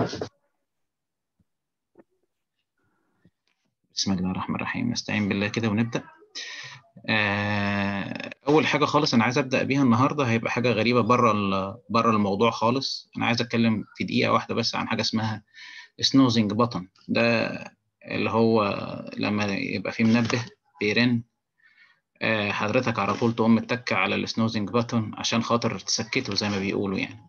بسم الله الرحمن الرحيم نستعين بالله كده ونبدأ أول حاجة خالص أنا عايز أبدأ بيها النهاردة هيبقى حاجة غريبة بره بره الموضوع خالص أنا عايز أتكلم في دقيقة واحدة بس عن حاجة اسمها سنوزنج بutton ده اللي هو لما يبقى في منبه بيرن حضرتك على طول تقوم متك على السنوزنج بutton عشان خاطر تسكته زي ما بيقولوا يعني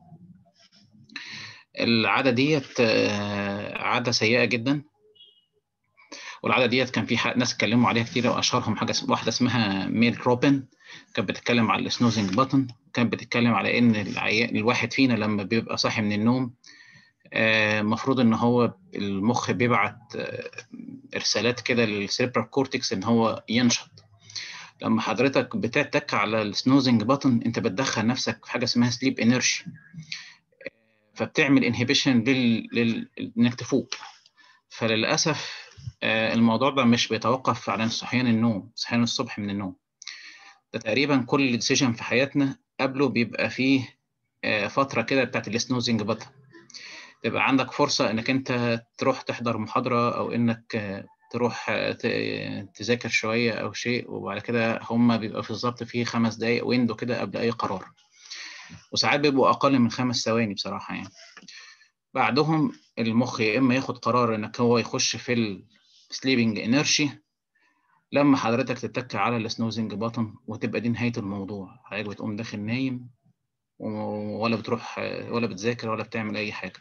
العادة ديت عادة سيئة جدا والعاده ديت كان في ناس اتكلموا عليها كتير واشهرهم حاجه واحده اسمها ميل روبن كانت بتتكلم على السنوزنج بutton كانت بتتكلم على ان العيان الواحد فينا لما بيبقى صاحي من النوم المفروض ان هو المخ بيبعت ارسالات كده للسيربرال كورتكس ان هو ينشط لما حضرتك بتتك على السنوزنج بutton انت بتدخل نفسك في حاجه اسمها سليب انرجي فبتعمل انهبيشن لل... لل... انك تفوق فللاسف الموضوع ده مش بيتوقف على صحيان النوم صحيان الصبح من النوم ده تقريبا كل ديسيجن في حياتنا قبله بيبقى فيه فترة كده بتاعت السنوزنج بطن تبقى عندك فرصة انك انت تروح تحضر محاضرة او انك تروح تذاكر شوية او شيء وبعد كده هما بيبقى في بالظبط فيه خمس دقايق ويندو كده قبل اي قرار وساعات بيبقوا اقل من خمس ثواني بصراحة يعني بعدهم المخ يا اما ياخد قرار انك هو يخش في السليبنج انرشي لما حضرتك تتك على السنوزنج باتن وتبقى دي نهايه الموضوع حضرتك بتقوم داخل نايم ولا بتروح ولا بتذاكر ولا بتعمل اي حاجه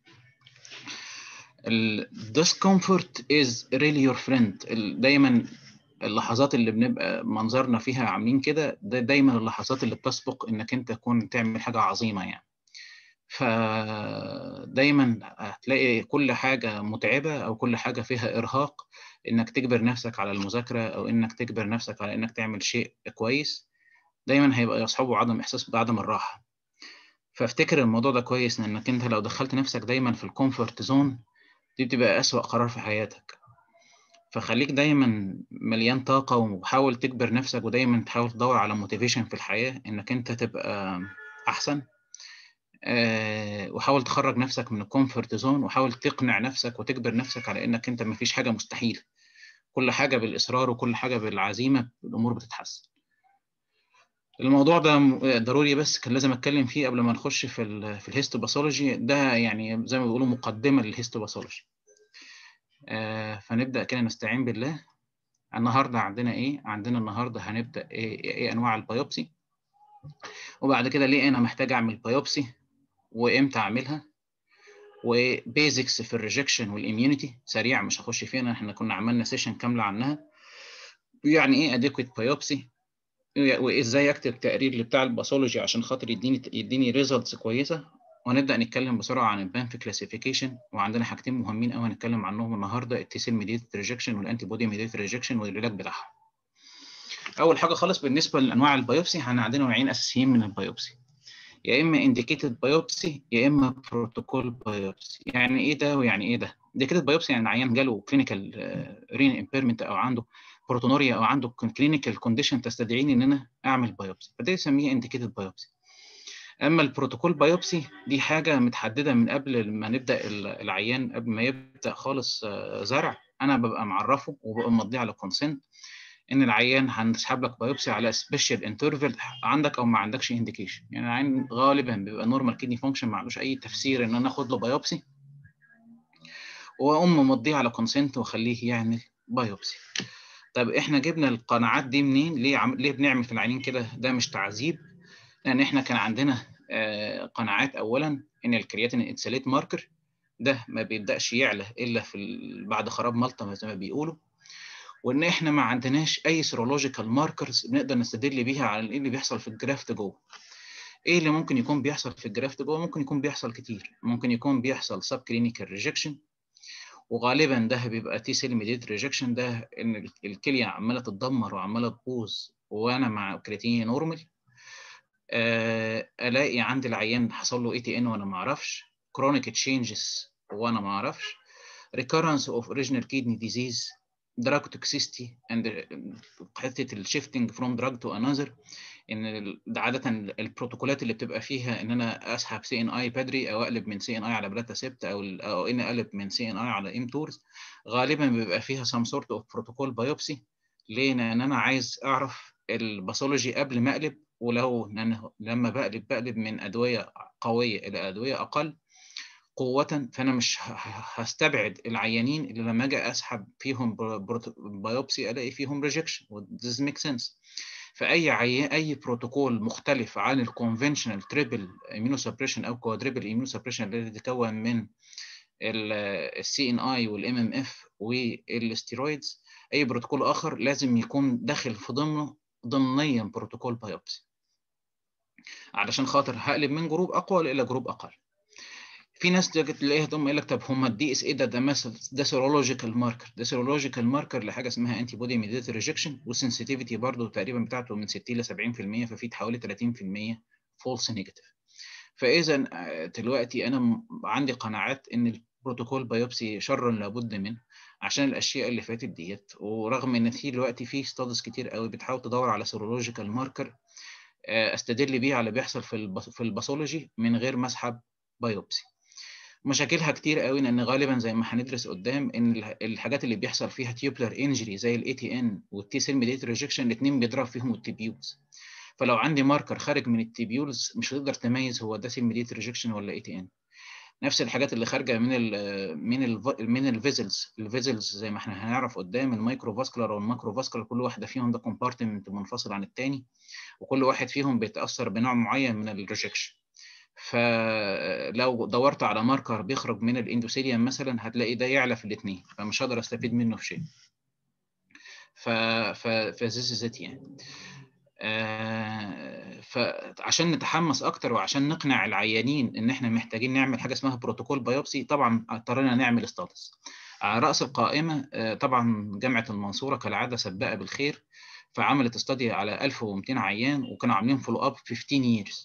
discomfort is really your friend دايما اللحظات اللي بنبقى منظرنا فيها عاملين كده ده دايما اللحظات اللي بتسبق انك انت تكون تعمل حاجه عظيمه يعني فدايما هتلاقي كل حاجة متعبة أو كل حاجة فيها إرهاق إنك تجبر نفسك على المذاكرة أو إنك تجبر نفسك على إنك تعمل شيء كويس دايما هيبقى يصحبه عدم إحساس بعدم الراحة فافتكر الموضوع ده كويس إنك أنت لو دخلت نفسك دايما في الكومفورت زون دي بتبقى أسوأ قرار في حياتك فخليك دايما مليان طاقة وحاول تجبر نفسك ودايما تحاول تدور على موتيفيشن في الحياة إنك أنت تبقى أحسن وحاول تخرج نفسك من الكومفورت زون وحاول تقنع نفسك وتجبر نفسك على انك انت ما فيش حاجه مستحيل كل حاجه بالاصرار وكل حاجه بالعزيمه الامور بتتحسن الموضوع ده ضروري بس كان لازم اتكلم فيه قبل ما نخش في ال في الهيستوباثولوجي ده يعني زي ما بيقولوا مقدمه للهيستوباثولوجي آه فنبدا كده نستعين بالله النهارده عندنا ايه عندنا النهارده هنبدا ايه, إيه انواع البيوبسي وبعد كده ليه انا محتاج اعمل بايوبسي وامتى اعملها وبيزكس في الريجكشن والاميونيتي سريع مش هخش فيها احنا كنا عملنا سيشن كامله عنها يعني ايه اديكويت بايوبسي وازاي اكتب تقرير بتاع الباثولوجي عشان خاطر يديني يديني ريزلتس كويسه وهنبدا نتكلم بسرعه عن البانف كلاسيفيكيشن وعندنا حاجتين مهمين قوي هنتكلم عنهم النهارده التيسيل ميديتد ريجكشن والانتي بودي ميديتد ريجكشن والعلاج بتاعهم اول حاجه خالص بالنسبه لانواع البيوبسي احنا عندنا نوعين اساسيين من البيوبسي يا اما انديكيتد بايوبسي يا اما بروتوكول بايوبسي يعني ايه ده ويعني ايه ده انديكيتد بايوبسي يعني العيان جاله كلينيكال رين امبيرمنت او عنده بروتونوريا او عنده كلينيكال كونديشن تستدعيني ان انا اعمل بايوبسي فده يسميه انديكيتد بايوبسي اما البروتوكول بايوبسي دي حاجه متحدده من قبل ما نبدا العيان قبل ما يبدا خالص زرع انا ببقى معرفه وببقى مضيه على كونسنت ان العيان هنسحب لك بايوبسي على سبيشال انترفال عندك او ما عندكش انديكيشن يعني العيان غالبا بيبقى نورمال كيدني فانكشن ما عندوش اي تفسير ان انا اخد له بايوبسي واقوم مضيه على كونسنت واخليه يعمل بايوبسي طب احنا جبنا القناعات دي منين ليه عم... ليه بنعمل في العيانين كده ده مش تعذيب لان احنا كان عندنا آه قناعات اولا ان الكرياتين انسليت ماركر ده ما بيبداش يعلى الا في ال... بعد خراب ملطه زي ما بيقولوا وان احنا ما عندناش اي سيرولوجيكال ماركرز نقدر نستدل بيها على ايه اللي بيحصل في الجرافت جوه ايه اللي ممكن يكون بيحصل في الجرافت جوه ممكن يكون بيحصل كتير ممكن يكون بيحصل سب كلينيكال ريجكشن وغالبا ده بيبقى تي سيل ميديت ريجكشن ده ان الكليه عماله تتدمر وعماله تبوظ وانا مع كرياتينين نورمال آه الاقي عند العيان حصل له اي تي ان وانا ما اعرفش كرونيك تشينجز وانا ما اعرفش recurrence of original kidney disease دراج توكسيستي اند حته الشيفتنج فروم دراج تو انذر ان ده عاده البروتوكولات اللي بتبقى فيها ان انا اسحب سي ان اي بدري او اقلب من سي ان اي على بلاتا سيبت او او ان اقلب من سي ان اي على ام تورز غالبا بيبقى فيها سام سورت اوف بروتوكول بايوبسي ليه؟ لان انا عايز اعرف الباثولوجي قبل ما اقلب ولو لما بقلب بقلب من ادويه قويه الى ادويه اقل قوة فأنا مش هستبعد العيانين اللي لما أجي أسحب فيهم بايوبسي ألاقي فيهم ريجكشن this makes sense فأي عي... أي بروتوكول مختلف عن الكونفنشنال تريبل اميونو سبريشن أو كوادريبل اميونو سبريشن اللي بيتكون من السي ان اي والام ام اف والستيرويدز اي بروتوكول اخر لازم يكون داخل في ضمنه ضمنيا بروتوكول بايوبسي علشان خاطر هقلب من جروب اقوى الى جروب اقل في ناس تلاقيها تقوم يقول لك طب هم الدي اس اي ده ده مثلا ده سيرولوجيكال ماركر ده سيرولوجيكال ماركر لحاجه اسمها انتي بودي ميديت ريجكشن والسنسيتيفيتي برضه تقريبا بتاعته من 60 ل 70% ففي حوالي 30% فولس نيجاتيف فاذا دلوقتي انا عندي قناعات ان البروتوكول بايوبسي شر لابد منه عشان الاشياء اللي فاتت ديت ورغم ان في دلوقتي في ستادز كتير قوي بتحاول تدور على سيرولوجيكال ماركر استدل بيه على اللي بيحصل في في الباثولوجي من غير ما اسحب بايوبسي مشاكلها كتير قوي لان غالبا زي ما هندرس قدام ان الحاجات اللي بيحصل فيها تيوبلر انجري زي الاي تي ان والتي سيل ميديت ريجكشن الاثنين بيضرب فيهم التيبيولز فلو عندي ماركر خارج من التيبيولز مش هتقدر تميز هو ده سيل ميديت ريجكشن ولا اي تي ان نفس الحاجات اللي خارجه من ال من ال من الفيزلز الفيزلز زي ما احنا هنعرف قدام المايكرو فاسكولار والماكرو فاسكولار كل واحده فيهم ده كومبارتمنت منفصل عن الثاني وكل واحد فيهم بيتاثر بنوع معين من الريجكشن فلو دورت على ماركر بيخرج من الاندوثيليوم مثلا هتلاقي ده يعلى في الاثنين فمش هقدر استفيد منه في شيء ف ف فذيس از يعني آه فعشان نتحمس اكتر وعشان نقنع العيانين ان احنا محتاجين نعمل حاجه اسمها بروتوكول بايوبسي طبعا اضطرينا نعمل ستاتس على راس القائمه آه طبعا جامعه المنصوره كالعاده سباقه بالخير فعملت استادي على 1200 عيان وكانوا عاملين فولو اب 15 years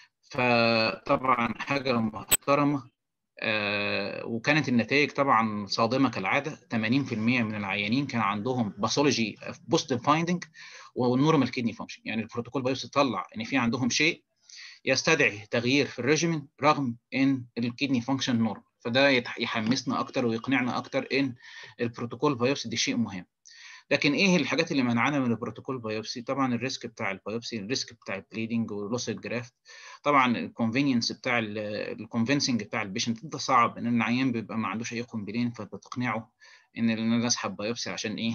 فطبعا حاجه محترمه آه وكانت النتائج طبعا صادمه كالعاده 80% من العيانين كان عندهم باثولوجي بوزيتيف فايندنج والنورمال كيدني فانكشن يعني البروتوكول بايوسي طلع ان في عندهم شيء يستدعي تغيير في الريجيمين رغم ان الكيدني فانكشن نورمال فده يحمسنا اكتر ويقنعنا اكتر ان البروتوكول بايوسي دي شيء مهم لكن ايه الحاجات اللي منعنا من البروتوكول بايوبسي طبعا الريسك بتاع البايوبسي الريسك بتاع البليدنج ولوس الجرافت طبعا الكونفينينس بتاع الكونفينسنج بتاع البيشنت ده صعب ان العيان بيبقى ما عندوش اي كومبلين فبتقنعه ان انا اسحب بايوبسي عشان ايه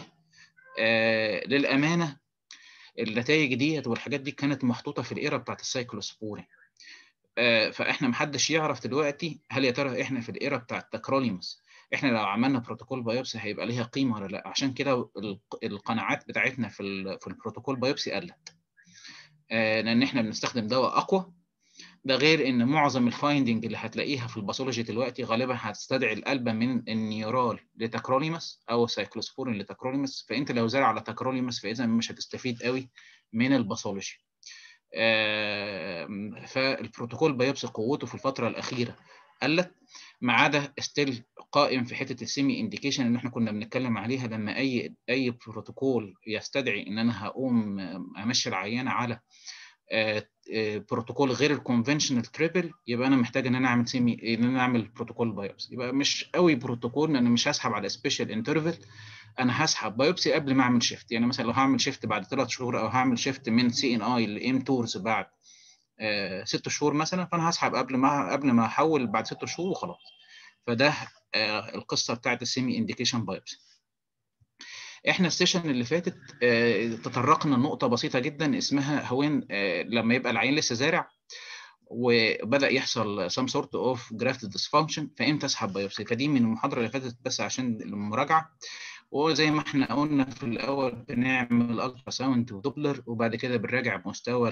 آه للامانه النتائج ديت والحاجات دي كانت محطوطه في الايرا بتاعت السايكلوسبورين آه فاحنا محدش يعرف دلوقتي هل يا ترى احنا في الايرا بتاعت تكروليموس احنا لو عملنا بروتوكول بايوبسي هيبقى ليها قيمه ولا لا عشان كده القناعات بتاعتنا في في البروتوكول بايوبسي قلت آه لان احنا بنستخدم دواء اقوى ده غير ان معظم الفايندنج اللي هتلاقيها في الباثولوجي دلوقتي غالبا هتستدعي القلب من النيورال لتكروليمس او سايكلوسبورين لتكروليمس فانت لو زارع على تكروليمس فاذا مش هتستفيد قوي من الباثولوجي آه فالبروتوكول بايوبسي قوته في الفتره الاخيره قلت ما عدا ستيل قائم في حته السيمي انديكيشن اللي احنا كنا بنتكلم عليها لما اي اي بروتوكول يستدعي ان انا هقوم امشي العيانه على بروتوكول غير الكونفنشنال تريبل يبقى انا محتاج ان انا اعمل سيمي ان انا اعمل بروتوكول بايوبسي يبقى مش قوي بروتوكول لان مش هسحب على سبيشال انترفال انا هسحب بايوبسي قبل ما اعمل شيفت يعني مثلا لو هعمل شيفت بعد ثلاث شهور او هعمل شيفت من سي ان اي لام تورز بعد آه ست شهور مثلا فانا هسحب قبل ما قبل ما احول بعد ست شهور وخلاص فده آه القصه بتاعت السيمي انديكيشن بايوبسي احنا السيشن اللي فاتت آه تطرقنا لنقطه بسيطه جدا اسمها هوين لما يبقى العين لسه زارع وبدا يحصل some sort of graft dysfunction فامتى اسحب بايوبسي فدي من المحاضره اللي فاتت بس عشان المراجعه وزي ما احنا قلنا في الاول بنعمل الترا ساوند ودوبلر وبعد كده بنراجع مستوى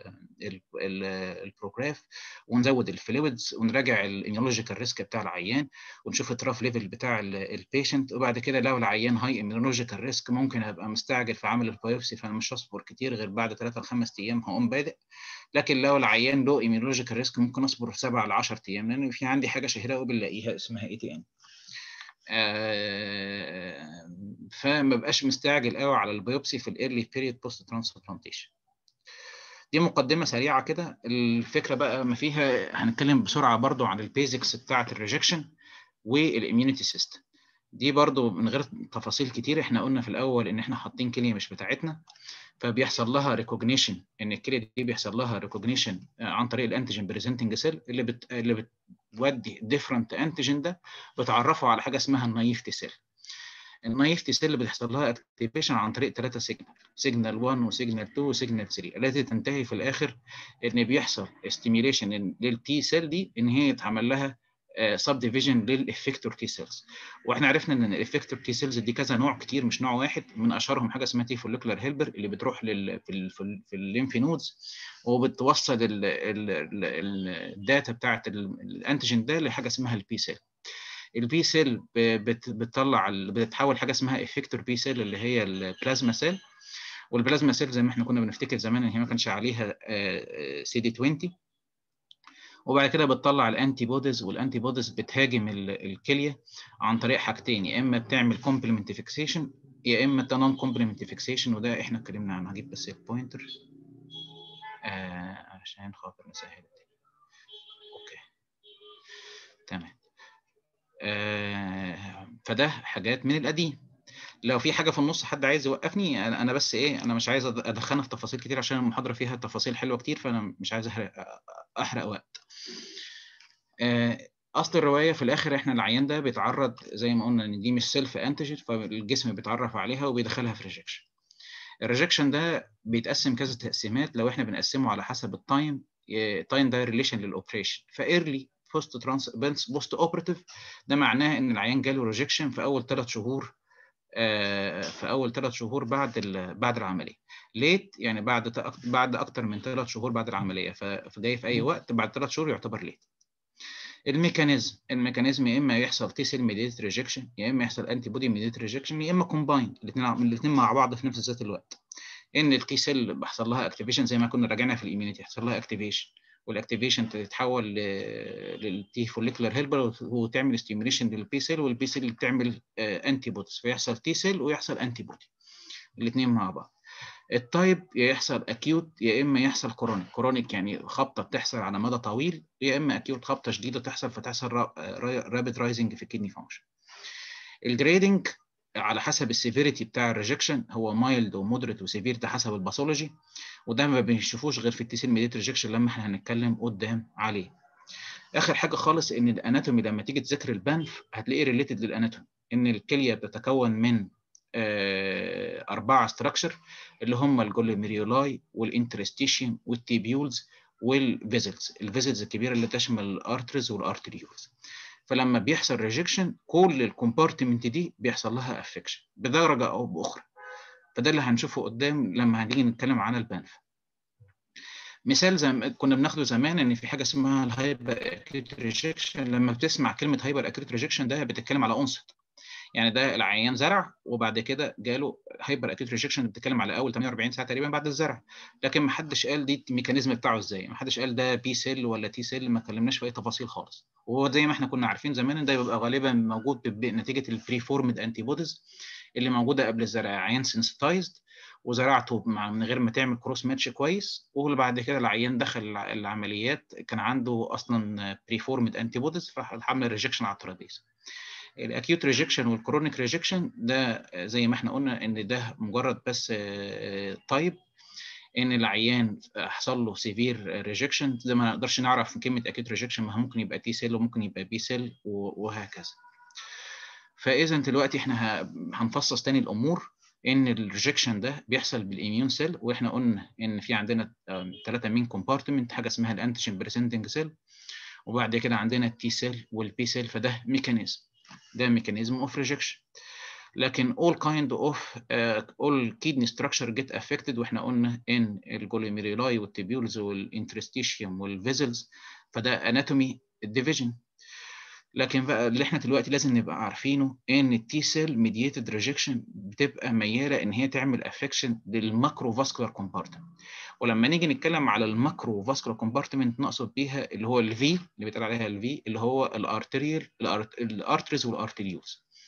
البروجراف ونزود الفلويدز ونراجع الاميولوجيكال ريسك بتاع العيان ونشوف التراف ليفل بتاع البيشنت وبعد كده لو العيان هاي اميولوجيكال ريسك ممكن ابقى مستعجل في عمل البايوبسي فانا مش هصبر كتير غير بعد 3 ل 5 ايام هقوم بادئ لكن لو العيان له اميولوجيكال ريسك ممكن اصبر 7 ل 10 ايام لان في عندي حاجه شهيره قوي بنلاقيها اسمها اي تي ان آه فما بقاش مستعجل قوي على البيوبسي في الايرلي بيريد بوست ترانسبلانتيشن دي مقدمه سريعه كده الفكره بقى ما فيها هنتكلم بسرعه برضو عن البيزكس بتاعه الريجكشن والاميونيتي سيستم دي برضو من غير تفاصيل كتير احنا قلنا في الاول ان احنا حاطين كليه مش بتاعتنا فبيحصل لها ريكوجنيشن ان الكليه دي بيحصل لها ريكوجنيشن عن طريق الانتيجين بريزنتنج سيل اللي بت... اللي بتودي ديفرنت انتيجين ده بتعرفه على حاجه اسمها النايف تي سيل النايف تي سيل بتحصل لها اكتيفيشن عن طريق ثلاثه سيجنال سيجنال 1 وسيجنال 2 وسيجنال 3 التي تنتهي في الاخر ان بيحصل ستيميوليشن للتي سيل دي ان هي يتعمل لها سب ديفيجن للافكتور تي سيلز واحنا عرفنا ان الافكتور تي سيلز دي كذا نوع كتير مش نوع واحد من اشهرهم حاجه اسمها تي فوليكولار هيلبر اللي بتروح لل في ال في, ال في الليمف نودز وبتوصل الداتا بتاعت الانتيجين ده لحاجه اسمها البي سيل البي سيل بتطلع بتتحول حاجه اسمها افكتور بي سيل اللي هي البلازما سيل والبلازما سيل زي ما احنا كنا بنفتكر زمان ان هي ما كانش عليها سي دي 20 وبعد كده بتطلع الانتي بوديز والانتي بوديز بتهاجم الكليه عن طريق حاجتين يا اما بتعمل كومبلمنت فيكسيشن يا اما نون كومبلمنت فيكسيشن وده احنا اتكلمنا عنه هجيب بس البوينتر آه عشان خاطر نسهل اوكي تمام آه فده حاجات من القديم لو في حاجه في النص حد عايز يوقفني انا بس ايه انا مش عايز ادخلنا في تفاصيل كتير عشان المحاضره فيها تفاصيل حلوه كتير فانا مش عايز احرق, أحرق وقت اصل الروايه في الاخر احنا العيان ده بيتعرض زي ما قلنا ان دي مش سيلف انتيجين فالجسم بيتعرف عليها وبيدخلها في ريجكشن الريجكشن ده بيتقسم كذا تقسيمات لو احنا بنقسمه على حسب التايم تايم ده ريليشن للاوبريشن فايرلي بوست ترانس بوست اوبراتيف ده معناه ان العيان جاله ريجكشن في اول ثلاث شهور في اول ثلاث شهور بعد بعد العمليه ليت يعني بعد بعد اكتر من ثلاث شهور بعد العمليه فجاي في اي وقت بعد ثلاث شهور يعتبر ليت الميكانيزم الميكانيزم يا اما يحصل تي سيل ميديت ريجكشن يا اما يحصل انتي بودي ميديت ريجكشن يا اما كومباين الاثنين الاثنين مع بعض في نفس ذات الوقت ان التي سيل بيحصل لها اكتيفيشن زي ما كنا راجعنا في الاميونيتي يحصل لها اكتيفيشن والاكتيفيشن تتحول للتي فوليكولار هيلبر وتعمل ستيميوليشن للبي سيل والبي سيل بتعمل انتي بوديز فيحصل تي سيل ويحصل انتي بودي الاثنين مع بعض التايب يا يحصل اكيوت يا اما يحصل كرونيك كرونيك يعني خبطه بتحصل على مدى طويل يا اما اكيوت خبطه شديده تحصل فتحصل رابيد رايزنج في الكدني فانكشن الجريدنج على حسب السيفيريتي بتاع الريجكشن هو مايلد ومودريت وسيفير ده حسب الباثولوجي وده ما بنشوفوش غير في التيسيل ميديت ريجكشن لما احنا هنتكلم قدام عليه اخر حاجه خالص ان الاناتومي لما تيجي تذاكر البنف هتلاقيه ريليتد للاناتومي ان الكليه بتتكون من آه اربعه ستراكشر اللي هم الجوليميريولاي والانترستيشيوم والتيبيولز والفيزلز الفيزلز الكبيره اللي تشمل الارتريز والارتريولز فلما بيحصل ريجكشن كل الكومبارتمنت دي بيحصل لها افكشن بدرجه او باخرى فده اللي هنشوفه قدام لما هنيجي نتكلم عن البنف مثال زي كنا بناخده زمان ان في حاجه اسمها الهايبر اكيوت ريجكشن لما بتسمع كلمه هايبر اكيوت ريجكشن ده بتتكلم على انست يعني ده العيان زرع وبعد كده جاله هايبر اكيوت ريجكشن بتتكلم على اول 48 ساعه تقريبا بعد الزرع لكن ما حدش قال دي الميكانيزم بتاعه ازاي ما حدش قال ده بي سيل ولا تي سيل ما اتكلمناش في اي تفاصيل خالص وهو زي ما احنا كنا عارفين زمان ان ده بيبقى غالبا موجود نتيجه البري فورمد انتي بوديز اللي موجوده قبل الزرع عيان سنسيتايزد وزرعته من غير ما تعمل كروس ماتش كويس واللي بعد كده العيان دخل العمليات كان عنده اصلا بري فورمد انتي بوديز فعمل ريجكشن على الترابيزه الاكيوت ريجكشن والكرونيك ريجكشن ده زي ما احنا قلنا ان ده مجرد بس تايب ان العيان حصل له سيفير ريجكشن زي ما نقدرش نعرف كلمه اكيوت ريجكشن ما ممكن يبقى تي سيل وممكن يبقى بي سيل وهكذا فاذا دلوقتي احنا هنفصص تاني الامور ان الريجكشن ده بيحصل بالاميون سيل واحنا قلنا ان في عندنا ثلاثه مين كومبارتمنت حاجه اسمها الانتيجين بريزنتنج سيل وبعد كده عندنا التي سيل والبي سيل فده ميكانيزم ده ميكانيزم اوف ريجكشن لكن all kind of uh, all kidney structure get affected واحنا قلنا ان الجوليميريلاي والتبيولز والانترستيشيوم والفيزلز فده اناتومي ديفيجن لكن بقى اللي احنا دلوقتي لازم نبقى عارفينه ان التي سيل ميديتد ريجكشن بتبقى مياله ان هي تعمل افكشن للماكرو فاسكولار كومبارتمنت ولما نيجي نتكلم على الماكرو فاسكولار كومبارتمنت نقصد بيها اللي هو الفي اللي بيتقال عليها الفي اللي هو الارتريال الارتريز والارتريولز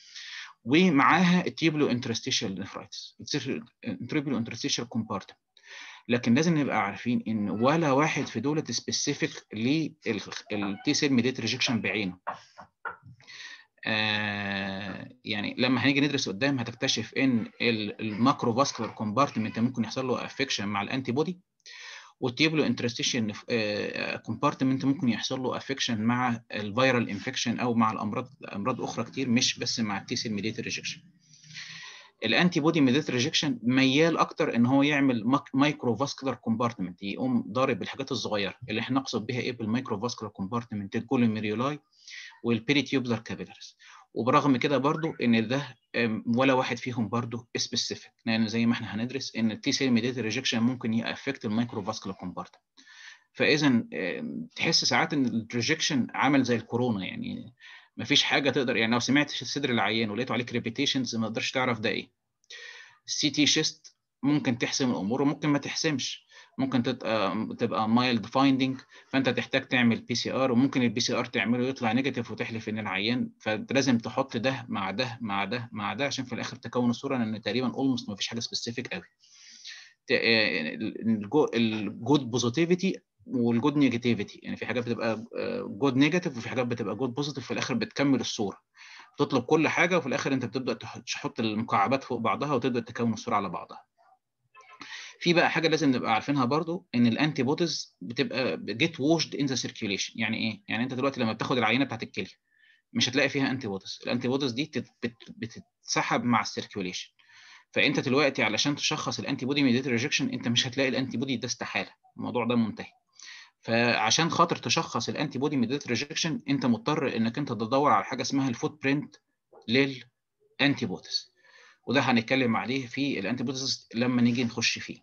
ومعاها التيبلو انترستيشال نفرايتس التريبلو انترستيشال كومبارتمنت لكن لازم نبقى عارفين ان ولا واحد في دولة سبيسيفيك للتي سيل ميديت ريجكشن بعينه آه يعني لما هنيجي ندرس قدام هتكتشف ان الماكرو فاسكولار كومبارتمنت ممكن يحصل له افكشن مع الانتي بودي والتيبلو انترستيشن كومبارتمنت ممكن يحصل له افكشن مع الفيرال انفكشن او مع الامراض امراض اخرى كتير مش بس مع التي سيل ميديت ريجكشن الانتي بودي ميديت ريجكشن ميال اكتر ان هو يعمل مايكرو فاسكولار كومبارتمنت يقوم ضارب الحاجات الصغيره اللي احنا نقصد بها ايه بالمايكرو فاسكولار كومبارتمنت الكوليميريولاي والبيريتيوبلر كابيلاريز وبرغم كده برضو ان ده ولا واحد فيهم برضو سبيسيفيك لان زي ما احنا هندرس ان التي سيل ميديت ريجكشن ممكن يافكت المايكرو فاسكولار كومبارتمنت فاذا تحس ساعات ان الريجكشن عمل زي الكورونا يعني ما فيش حاجه تقدر يعني لو سمعت صدر العيان ولقيته عليه كريبيتيشنز ما تقدرش تعرف ده ايه السي تي شيست ممكن تحسم الامور وممكن ما تحسمش ممكن تبقى تبقى مايلد فايندنج فانت تحتاج تعمل بي سي ار وممكن البي سي ار تعمله يطلع نيجاتيف وتحلف ان العيان فانت لازم تحط ده مع ده مع ده مع ده عشان في الاخر تكون الصوره لان تقريبا اولموست ما فيش حاجه سبيسيفيك قوي الجود بوزيتيفيتي والجود نيجاتيفيتي يعني في حاجات بتبقى جود نيجاتيف وفي حاجات بتبقى جود بوزيتيف في الاخر بتكمل الصوره تطلب كل حاجه وفي الاخر انت بتبدا تحط المكعبات فوق بعضها وتبدا تكون الصوره على بعضها في بقى حاجه لازم نبقى عارفينها برضو ان الانتي بوديز بتبقى جيت ووشد ان ذا سيركيوليشن يعني ايه يعني انت دلوقتي لما بتاخد العينه بتاعت الكليه مش هتلاقي فيها انتي بوديز الانتي بوديز دي بتتسحب مع السيركيوليشن فانت دلوقتي علشان تشخص الانتي بودي ميديت ريجكشن انت مش هتلاقي الانتي بودي ده استحاله الموضوع ده منتهي فعشان خاطر تشخص الانتي بودي ميديت ريجكشن انت مضطر انك انت تدور على حاجه اسمها الفوت برنت للانتي بوديز وده هنتكلم عليه في الانتي بوديز لما نيجي نخش فيه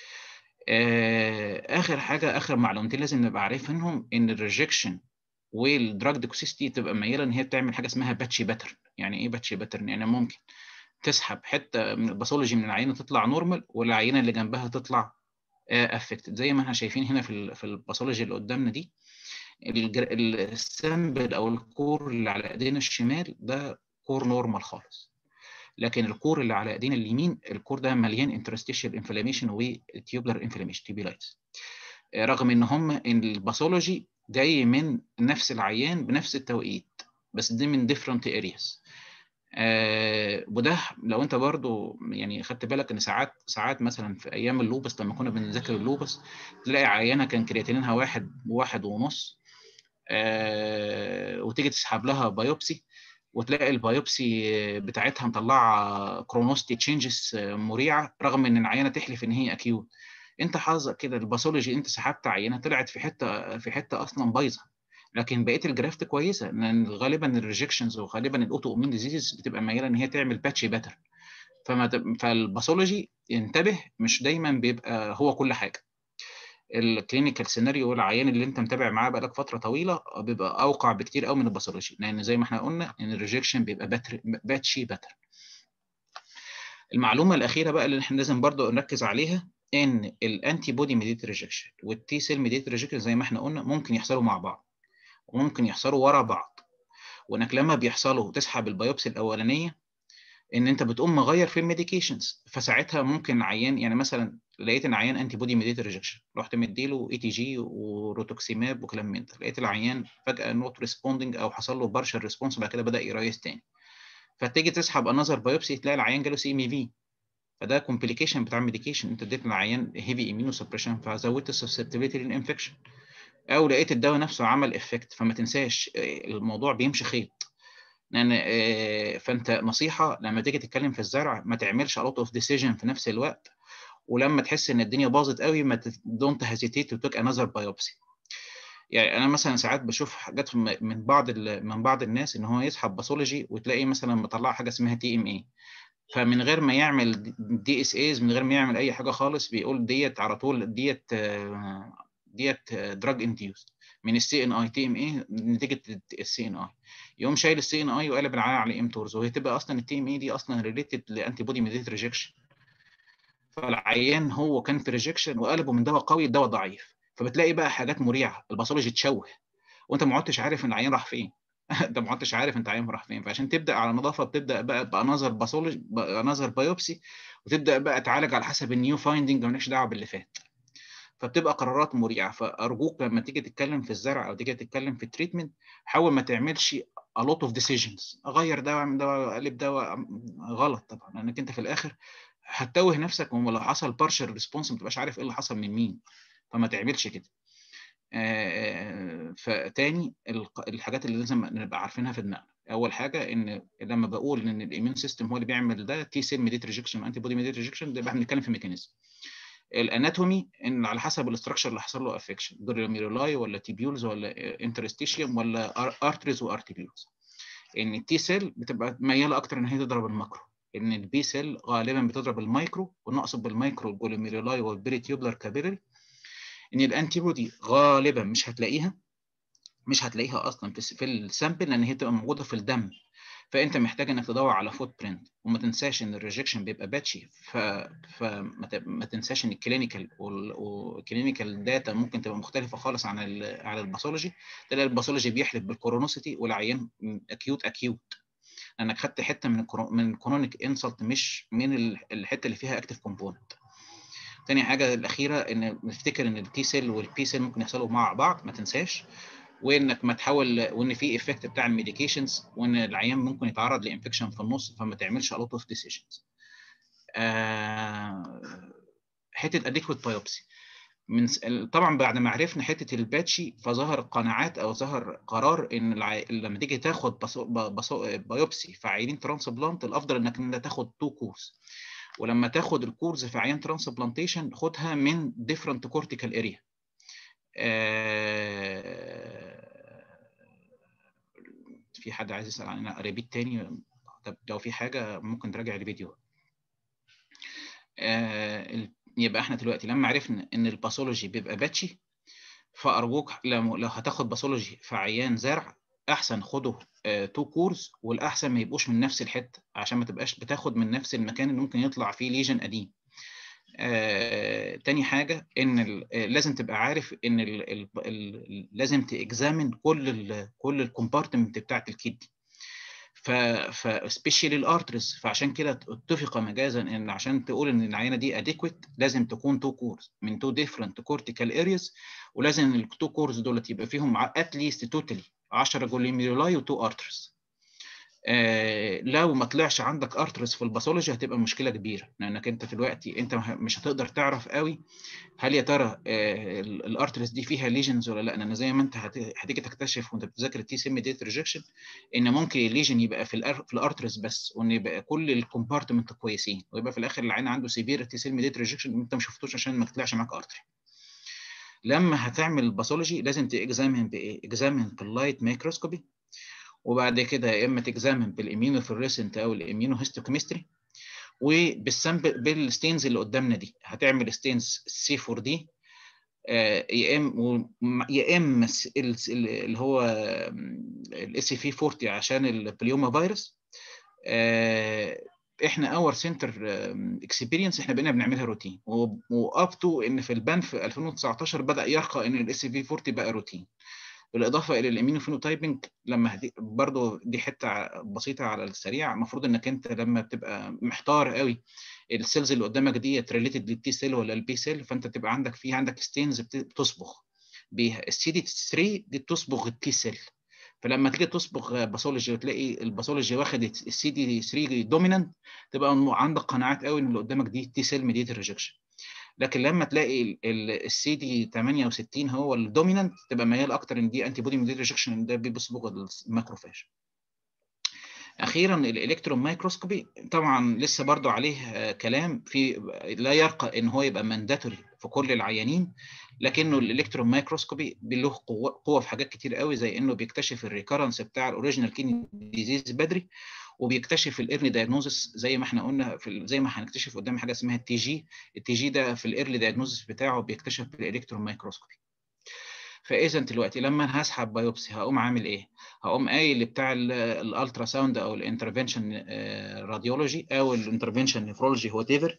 اخر حاجه اخر معلومتين لازم نبقى عارفينهم ان الريجكشن والدراج ديكوسيستي تبقى مياله ان هي بتعمل حاجه اسمها باتشي باترن يعني ايه باتشي باترن يعني ممكن تسحب حته من الباثولوجي من العينه تطلع نورمال والعينه اللي جنبها تطلع افكتد زي ما احنا شايفين هنا في في الباثولوجي اللي قدامنا دي السامبل او الكور اللي على ايدينا الشمال ده كور نورمال خالص لكن الكور اللي على ايدينا اليمين الكور ده مليان انترستيشال انفلاميشن وتيوبلر انفلاميشن تيبيلايتس رغم ان هم ان الباثولوجي جاي من نفس العيان بنفس التوقيت بس دي من ديفرنت ارياز آه وده لو انت برضو يعني خدت بالك ان ساعات ساعات مثلا في ايام اللوبس لما كنا بنذاكر اللوبس تلاقي عيانه كان كرياتينينها واحد واحد ونص آه وتيجي تسحب لها بايوبسي وتلاقي البايوبسي بتاعتها مطلعه كرونوستي تشينجز مريعه رغم ان العيانه تحلف ان هي اكيوت انت حظك كده الباثولوجي انت سحبت عينه طلعت في حته في حته اصلا بايظه لكن بقيه الجرافت كويسه لان غالبا الريجكشنز وغالبا الاوتو امين ديزيز بتبقى مياله ان هي تعمل باتشي باترن فما فالباثولوجي انتبه مش دايما بيبقى هو كل حاجه الكلينيكال سيناريو والعيان اللي انت متابع معاه بقالك فتره طويله بيبقى اوقع بكتير قوي من الباثولوجي لان زي ما احنا قلنا ان الريجكشن بيبقى باتر باتشي باترن المعلومه الاخيره بقى اللي احنا لازم برضو نركز عليها ان الانتي بودي ميديت ريجكشن والتي سيل ميديت ريجكشن زي ما احنا قلنا ممكن يحصلوا مع بعض وممكن يحصلوا ورا بعض وانك لما بيحصلوا تسحب البيوبسي الاولانيه ان انت بتقوم مغير في الميديكيشنز فساعتها ممكن عيان يعني مثلا لقيت ان عيان انتي بودي ميديت ريجكشن رحت مديله اي تي جي وروتوكسيماب وكلام من ده لقيت العيان فجاه نوت ريسبوندنج او حصل له بارشل ريسبونس بعد كده بدا يريس تاني فتيجي تسحب انذر بايوبسي تلاقي العيان جاله سي ام في فده كومبليكيشن بتاع الميديكيشن انت اديت للعيان هيفي امينو سبريشن فزودت السسبتبيليتي للانفكشن او لقيت الدواء نفسه عمل افكت فما تنساش الموضوع بيمشي خيط لان فانت نصيحه لما تيجي تتكلم في الزرع ما تعملش الوت اوف ديسيجن في نفس الوقت ولما تحس ان الدنيا باظت قوي ما دونت هيزيتيت تو تيك انذر بايوبسي يعني انا مثلا ساعات بشوف حاجات من بعض من بعض الناس ان هو يسحب باثولوجي وتلاقي مثلا مطلع حاجه اسمها تي ام اي فمن غير ما يعمل دي اس ايز من غير ما يعمل اي حاجه خالص بيقول ديت على طول ديت ديت دراج انديوس من السي ان اي تي ام اي نتيجه السي ان اي يقوم شايل السي ان اي وقالب العيان على امتورز وهي تبقى اصلا التي ام اي دي اصلا ريليتد لانتي بودي ميديت ريجكشن فالعيان هو كان في ريجكشن وقلبه من دواء قوي لدواء ضعيف فبتلاقي بقى حاجات مريعه الباثولوجي تشوه وانت ما عدتش عارف ان العيان راح فين انت ما عدتش عارف انت عيان راح فين فعشان تبدا على نظافه بتبدا بقى بانظر باثولوجي بانظر بايوبسي وتبدا بقى تعالج على حسب النيو فايندنج مالكش دعوه باللي فات فبتبقى قرارات مريعه فارجوك لما تيجي تتكلم في الزرع او تيجي تتكلم في التريتمنت حاول ما تعملش a lot of decisions اغير دواء من دواء اقلب دواء غلط طبعا لانك انت في الاخر هتتوه نفسك ولو حصل بارشل ريسبونس ما تبقاش عارف ايه اللي حصل من مين فما تعملش كده فتاني الحاجات اللي لازم نبقى عارفينها في دماغنا اول حاجه ان لما بقول ان الاميون سيستم هو اللي بيعمل ده تي سيل ميديت ريجكشن انتي بودي ميديت ريجكشن ده يبقى احنا بنتكلم في ميكانيزم الاناتومي ان على حسب الاستراكشر اللي حصل له افكشن جلوميرولاي ولا تيبيولز ولا انترستيشيوم ولا ارتريز وارتيبيولز ان التي سيل بتبقى مياله اكتر ان هي تضرب الماكرو ان البي سيل غالبا بتضرب المايكرو ونقصد بالمايكرو الجلوميرولاي والبريتيوبلر كابيلري ان الانتي بودي غالبا مش هتلاقيها مش هتلاقيها اصلا في السامبل لان هي تبقى موجوده في الدم فانت محتاج انك تدور على فوت برنت وما تنساش ان الريجكشن بيبقى باتشي ف... فما تنساش ان الكلينيكال والكلينيكال داتا ممكن تبقى مختلفه خالص عن ال... عن الباثولوجي تلاقي الباثولوجي بيحلف بالكورونوسيتي والعيان اكيوت اكيوت لانك خدت حته من الكرو... من الكرونيك انسلت مش من الحته اللي فيها اكتف كومبوننت تاني حاجه الاخيره ان نفتكر ان التي سيل والبي سيل ممكن يحصلوا مع بعض ما تنساش وانك ما تحاول وان في افكت بتاع الميديكيشنز وان العيان ممكن يتعرض لانفكشن في النص فما تعملش a lot of decisions. آه حته اديكوت بايوبسي من طبعا بعد ما عرفنا حته الباتشي فظهر قناعات او ظهر قرار ان الع... لما تيجي تاخد بصو... بصو... بايوبسي في عيانين ترانسبلانت الافضل انك انت تاخد تو كورس ولما تاخد الكورس في عيان ترانسبلانتيشن خدها من ديفرنت كورتيكال اريا في حد عايز يسأل عن ريبيت تاني طب لو في حاجة ممكن تراجع الفيديو يبقى احنا دلوقتي لما عرفنا ان الباثولوجي بيبقى باتشي فارجوك لو لو هتاخد باثولوجي في عيان زرع احسن خده تو كورس والاحسن ما يبقوش من نفس الحته عشان ما تبقاش بتاخد من نفس المكان اللي ممكن يطلع فيه ليجن قديم آه، تاني حاجة إن لازم تبقى عارف إن ال ال ال لازم تإكزامن كل ال كل الكومبارتمنت بتاعت الكدني ف ف سبيشالي الارترز فعشان كده اتفق مجازا ان عشان تقول ان العينه دي اديكويت لازم تكون تو كورز من تو ديفرنت كورتيكال ارياز ولازم التو كورز دولت يبقى فيهم اتليست توتالي 10 جوليميرولاي و2 ارترز آه لو ما طلعش عندك ارترس في الباثولوجي هتبقى مشكله كبيره لانك انت دلوقتي انت مش هتقدر تعرف قوي هل يا ترى آه الارترس دي فيها ليجنز ولا لا لان زي ما انت هتيجي تكتشف وانت بتذاكر التي سي ميديت ريجكشن ان ممكن الليجن يبقى في الأر... في الارترس بس وان يبقى كل الكومبارتمنت كويسين ويبقى في الاخر العين عنده سيفير تي سي ميديت ريجكشن انت ما شفتوش عشان ما طلعش معاك ارتري لما هتعمل الباثولوجي لازم تاكزامن بايه؟ اكزامن باللايت مايكروسكوبي وبعد كده يا اما تكزامن بالاميونوفلوريسنت او الاميونوهيستوكيمستري وبالسامبل بالستينز اللي قدامنا دي هتعمل ستينز سي 4 دي يا اما يا اما اللي هو الاس في 40 عشان البليوما فيروس احنا اور سنتر اكسبيرينس احنا بقينا بنعملها روتين واب تو ان في البان في 2019 بدا يرقى ان الاس في 40 بقى روتين بالاضافه الى الاميونوفينوتايبنج لما هدي برضو دي حته بسيطه على السريع المفروض انك انت لما بتبقى محتار قوي السيلز اللي قدامك دي ريليتد للتي سيل ولا البي سيل فانت تبقى عندك في عندك ستينز بتصبغ بيها السي دي 3 دي بتصبغ التي سيل فلما تيجي تصبغ باثولوجي وتلاقي الباثولوجي واخد السي دي 3 دومينانت تبقى عندك قناعات قوي ان اللي قدامك دي تي سيل ميديت ريجكشن لكن لما تلاقي السي دي 68 هو الدومينانت تبقى ميال اكتر ان دي انتي بودي ميديت ريجكشن ده بيصبغ الماكروفاج اخيرا الالكترون مايكروسكوبي طبعا لسه برضو عليه كلام في لا يرقى ان هو يبقى مانداتوري في كل العيانين لكنه الالكترون مايكروسكوبي له قوه قوه في حاجات كتير قوي زي انه بيكتشف الريكرنس بتاع الاوريجينال كيدني ديزيز بدري وبيكتشف الايرلي دايجنوزس زي ما احنا قلنا في زي ما هنكتشف قدام حاجه اسمها التي جي التي جي ده في الايرلي دايجنوزس بتاعه بيكتشف بالالكترون مايكروسكوبي فاذا دلوقتي لما هسحب بايوبسي هقوم عامل ايه هقوم قايل بتاع الالترا ساوند او الانترفنشن راديولوجي او الانترفنشن نفرولوجي وات ايفر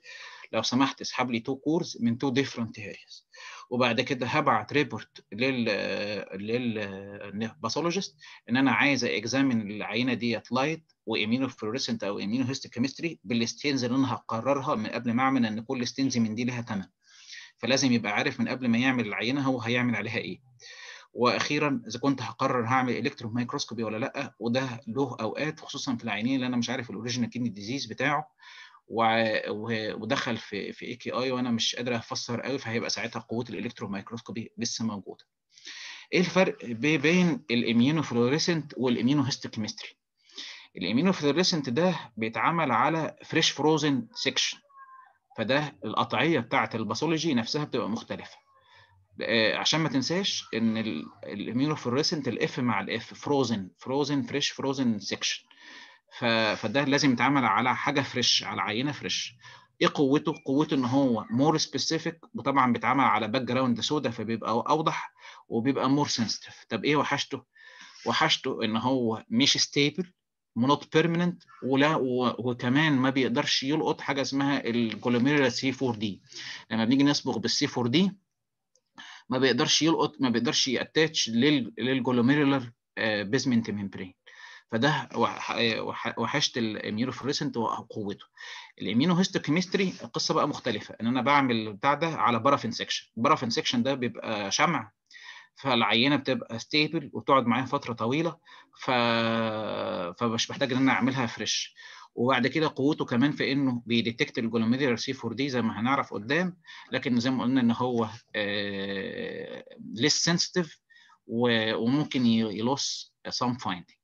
لو سمحت اسحب لي تو كورز من تو ديفرنت ارياز وبعد كده هبعت ريبورت لل للباثولوجيست ان انا عايز اكزامن العينه ديت لايت وايمينو فلوريسنت او ايمينو هيستوكيمستري بالستينز اللي انا هقررها من قبل ما اعمل ان كل ستينز من دي لها ثمن فلازم يبقى عارف من قبل ما يعمل العينه هو هيعمل عليها ايه واخيرا اذا كنت هقرر هعمل الكترون مايكروسكوبي ولا لا وده له اوقات خصوصا في العينين اللي انا مش عارف الاوريجينال كيدني ديزيز بتاعه ودخل في في اي كي اي وانا مش قادر افسر قوي فهيبقى ساعتها قوه الالكترون مايكروسكوبي لسه موجوده. ايه الفرق بين الاميونوفلوريسنت والاميونوهيستوكيمستري؟ الاميونوفلوريسنت ده بيتعمل على فريش فروزن سيكشن فده القطعيه بتاعه الباثولوجي نفسها بتبقى مختلفه. عشان ما تنساش ان الاميونوفلوريسنت الاف مع الاف فروزن فروزن فريش فروزن سيكشن فده لازم يتعمل على حاجه فريش على عينه فريش ايه قوته قوته ان هو مور سبيسيفيك وطبعا بيتعمل على باك جراوند سودا فبيبقى اوضح وبيبقى مور سنسيتيف طب ايه وحشته وحشته ان هو مش ستيبل نوت بيرمننت ولا وكمان ما بيقدرش يلقط حاجه اسمها الجلوميرولار سي 4 دي لما بنيجي نصبغ بالسي 4 دي ما بيقدرش يلقط ما بيقدرش ياتاتش للجلوميرولار بيزمنت ميمبرين فده وحشت الاميونوفلوريسنت وقوته الاميونوهيستوكيمستري القصه بقى مختلفه ان انا بعمل بتاع ده على بارافين سكشن البارافين سكشن ده بيبقى شمع فالعينه بتبقى ستيبل وتقعد معايا فتره طويله ف... فمش محتاج ان انا اعملها فريش وبعد كده قوته كمان في انه بيديتكت الجلوميرولار سي 4 دي زي ما هنعرف قدام لكن زي ما قلنا ان هو ليس سنسيتيف وممكن يلوس سام فايندنج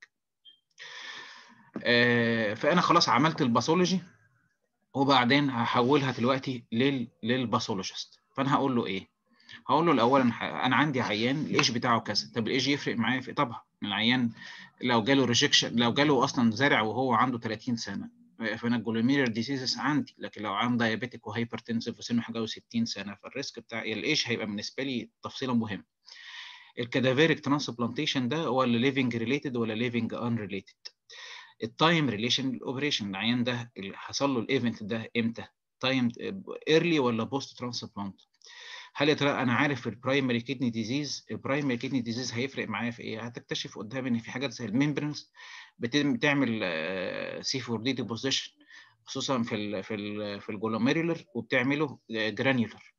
فانا خلاص عملت الباثولوجي وبعدين هحولها دلوقتي لل للباثولوجيست فانا هقول له ايه هقول له الاول انا عندي عيان الايج بتاعه كذا طب الايج يفرق معايا في طبعا العيان لو جاله ريجكشن لو جاله اصلا زرع وهو عنده 30 سنه فانا الجلوميرير ديزيزز عندي لكن لو عنده دايابيتيك وهايبرتنسيف وسنه حاجه و60 سنه فالريسك بتاع الايج هيبقى بالنسبه لي تفصيله مهمه الكادافيريك ترانسبلانتيشن ده هو اللي ليفنج ريليتد ولا ليفنج ان ريليتد التايم ريليشن الاوبريشن العيان ده اللي حصل له الايفنت ده امتى تايم ايرلي ولا بوست ترانسبلانت هل يا ترى انا عارف البرايمري كيدني ديزيز البرايمري كيدني ديزيز هيفرق معايا في ايه هتكتشف قدام ان في حاجات زي الممبرنز بتعمل سي 4 دي ديبوزيشن خصوصا في ال في ال في الجلوميرولر وبتعمله جرانيولر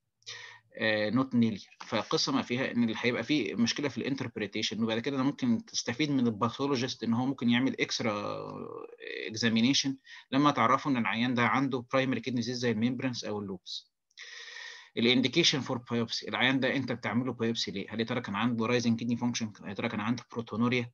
نوت نيلير فالقصه ما فيها ان اللي هيبقى فيه مشكله في الانتربريتيشن وبعد كده انا ممكن تستفيد من الباثولوجيست ان هو ممكن يعمل اكسترا اكزامينيشن لما تعرفوا ان العيان ده عنده برايمري كيدني ديزيز زي الممبرنس او اللوبس الانديكيشن فور بايوبسي العيان ده انت بتعمله بايوبسي ليه؟ هل يا ترى كان عنده رايزنج كيدني فانكشن؟ هل يا ترى كان عنده بروتونوريا؟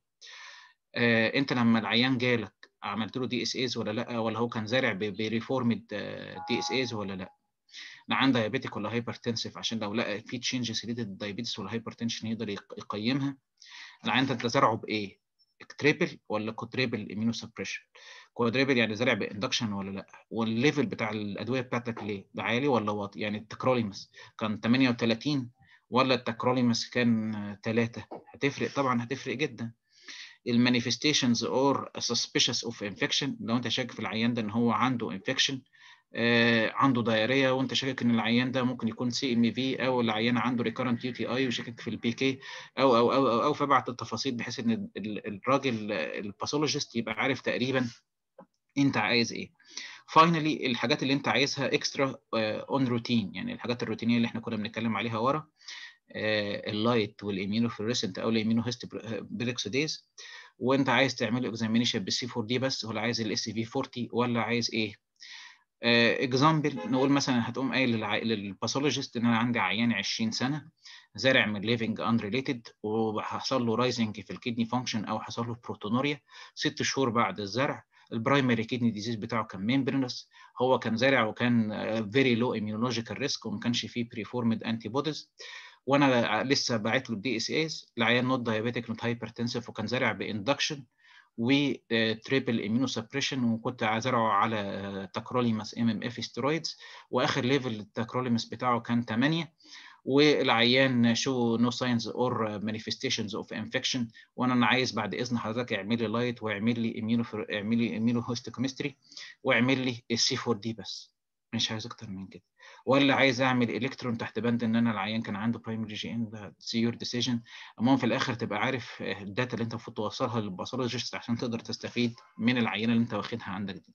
آه انت لما العيان جالك عملت له دي اس ايز ولا لا ولا هو كان زارع بريفورمد دي اس ايز ولا لا؟ لا عنده دايابيتيك ولا هايبرتنسيف عشان لو لقى في تشينجز ريليتد دايابيتس ولا هايبرتنشن يقدر يقيمها العيان ده انت زرعه بايه؟ تريبل ولا كوتريبل امينو سبريشن كوادريبل يعني زرع باندكشن ولا لا والليفل بتاع الادويه بتاعتك ليه ده عالي ولا واطي يعني التكروليمس كان 38 ولا التكروليمس كان 3 هتفرق طبعا هتفرق جدا المانيفستيشنز اور suspicious اوف انفكشن لو انت شاكك في العيان ده ان هو عنده انفكشن آه عنده دايريه وانت شاكك ان العيان ده ممكن يكون سي ام في او العيان عنده ريكارنت يو تي اي وشاكك في البي كي او او او او, أو فبعت التفاصيل بحيث ان الراجل الباثولوجيست يبقى عارف تقريبا انت عايز ايه فاينلي الحاجات اللي انت عايزها اكسترا اون روتين يعني الحاجات الروتينيه اللي احنا كنا بنتكلم عليها ورا اللايت والاميونوفلوريسنت او الاميونوهيستوبريكسيديز وانت عايز تعمل اكزامينيشن بالسي 4 دي بس ولا عايز الاس في 40 ولا عايز ايه اكزامبل uh, نقول مثلا هتقوم قايل للباثولوجيست ان انا عندي عيان 20 سنه زارع من ليفنج ان ريليتد وحصل له رايزنج في الكدني فانكشن او حصل له بروتونوريا ست شهور بعد الزرع البرايمري كيدني ديزيز بتاعه كان ميمبرنس هو كان زارع وكان فيري لو immunological ريسك وما كانش فيه بريفورمد انتي بوديز وانا لسه باعت له الدي اس ايز العيان نوت دايابيتيك نوت هايبرتنسيف وكان زارع باندكشن وتريبل امينو سبريشن وكنت زرعه على تاكروليماس ام ام اف ستيرويدز واخر ليفل التاكروليماس بتاعه كان 8 والعيان شو نو ساينز اور مانيفستيشنز اوف انفكشن وانا انا عايز بعد اذن حضرتك اعمل لي لايت واعمل لي اميونو اعمل لي اميونو هيستوكيمستري واعمل لي السي 4 دي بس مش عايز اكتر من كده ولا عايز اعمل الكترون تحت بند ان انا العيان كان عنده برايمري جي ان ده سيور ديسيجن المهم في الاخر تبقى عارف الداتا اللي انت المفروض توصلها للباثولوجيست عشان تقدر تستفيد من العينه اللي انت واخدها عندك دي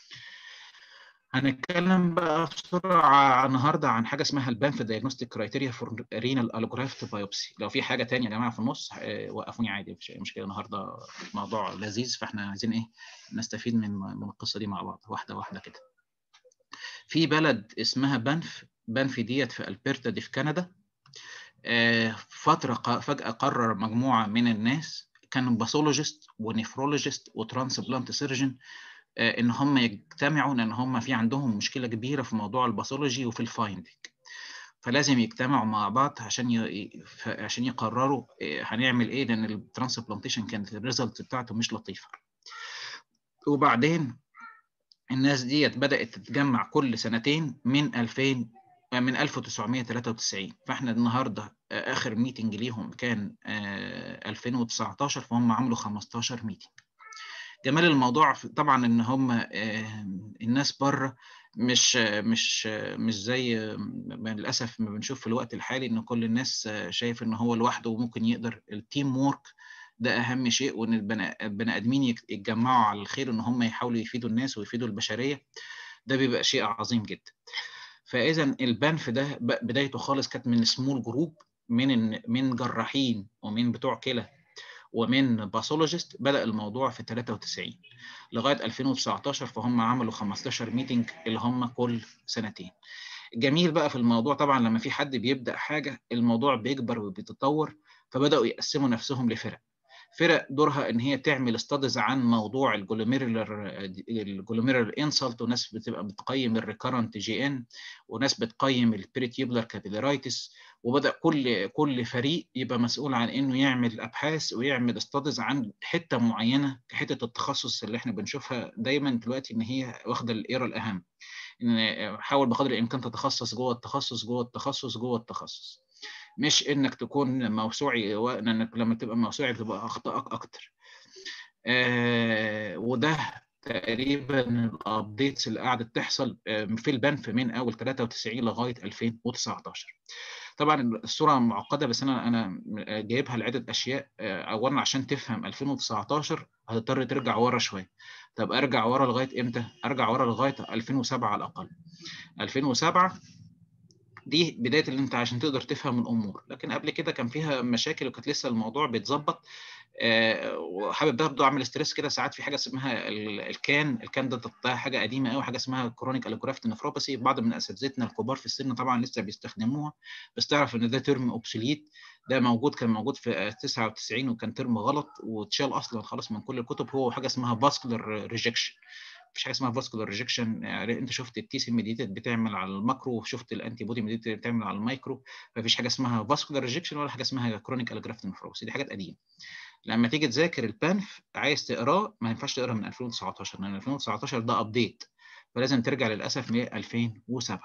هنتكلم بقى بسرعه النهارده عن حاجه اسمها البانف دايجنوستيك كرايتيريا فور رينال الوجرافت بايوبسي لو في حاجه ثانيه يا جماعه في النص وقفوني عادي مفيش اي مشكله النهارده موضوع لذيذ فاحنا عايزين ايه نستفيد من من القصه دي مع بعض واحده واحده كده في بلد اسمها بانف بانف ديت في البرتا دي في كندا فتره فجاه قرر مجموعه من الناس كانوا باثولوجيست ونفرولوجيست وترانسبلانت سيرجن ان هم يجتمعوا لان هم في عندهم مشكله كبيره في موضوع الباثولوجي وفي الفايندنج فلازم يجتمعوا مع بعض عشان ي... عشان يقرروا هنعمل ايه لان الترانسبلانتيشن كانت الريزلت بتاعته مش لطيفه وبعدين الناس ديت بدات تتجمع كل سنتين من 2000 من 1993 فاحنا النهارده اخر ميتنج ليهم كان 2019 فهم عملوا 15 ميتنج جمال الموضوع طبعا ان هم الناس بره مش مش مش زي للاسف ما بنشوف في الوقت الحالي ان كل الناس شايف ان هو لوحده وممكن يقدر التيم وورك ده اهم شيء وان البني ادمين يتجمعوا على الخير ان هم يحاولوا يفيدوا الناس ويفيدوا البشريه ده بيبقى شيء عظيم جدا فاذا البنف ده بدايته خالص كانت من سمول جروب من من جراحين ومن بتوع كلى ومن باثولوجيست بدا الموضوع في 93 لغايه 2019 فهم عملوا 15 ميتنج اللي هم كل سنتين الجميل بقى في الموضوع طبعا لما في حد بيبدا حاجه الموضوع بيكبر وبيتطور فبداوا يقسموا نفسهم لفرق فرق دورها ان هي تعمل استادز عن موضوع الجلوميرولر الجلوميرولر انسلت وناس بتبقى بتقيم الريكرنت جي ان وناس بتقيم البريتيبلر كابيلارايتس وبدا كل كل فريق يبقى مسؤول عن انه يعمل ابحاث ويعمل استادز عن حته معينه حته التخصص اللي احنا بنشوفها دايما دلوقتي ان هي واخده الايرا الاهم ان حاول بقدر الامكان تتخصص جوه التخصص جوه التخصص جوه التخصص مش انك تكون موسوعي لانك لما تبقى موسوعي بتبقى اخطائك اكتر آه وده تقريبا الابديتس اللي قعدت تحصل في البنف من اول 93 لغايه 2019 طبعا الصوره معقده بس انا انا جايبها لعده اشياء اولا عشان تفهم 2019 هتضطر ترجع ورا شويه طب ارجع ورا لغايه امتى ارجع ورا لغايه 2007 على الاقل 2007 دي بدايه اللي انت عشان تقدر تفهم الامور لكن قبل كده كان فيها مشاكل وكانت لسه الموضوع بيتظبط أه وحابب برضه اعمل ستريس كده ساعات في حاجه اسمها الكان الكان ده حاجه قديمه قوي حاجه اسمها كرونيك الوجرافت نفروباثي بعض من اساتذتنا الكبار في السن طبعا لسه بيستخدموها بس تعرف ان ده ترم اوبسوليت ده موجود كان موجود في 99 وكان ترم غلط واتشال اصلا خلاص من كل الكتب هو حاجه اسمها فاسكولار ريجكشن مفيش حاجه اسمها فاسكولار ريجكشن يعني انت شفت التي سي ميديتد بتعمل على الماكرو وشفت الانتي بودي ميديتد بتعمل على المايكرو مفيش حاجه اسمها فاسكولار ريجكشن ولا حاجه اسمها كرونيك الجرافت نفروباثي دي حاجات قديمه لما تيجي تذاكر البانف عايز تقراه ما ينفعش تقرا من 2019 لان 2019 ده ابديت فلازم ترجع للاسف ل 2007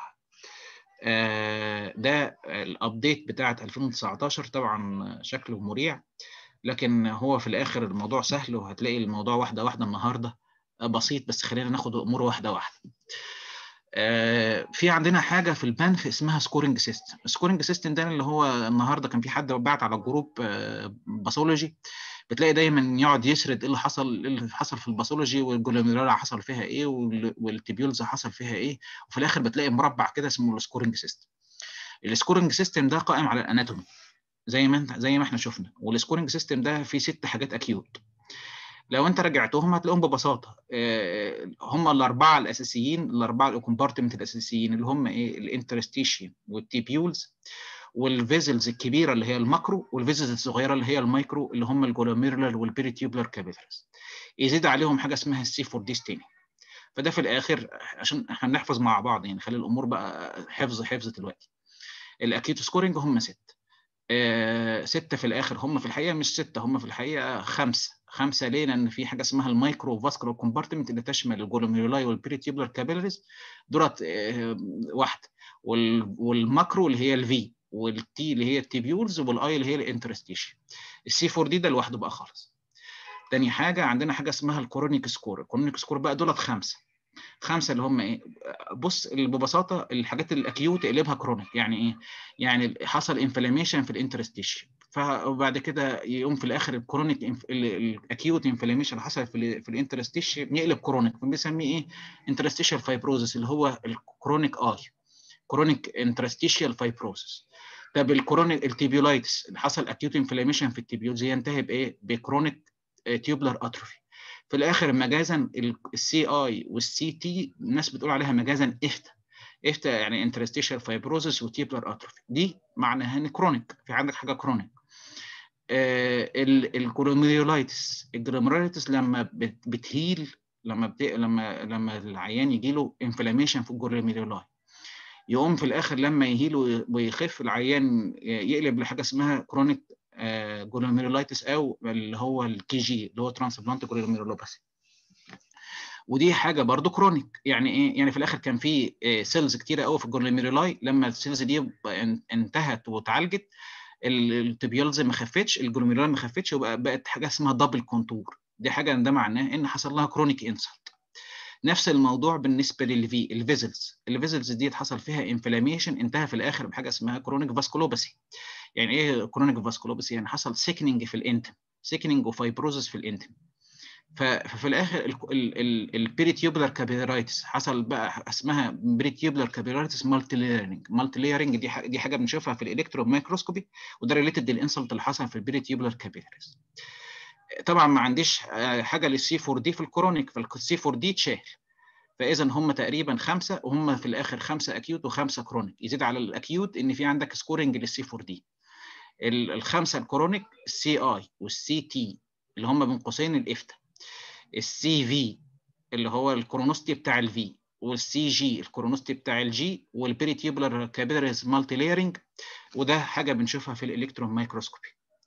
آه ده الابديت بتاعت 2019 طبعا شكله مريع لكن هو في الاخر الموضوع سهل وهتلاقي الموضوع واحده واحده النهارده بسيط بس خلينا ناخد الامور واحده واحده آه في عندنا حاجه في البانف اسمها سكورنج سيستم السكورنج سيستم ده اللي هو النهارده كان في حد بعت على الجروب آه باثولوجي بتلاقي دايما يقعد يسرد ايه اللي حصل ايه اللي حصل في الباثولوجي والجلوميرولا حصل فيها ايه والتبيولز حصل فيها ايه وفي الاخر بتلاقي مربع كده اسمه السكورنج سيستم السكورنج سيستم ده قائم على الاناتومي زي ما انت زي ما احنا شفنا والسكورنج سيستم ده فيه ست حاجات اكيوت لو انت رجعتهم هتلاقيهم ببساطه هم الاربعه الاساسيين الاربعه الكومبارتمنت الاساسيين اللي هم ايه الانترستيشيوم والتيبيولز والفيزلز الكبيره اللي هي الماكرو والفيزلز الصغيره اللي هي المايكرو اللي هم الجلوميرولار والبيريتيوبلر كابيلاريز يزيد عليهم حاجه اسمها السي 4 دي ستيني فده في الاخر عشان احنا نحفظ مع بعض يعني خلي الامور بقى حفظ حفظ دلوقتي الاكيوت سكورنج هم ست آه ستة في الآخر هم في الحقيقة مش ستة هم في الحقيقة خمسة خمسة ليه؟ لأن في حاجة اسمها المايكرو فاسكولار كومبارتمنت اللي تشمل الجلوميرولاي والبريتيبولار كابيلاريز دولت آه واحدة والماكرو اللي هي الفي والتي اللي هي التيبيولز والاي اللي هي الانترستيشن السي 4 دي ده لوحده بقى خالص تاني حاجة عندنا حاجة اسمها الكورونيك سكور الكورونيك سكور بقى دولت خمسة خمسه اللي هم ايه بص ببساطه الحاجات الاكيوت اقلبها كرونيك يعني ايه يعني حصل انفلاميشن في الانترستيشن فبعد كده يقوم في الاخر الكرونيك الاكيوت انفلاميشن اللي حصل في في الانترستيشن يقلب كرونيك فبنسميه ايه انترستيشال فايبروزس اللي هو الكرونيك اي كرونيك انترستيشال فايبروزس طب الكرونيك التيبيولايتس اللي حصل اكيوت انفلاميشن في التيبيولز ينتهي بايه بكرونيك تيوبلر اتروفي في الاخر مجازا السي اي والسي تي الناس بتقول عليها مجازا افتا افتا يعني انترستيشال فايبروزس وتيبلر اتروفي دي معناها ان كرونيك في عندك حاجه كرونيك آه الجلوميرولايتس الجلوميرولايتس لما بتهيل لما بت... لما لما العيان يجي له انفلاميشن في الجلوميرولاي يقوم في الاخر لما يهيل ويخف العيان يقلب لحاجه اسمها كرونيك جلوميرولايتس او اللي هو الكي جي اللي هو ترانسبلانت جلوميرولوباثي ودي حاجه برضو كرونيك يعني ايه يعني في الاخر كان في سيلز كتيره قوي في الجلوميرولاي لما السيلز دي انتهت واتعالجت التبيولز ما خفتش الجلوميرولاي ما خفتش وبقى بقت حاجه اسمها دبل كونتور دي حاجه ده معناه ان حصل لها كرونيك انسلت نفس الموضوع بالنسبه للفي الفيزلز الفيزلز دي حصل فيها انفلاميشن انتهى في الاخر بحاجه اسمها كرونيك فاسكولوباثي يعني ايه كرونيك فاسكولوباثي يعني حصل سيكنينج في الانتم سيكنينج وفايبروزس في الانتم ففي الاخر البيريتيوبلر كابيلارايتس حصل بقى اسمها بريتيوبلر كابيلارايتس مالتي ليرنج مالتي ليرنج دي حاجه دي حاجه بنشوفها في الالكترون مايكروسكوبي وده ريليتد للانسلت اللي حصل في البيريتيوبلر كابيلاريز طبعا ما عنديش حاجه للسي 4 دي في الكرونيك فالسي 4 دي اتشال فاذا هم تقريبا خمسه وهم في الاخر خمسه اكيوت وخمسه كرونيك يزيد على الاكيوت ان في عندك سكورنج للسي 4 دي الخمسه الكرونيك السي اي والسي تي اللي هم بين قوسين الافتا السي في اللي هو الكرونوستي بتاع الفي والسي جي الكرونوستي بتاع الجي والبيريتيبولار كابيلاريز مالتي ليرنج وده حاجه بنشوفها في الالكترون مايكروسكوبي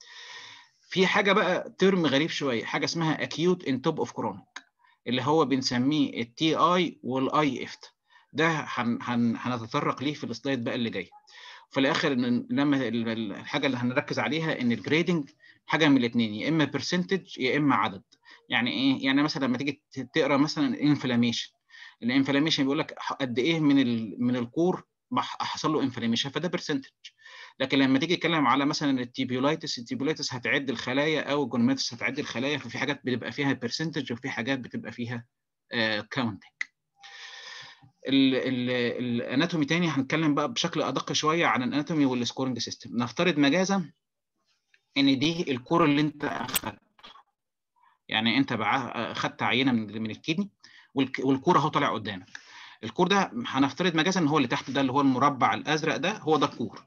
في حاجه بقى ترم غريب شويه حاجه اسمها اكيوت ان توب اوف كرونيك اللي هو بنسميه التي اي والاي افت ده هنتطرق ليه في السلايد بقى اللي جاي في الاخر لما الحاجه اللي هنركز عليها ان الجريدنج حاجه من الاثنين يا اما برسنتج يا اما عدد يعني ايه يعني مثلا لما تيجي تقرا مثلا انفلاميشن الانفلاميشن بيقول لك قد ايه من من الكور حصل له انفلاميشن فده برسنتج لكن لما تيجي تتكلم على مثلا التيبيولايتس التيبيولايتس هتعد الخلايا او الجونوماتس هتعد الخلايا ففي حاجات بتبقى فيها برسنتج وفي حاجات بتبقى فيها كاونتنج الاناتومي تاني هنتكلم بقى بشكل ادق شويه عن الاناتومي والسكورنج سيستم نفترض مجازا ان دي الكور اللي انت اخدته يعني انت اخدت عينه من من الكدني والكور اهو طالع قدامك الكور ده هنفترض مجازا ان هو اللي تحت ده اللي هو المربع الازرق ده هو ده الكور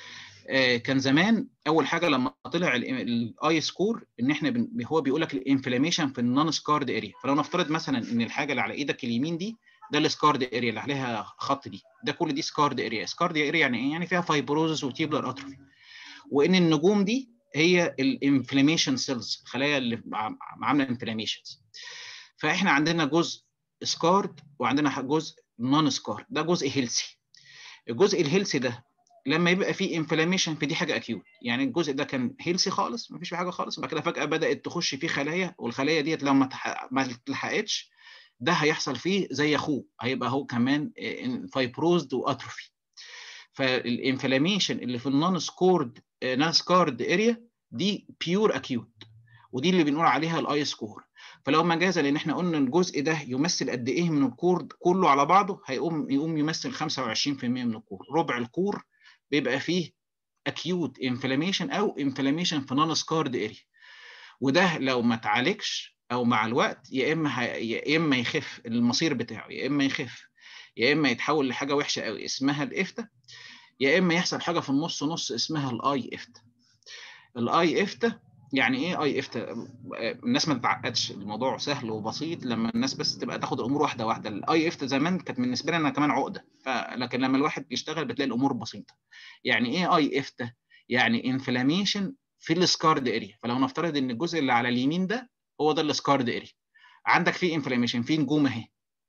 آه كان زمان اول حاجه لما طلع الاي سكور ان احنا هو بيقول لك الانفلاميشن في النون سكارد اريا فلو نفترض مثلا ان الحاجه اللي على ايدك اليمين دي ده السكارد اريا اللي عليها خط دي ده كل دي سكارد اريا سكارد اريا يعني ايه يعني فيها فايبروزس وتيبلر اتروفي وان النجوم دي هي الانفلاميشن سيلز الخلايا اللي عامله انفلاميشنز فاحنا عندنا جزء سكارد وعندنا جزء نون سكارد ده جزء هيلسي الجزء الهيلسي ده لما يبقى فيه انفلاميشن في دي حاجه اكيوت يعني الجزء ده كان هيلسي خالص ما فيش فيه حاجه خالص وبعد كده فجاه بدات تخش فيه خلايا والخلايا ديت لو ما اتلحقتش ده هيحصل فيه زي اخوه هيبقى هو كمان فايبروزد واتروفي فالانفلاميشن اللي في النون سكورد نون سكارد اريا دي بيور اكيوت ودي اللي بنقول عليها الاي سكور فلو مجازا لان احنا قلنا الجزء ده يمثل قد ايه من الكور كله على بعضه هيقوم يقوم يمثل 25% من الكور ربع الكور بيبقى فيه اكيوت انفلاميشن او انفلاميشن في نون سكارد اريا وده لو ما اتعالجش او مع الوقت يا اما يا اما يخف المصير بتاعه يا اما يخف يا اما يتحول لحاجه وحشه قوي اسمها الافتا يا اما يحصل حاجه في النص نص اسمها الاي افتا الاي افتا يعني ايه اي افتا الناس ما تتعقدش الموضوع سهل وبسيط لما الناس بس تبقى تاخد الامور واحده واحده الاي افتا زمان كانت بالنسبه لي انا كمان عقده لكن لما الواحد بيشتغل بتلاقي الامور بسيطه يعني ايه اي افتا يعني انفلاميشن في السكارد اريا فلو نفترض ان الجزء اللي على اليمين ده هو ده السكارد اريا عندك فيه انفلاميشن فيه نجوم اهي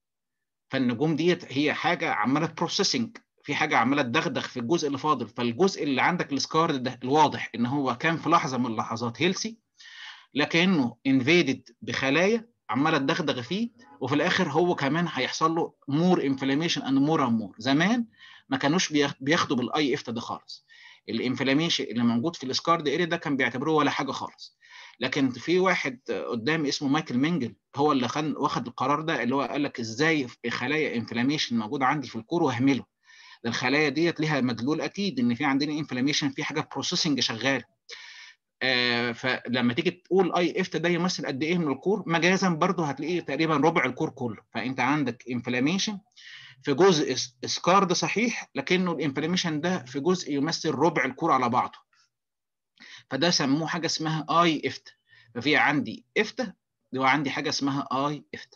فالنجوم ديت هي حاجه عماله بروسيسنج في حاجه عماله تدغدغ في الجزء اللي فاضل فالجزء اللي عندك السكارد ده الواضح ان هو كان في لحظه من اللحظات هيلسي لكنه انفيدد بخلايا عماله تدغدغ فيه وفي الاخر هو كمان هيحصل له مور انفلاميشن اند مور اند مور زمان ما كانوش بياخدوا بالاي اف ده خالص الانفلاميشن اللي موجود في السكارد اريا ده كان بيعتبروه ولا حاجه خالص لكن في واحد قدام اسمه مايكل مينجل هو اللي خن واخد القرار ده اللي هو قال لك ازاي خلايا انفلاميشن موجوده عندي في الكور واهمله ده الخلايا ديت ليها مدلول اكيد ان في عندنا انفلاميشن في حاجه بروسيسنج شغال آه فلما تيجي تقول اي اف ده يمثل قد ايه من الكور مجازا برضه هتلاقيه تقريبا ربع الكور كله فانت عندك انفلاميشن في جزء سكارد صحيح لكنه الانفلاميشن ده في جزء يمثل ربع الكور على بعضه فده سموه حاجه اسمها اي افت ففي عندي افتا وعندي حاجه اسمها اي افتا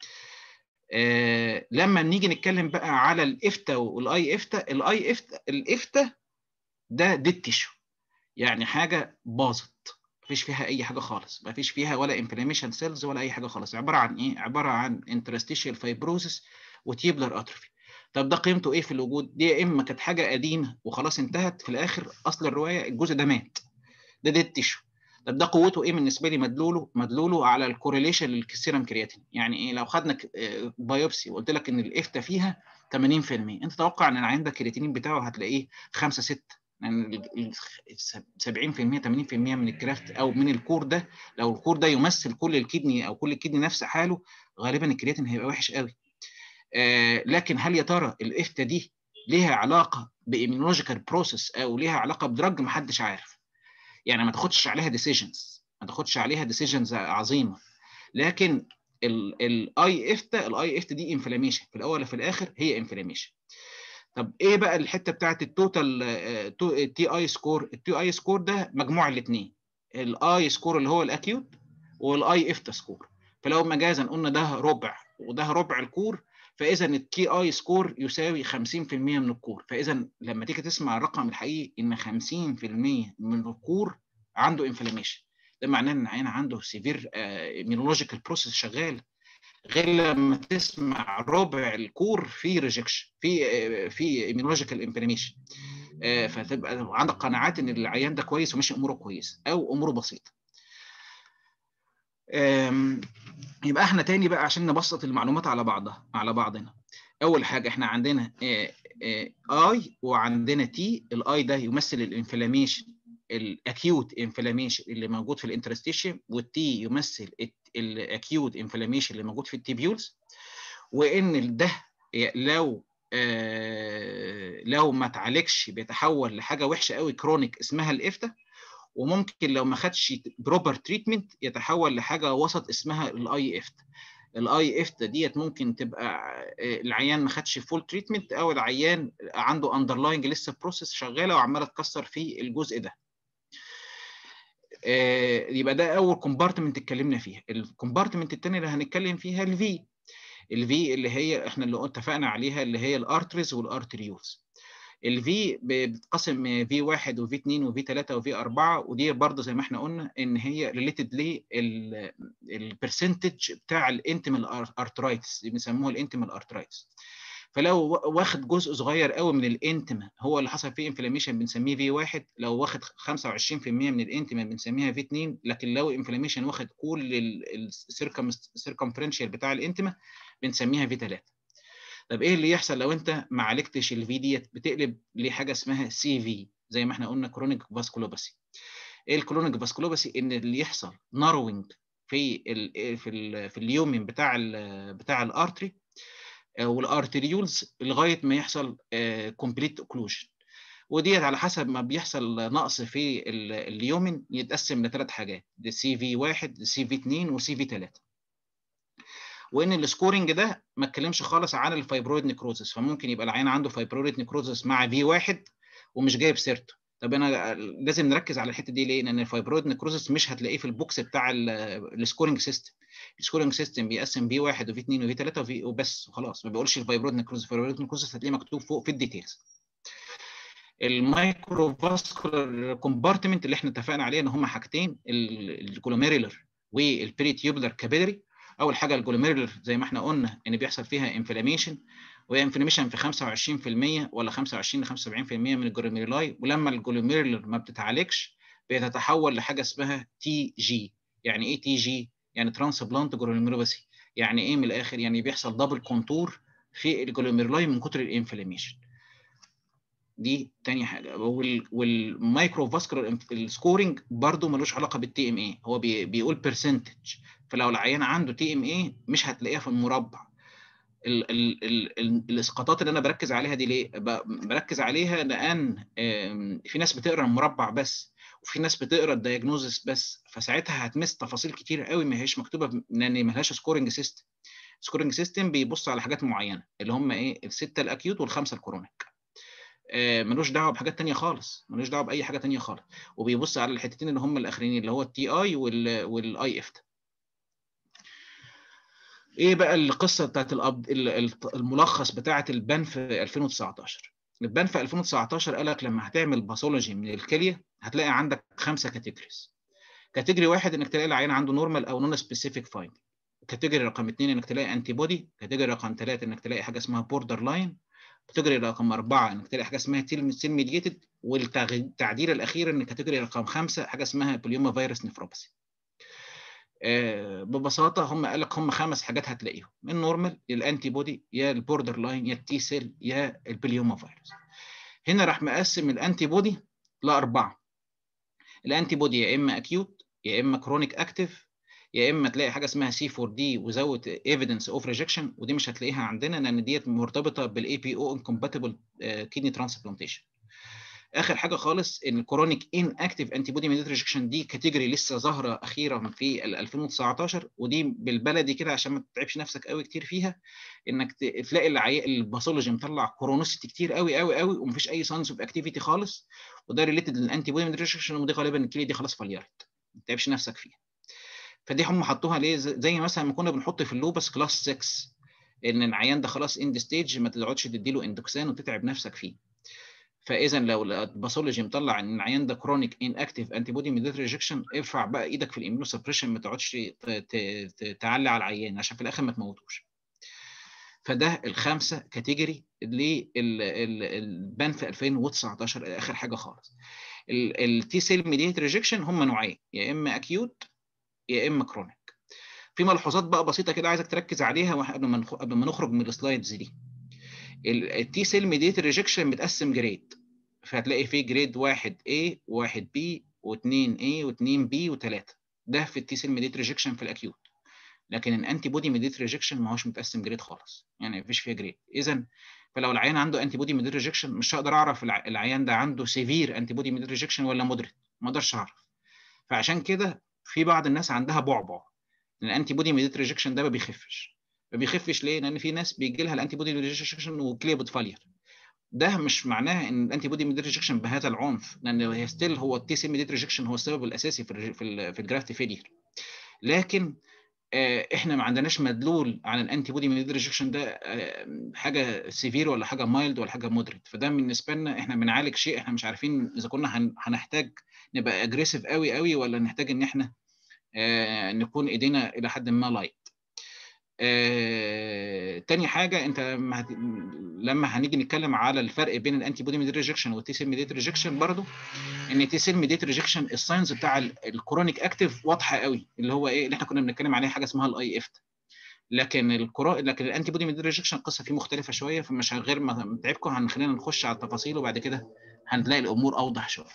آه لما نيجي نتكلم بقى على الافتا والاي افتا الاي افتا الافتا ده ديد تيشو يعني حاجه باظت مفيش فيها اي حاجه خالص مفيش فيها ولا انفلاميشن سيلز ولا اي حاجه خالص عباره عن ايه عباره عن انترستيشيال فايبروزس وتيبلر اتروفي طب ده قيمته ايه في الوجود دي يا اما كانت حاجه قديمه وخلاص انتهت في الاخر اصل الروايه الجزء ده مات ده ديد تيشو طب ده قوته ايه بالنسبه لي مدلوله مدلوله على الكورليشن للسيرم كرياتين يعني ايه لو خدنا بايوبسي وقلت لك ان الافتا فيها 80% انت تتوقع ان العين ده الكرياتينين بتاعه هتلاقيه 5 6 يعني 70% 80% من الكرافت او من الكور ده لو الكور ده يمثل كل الكدني او كل الكدني نفس حاله غالبا الكرياتين هيبقى وحش قوي آه لكن هل يا ترى الافتا دي ليها علاقه بايميونولوجيكال بروسيس او ليها علاقه بدرج محدش عارف يعني ما تاخدش عليها ديسيجنز ما تاخدش عليها ديسيجنز عظيمه لكن الاي افتا الاي افتا دي انفلاميشن في الاول وفي الاخر هي انفلاميشن طب ايه بقى الحته بتاعت التوتال تي اي سكور التي اي سكور ده مجموع الاثنين الاي سكور اللي هو الاكيوت والاي افتا سكور فلو مجازا قلنا ده ربع وده ربع الكور فاذا التي اي سكور يساوي 50% من الكور فاذا لما تيجي تسمع الرقم الحقيقي ان 50% من الكور عنده انفلاميشن ده معناه ان العيان عنده سيفير ايميونولوجيكال بروسيس شغال غير لما تسمع ربع الكور في ريجكشن في في ايميونولوجيكال انفلاميشن فتبقى عندك قناعات ان العيان ده كويس وماشي اموره كويس او اموره بسيطه يبقى احنا تاني بقى عشان نبسط المعلومات على بعضها على بعضنا اول حاجه احنا عندنا اي وعندنا تي الاي ده يمثل الانفلاميشن الاكيوت انفلاميشن اللي موجود في الانترستيشن والتي يمثل الاكيوت انفلاميشن اللي موجود في التيبيولز وان ده لو آه لو ما اتعالجش بيتحول لحاجه وحشه قوي كرونيك اسمها الافتا وممكن لو ما خدش بروبر تريتمنت يتحول لحاجه وسط اسمها الاي افت الاي افت ديت ممكن تبقى العيان ما خدش فول تريتمنت او العيان عنده اندرلاينج لسه بروسيس شغاله وعماله تكسر في الجزء ده يبقى ده اول كومبارتمنت اتكلمنا فيها الكومبارتمنت الثاني اللي هنتكلم فيها الفي الفي اللي هي احنا اللي اتفقنا عليها اللي هي الارتريز والارتريولز الفي بتتقسم في 1 وفي 2 وفي 3 وفي 4 ودي برضه زي ما احنا قلنا ان هي ريليتد للبرسنتج بتاع الانتيمال ارترايتس بنسموها الانتيمال ارترايتس فلو واخد جزء صغير قوي من الانتما هو اللي حصل فيه انفلاميشن بنسميه في 1 لو واخد 25% من الانتما بنسميها في 2 لكن لو انفلاميشن واخد كل السيركمفرنشال بتاع الانتما بنسميها في 3 طب ايه اللي يحصل لو انت ما عالجتش الفي ديت بتقلب لحاجه اسمها سي في زي ما احنا قلنا كرونيك فاسكولوباسي ايه الكرونيك فاسكولوباسي ان اللي يحصل ناروينج في ال في ال في اليومين بتاع ال بتاع الارتري والارتريولز لغايه ما يحصل كومبليت اوكلوجن وديت على حسب ما بيحصل نقص في اليومين يتقسم لثلاث حاجات دي سي في 1 سي في 2 وسي في 3 وان السكورنج ده ما اتكلمش خالص عن الفايبرويد نيكروزس فممكن يبقى العيان عنده فايبرويد نيكروزس مع في واحد ومش جايب سيرته طب انا لازم نركز على الحته دي ليه؟ لان الفايبرويد نيكروزس مش هتلاقيه في البوكس بتاع السكورنج سيستم السكورنج سيستم بيقسم في واحد وفي اثنين وفي ثلاثه وفي وبس وخلاص ما بيقولش الفايبرويد نيكروزس الفايبرويد نيكروزس هتلاقيه مكتوب فوق في الديتيلز المايكرو فاسكولار كومبارتمنت اللي احنا اتفقنا عليه ان هم حاجتين الجلوميرولر والبريتيوبلر كابيلري اول حاجه الجلوميرولر زي ما احنا قلنا ان بيحصل فيها انفلاميشن وهي انفلاميشن في 25% ولا 25 ل 75% من الجلوميرولاي ولما الجلوميرولر ما بتتعالجش بتتحول لحاجه اسمها تي جي يعني ايه تي جي يعني ترانسبلانت جلوميرولوباثي يعني ايه من الاخر يعني بيحصل دبل كونتور في الجلوميرولاي من كتر الانفلاميشن دي تاني حاجه والمايكرو فاسكولار السكورنج برضه ملوش علاقه بالتي ام اي هو بي بيقول برسنتج فلو العيان عنده تي ام اي مش هتلاقيها في المربع ال ال ال ال الاسقاطات اللي انا بركز عليها دي ليه؟ بركز عليها لان في ناس بتقرا المربع بس وفي ناس بتقرا الدايجنوزس بس فساعتها هتمس تفاصيل كتير قوي ما هيش مكتوبه لان ما لهاش سكورنج سيستم سكورنج سيستم بيبص على حاجات معينه اللي هم ايه السته الاكيوت والخمسه الكرونيك ملوش دعوه بحاجات تانية خالص ملوش دعوه باي حاجه تانية خالص وبيبص على الحتتين اللي هم الاخرين اللي هو التي اي والاي افتا ايه بقى القصه بتاعت الأب... الملخص بتاعت البان في 2019 البان في 2019 قال لك لما هتعمل باثولوجي من الكليه هتلاقي عندك خمسه كاتيجوريز كاتيجوري واحد انك تلاقي العيان عنده نورمال او نون سبيسيفيك فايند كاتيجوري رقم اثنين انك تلاقي انتي بودي كاتيجوري رقم ثلاثه انك تلاقي حاجه اسمها بوردر لاين كاتيجوري رقم اربعه انك تلاقي حاجه اسمها سيل ميديتد والتعديل الاخير ان كاتيجوري رقم خمسه حاجه اسمها بليوما فيروس نفروباثي ببساطه هم قال لك هم خمس حاجات هتلاقيهم النورمال يا الانتي بودي يا البوردر لاين يا التي سيل يا البليوما فيروس هنا راح مقسم الانتي بودي لاربعه الانتي بودي يا اما اكيوت يا اما كرونيك اكتيف يا اما تلاقي حاجه اسمها سي 4 دي وزود ايفيدنس اوف ريجكشن ودي مش هتلاقيها عندنا لان ديت مرتبطه بالاي بي او انكومباتبل كيدني ترانسبلانتيشن اخر حاجه خالص ان الكرونيك ان اكتيف انتي بودي ميديت ريجكشن دي كاتيجوري لسه ظاهره اخيرا في 2019 ودي بالبلدي كده عشان ما تتعبش نفسك قوي كتير فيها انك تلاقي العي... الباثولوجي مطلع كورونوسيتي كتير قوي قوي قوي ومفيش اي ساينس اوف اكتيفيتي خالص وده ريليتد للانتي بودي ميديت ريجكشن ودي غالبا الكليه دي خلاص فليرت ما تتعبش نفسك فيها فدي هم حطوها ليه زي مثلا ما كنا بنحط في اللوبس كلاس 6 ان العيان ده خلاص اند ستيج ما تقعدش تديله اندوكسان وتتعب نفسك فيه فاذا لو الباثولوجي مطلع ان العيان ده كرونيك ان اكتيف انتي بودي ميديت ريجكشن ارفع بقى ايدك في الاميونو سبريشن ما تقعدش تعلي على العيان عشان في الاخر ما تموتوش فده الخمسه كاتيجوري للبان في 2019 اخر حاجه خالص التي سيل ميديت ريجكشن هم نوعين يا اما اكيوت يا اما كرونيك في ملحوظات بقى بسيطه كده عايزك تركز عليها قبل ما قبل ما نخرج من السلايدز دي التي سيل ميديت ريجكشن متقسم جريد فهتلاقي فيه جريد 1 A و1 B و2 A و2 B و3 ده في التي سيل ميديت ريجكشن في الاكيوت لكن الانتي بودي ميديت ريجكشن ما هوش متقسم جريد خالص يعني مفيش فيها جريد اذا فلو العيان عنده انتي بودي ميديت ريجكشن مش هقدر اعرف العيان ده عنده سيفير انتي بودي ميديت ريجكشن ولا مودريت ما اقدرش اعرف فعشان كده في بعض الناس عندها بعبع الانتي بودي ميديت ريجكشن ده ما بيخفش ما بيخفش ليه؟ لان في ناس بيجي لها الانتي بودي ريجكشن وكليه بتفالير ده مش معناه ان الانتي بودي ميديت ريجكشن بهذا العنف لان هي ستيل هو التي سي ميديت ريجكشن هو السبب الاساسي في ال في, ال في الجرافت فيلير لكن احنا ما عندناش مدلول على الانتي بودي ميديت ريجكشن ده حاجه سيفير ولا حاجه مايلد ولا حاجه مودريت فده بالنسبه لنا احنا بنعالج شيء احنا مش عارفين اذا كنا هنحتاج نبقى اجريسيف قوي قوي ولا نحتاج ان احنا نكون ايدينا الى حد ما لايت آه، تاني حاجه انت لما, لما هنيجي نتكلم على الفرق بين الانتي بودي ميديت ريجكشن والتي سيل ميديت ريجكشن برضو ان التي سيل ميديت ريجكشن الساينز بتاع الكرونيك اكتيف واضحه قوي اللي هو ايه اللي احنا كنا بنتكلم عليه حاجه اسمها الاي افت لكن الكرو... لكن الانتي بودي ميديت ريجكشن القصه فيه مختلفه شويه فمش غير ما نتعبكم هنخلينا نخش على التفاصيل وبعد كده هنلاقي الامور اوضح شويه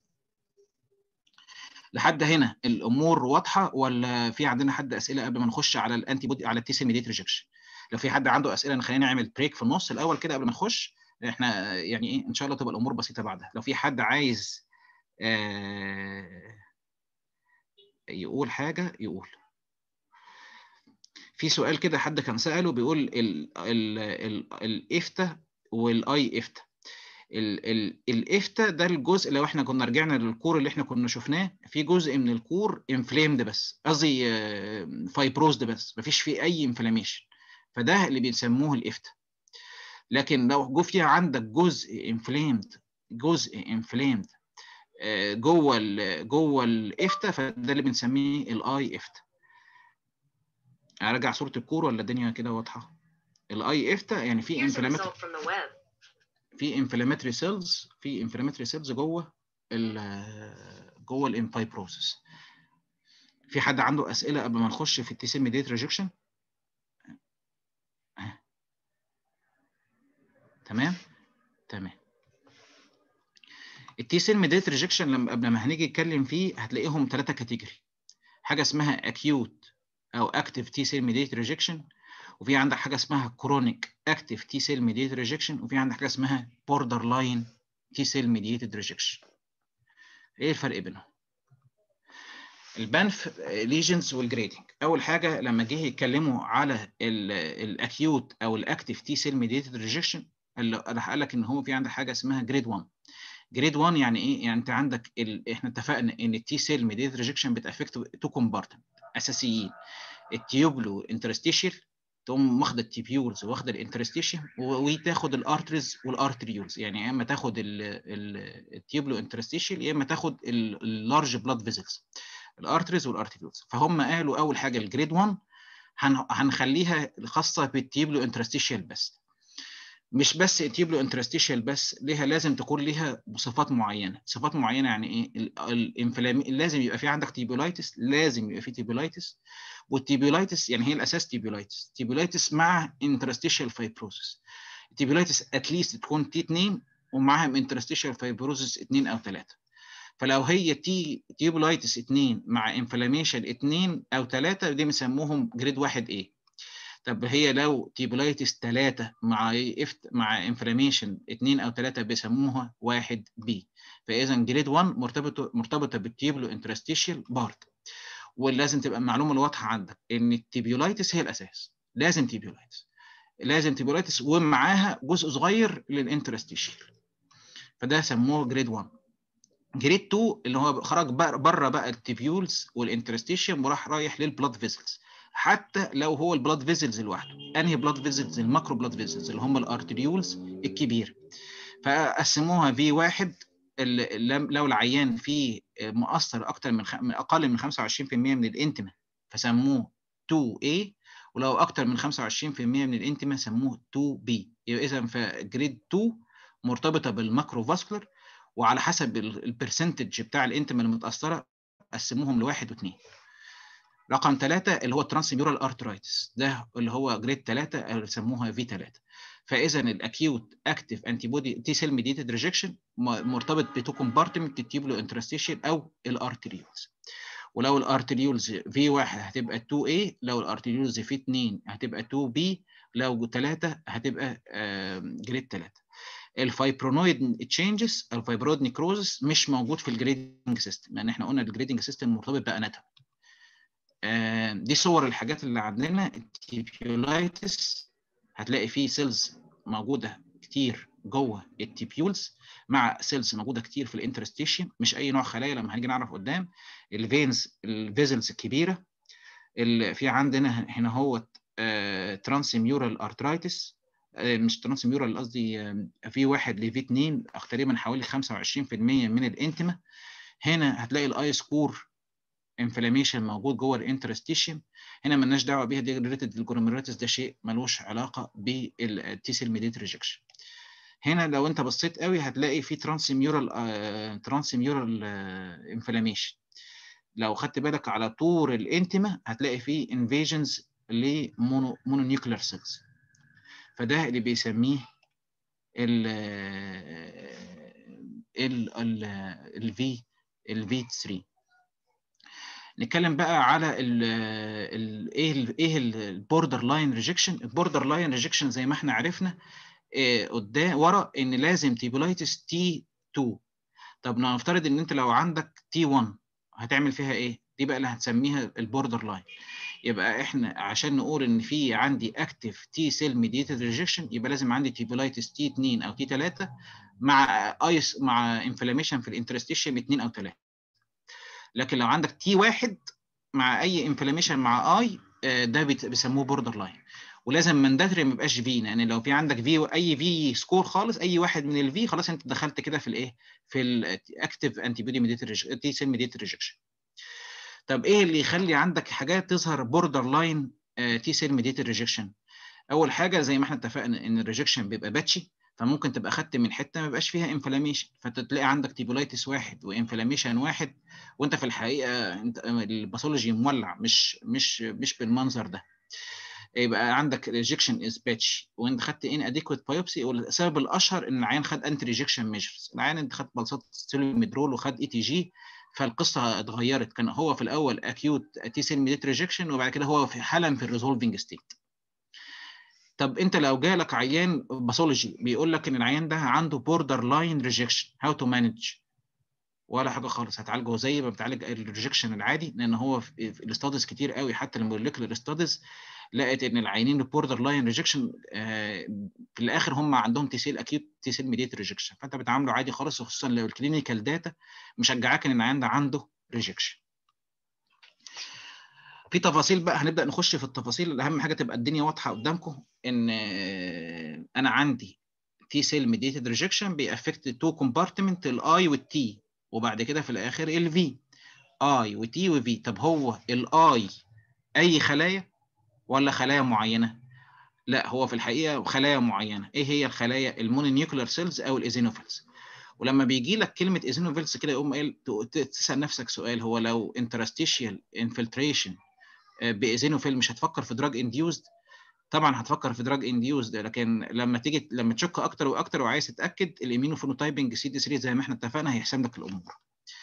لحد هنا الامور واضحه ولا في عندنا حد اسئله قبل ما نخش على الانتي بودي على التي سي ميديت ريجكشن لو في حد عنده اسئله خلينا نعمل بريك في النص الاول كده قبل ما نخش احنا يعني ايه ان شاء الله تبقى الامور بسيطه بعدها لو في حد عايز آه يقول حاجه يقول في سؤال كده حد كان ساله بيقول الافتا والاي افتا الافتا ده الجزء لو احنا كنا رجعنا للكور اللي احنا كنا شفناه في جزء من الكور انفليمد بس قصدي فايبروزد بس مفيش فيه اي انفلاميشن فده اللي بيسموه الافتا لكن لو جو فيها عندك جزء انفليمد جزء انفليمد جوه ال جوه الافتا فده اللي بنسميه الاي افتا ارجع صوره الكور ولا الدنيا كده واضحه الاي افتا يعني في انفلاماتوري في انفلاماتري سيلز في انفلاماتري سيلز جوه ال جوه الانفايبروسس في حد عنده اسئله قبل ما نخش في التي سيل ميديت ريجكشن تمام تمام التي سيل ميديت ريجكشن لما قبل ما هنيجي نتكلم فيه هتلاقيهم ثلاثه كاتيجوري حاجه اسمها اكيوت او اكتيف تي سيل ميديت ريجكشن وفي عندك حاجه اسمها كرونيك اكتيف تي سيل ميديت ريجكشن وفي عندك حاجه اسمها بوردر لاين تي سيل ميديتد ريجكشن ايه الفرق بينهم البانف ليجنز والجريدنج اول حاجه لما جه يتكلموا على الاكيوت او الاكتيف تي سيل ميديتد ريجكشن راح قال لك ان هو في عندك حاجه اسمها جريد 1 جريد 1 يعني ايه يعني انت عندك ال... احنا اتفقنا ان التي سيل ميديتد ريجكشن بتافكت تو كومبارتمنت اساسيين التيوبلو انترستيشيال تقوم واخده التيبيولز واخده الانترستيشيال وتاخد الارتريز والارتريولز يعني يا اما تاخد التيوبلو انترستيشيال يا اما تاخد اللارج بلاد فيزلز الارتريز والارتريولز فهم قالوا اول حاجه الجريد 1 هنخليها خاصه بالتيبلو انترستيشيال بس مش بس التيبلو انترستيشيال بس ليها لازم تكون ليها صفات معينه صفات معينه يعني ايه الانفلام لازم يبقى في عندك تيبولايتس لازم يبقى في تيبولايتس والتيبولايتس يعني هي الاساس تيبولايتس تيبولايتس مع انترستيشيال فايبروسس التيبولايتس اتليست تكون تي 2 ومعاها انترستيشيال فايبروسس 2 او 3 فلو هي تي تيبولايتس 2 مع انفلاميشن 2 او 3 دي بنسموهم جريد 1 ايه طب هي لو تيبولايتس 3 مع افت مع انفلاميشن 2 او 3 بيسموها 1 بي فاذا جريد 1 مرتبطه مرتبطه بالتيبلو انترستيشيال بارت ولازم تبقى المعلومه الواضحه عندك ان التيبيولايتس هي الاساس لازم تيبيولايتس لازم تيبيولايتس ومعاها جزء صغير للانترستيشيال فده سموه جريد 1 جريد 2 اللي هو خرج بره بقى التيبيولز والانترستيشيال وراح رايح للبلاد فيزلز حتى لو هو البلاد فيزلز لوحده انهي بلاد فيزلز الماكرو بلاد فيزلز اللي هم الارتريولز الكبير فقسموها في واحد لو العيان فيه مؤثر اكتر من, خ... من اقل من 25% من الانتما فسموه 2A ولو اكتر من 25% من الانتما سموه 2B يبقى اذا فجريد 2 مرتبطه بالماكرو فاسكولار وعلى حسب البرسنتج بتاع الانتما المتاثره قسموهم لواحد واثنين رقم ثلاثة اللي هو الترانسميورال ارترايتس ده اللي هو جريد ثلاثة اللي بيسموها في 3 فاذا الاكيوت اكتيف انتي بودي تي سيل ميديتد ريجكشن مرتبط بتو كومبارتمنت التيبلو انترستيشن او الارتريولز ولو الارتريولز في 1 هتبقى 2 a لو الارتريولز في 2 هتبقى 2 b لو 3 هتبقى جريد 3 الفايبرونويد تشينجز الفايبرويد نيكروزس مش موجود في الجريدنج سيستم لان احنا قلنا الجريدنج سيستم مرتبط باناتومي دي صور الحاجات اللي عندنا التيبيولايتس هتلاقي فيه سيلز موجوده كتير جوه التيبيولز مع سيلز موجوده كتير في الانترستيشن مش اي نوع خلايا لما هنيجي نعرف قدام الفينز الفيزلز الكبيره اللي في عندنا هنا هو ترانسميورال ارترايتس مش ترانسميورال قصدي في واحد لفي 2 تقريبا حوالي 25% من الانتما هنا هتلاقي الاي سكور انفلاميشن موجود جوه الانترستيشن هنا مالناش دعوه بيها دي ريليتد للجلوميرولاتس ده شيء ملوش علاقه بالتي سيل ميديت ريجكشن هنا لو انت بصيت قوي هتلاقي في ترانسميورال ترانسميورال انفلاميشن لو خدت بالك على طور الانتما هتلاقي فيه انفيجنز لمونو مونونيوكلير سيلز فده اللي بيسميه ال ال ال الفي الفي 3 نتكلم بقى على ال ال ايه ال ايه البوردر لاين ريجكشن البوردر لاين ريجكشن زي ما احنا عرفنا إيه قدام ورا ان لازم تيبولايتس تي 2 طب نفترض ان انت لو عندك تي 1 هتعمل فيها ايه دي بقى اللي هنسميها البوردر لاين يبقى احنا عشان نقول ان في عندي اكتف تي سيل ميديتد ريجكشن يبقى لازم عندي تيبولايتس تي 2 او تي 3 مع ايس مع انفلاميشن في الانترستيشن 2 او 3 لكن لو عندك تي واحد مع اي انفلاميشن مع اي ده بيسموه بوردر لاين ولازم مانداتري ما يبقاش في لان لو في عندك في اي في سكور خالص اي واحد من الفي خلاص انت دخلت كده في الايه في الاكتيف انتي بودي ميديتد تي سيل ميديتد ريجكشن طب ايه اللي يخلي عندك حاجات تظهر بوردر لاين تي سيل ميديتد ريجكشن اول حاجه زي ما احنا اتفقنا ان الريجكشن بيبقى باتشي فممكن تبقى خدت من حته ما يبقاش فيها انفلاميشن فتلاقي عندك تيبولايتس واحد وانفلاميشن واحد وانت في الحقيقه انت الباثولوجي مولع مش مش مش بالمنظر ده يبقى عندك ريجكشن از باتش وانت خدت ان اديكويت بايوبسي والسبب الاشهر ان العيان خد انتي ريجكشن ميجرز العيان انت خد بلصات سيلوميدرول وخد اي تي جي فالقصه اتغيرت كان هو في الاول اكيوت تي سيل ميديت ريجكشن وبعد كده هو في حالا في الريزولفنج ستيت طب انت لو جالك عيان باثولوجي بيقول لك ان العيان ده عنده بوردر لاين ريجكشن هاو تو مانج ولا حاجه خالص هتعالجه زي ما بتعالج الريجكشن العادي لان هو في الاستاديز كتير قوي حتى الموليكولر استاديز لقت ان العيانين البوردر لاين ريجكشن في الاخر هم عندهم تي سيل اكيد تي سيل ميديت ريجكشن فانت بتعامله عادي خالص وخصوصا لو الكلينيكال داتا مشجعاك ان العيان ده عنده ريجكشن في تفاصيل بقى هنبدا نخش في التفاصيل اهم حاجه تبقى الدنيا واضحه قدامكم ان انا عندي تي سيل ميديتد ريجكشن بيأفكت تو كومبارتمنت الاي والتي وبعد كده في الاخر الفي اي وتي وفي طب هو الاي اي خلايا ولا خلايا معينه لا هو في الحقيقه خلايا معينه ايه هي الخلايا المونونيوكلر سيلز او الايزينوفيلز ولما بيجي لك كلمه ايزينوفيلز كده يقوم قايل تسال نفسك سؤال هو لو انترستيشيال انفلتريشن بايزينوفيل مش هتفكر في دراج انديوزد طبعا هتفكر في دراج انديوزد لكن لما تيجي لما تشك اكتر واكتر وعايز تتاكد الامينوفينوتايبنج سي دي 3 زي ما احنا اتفقنا هيحسم لك الامور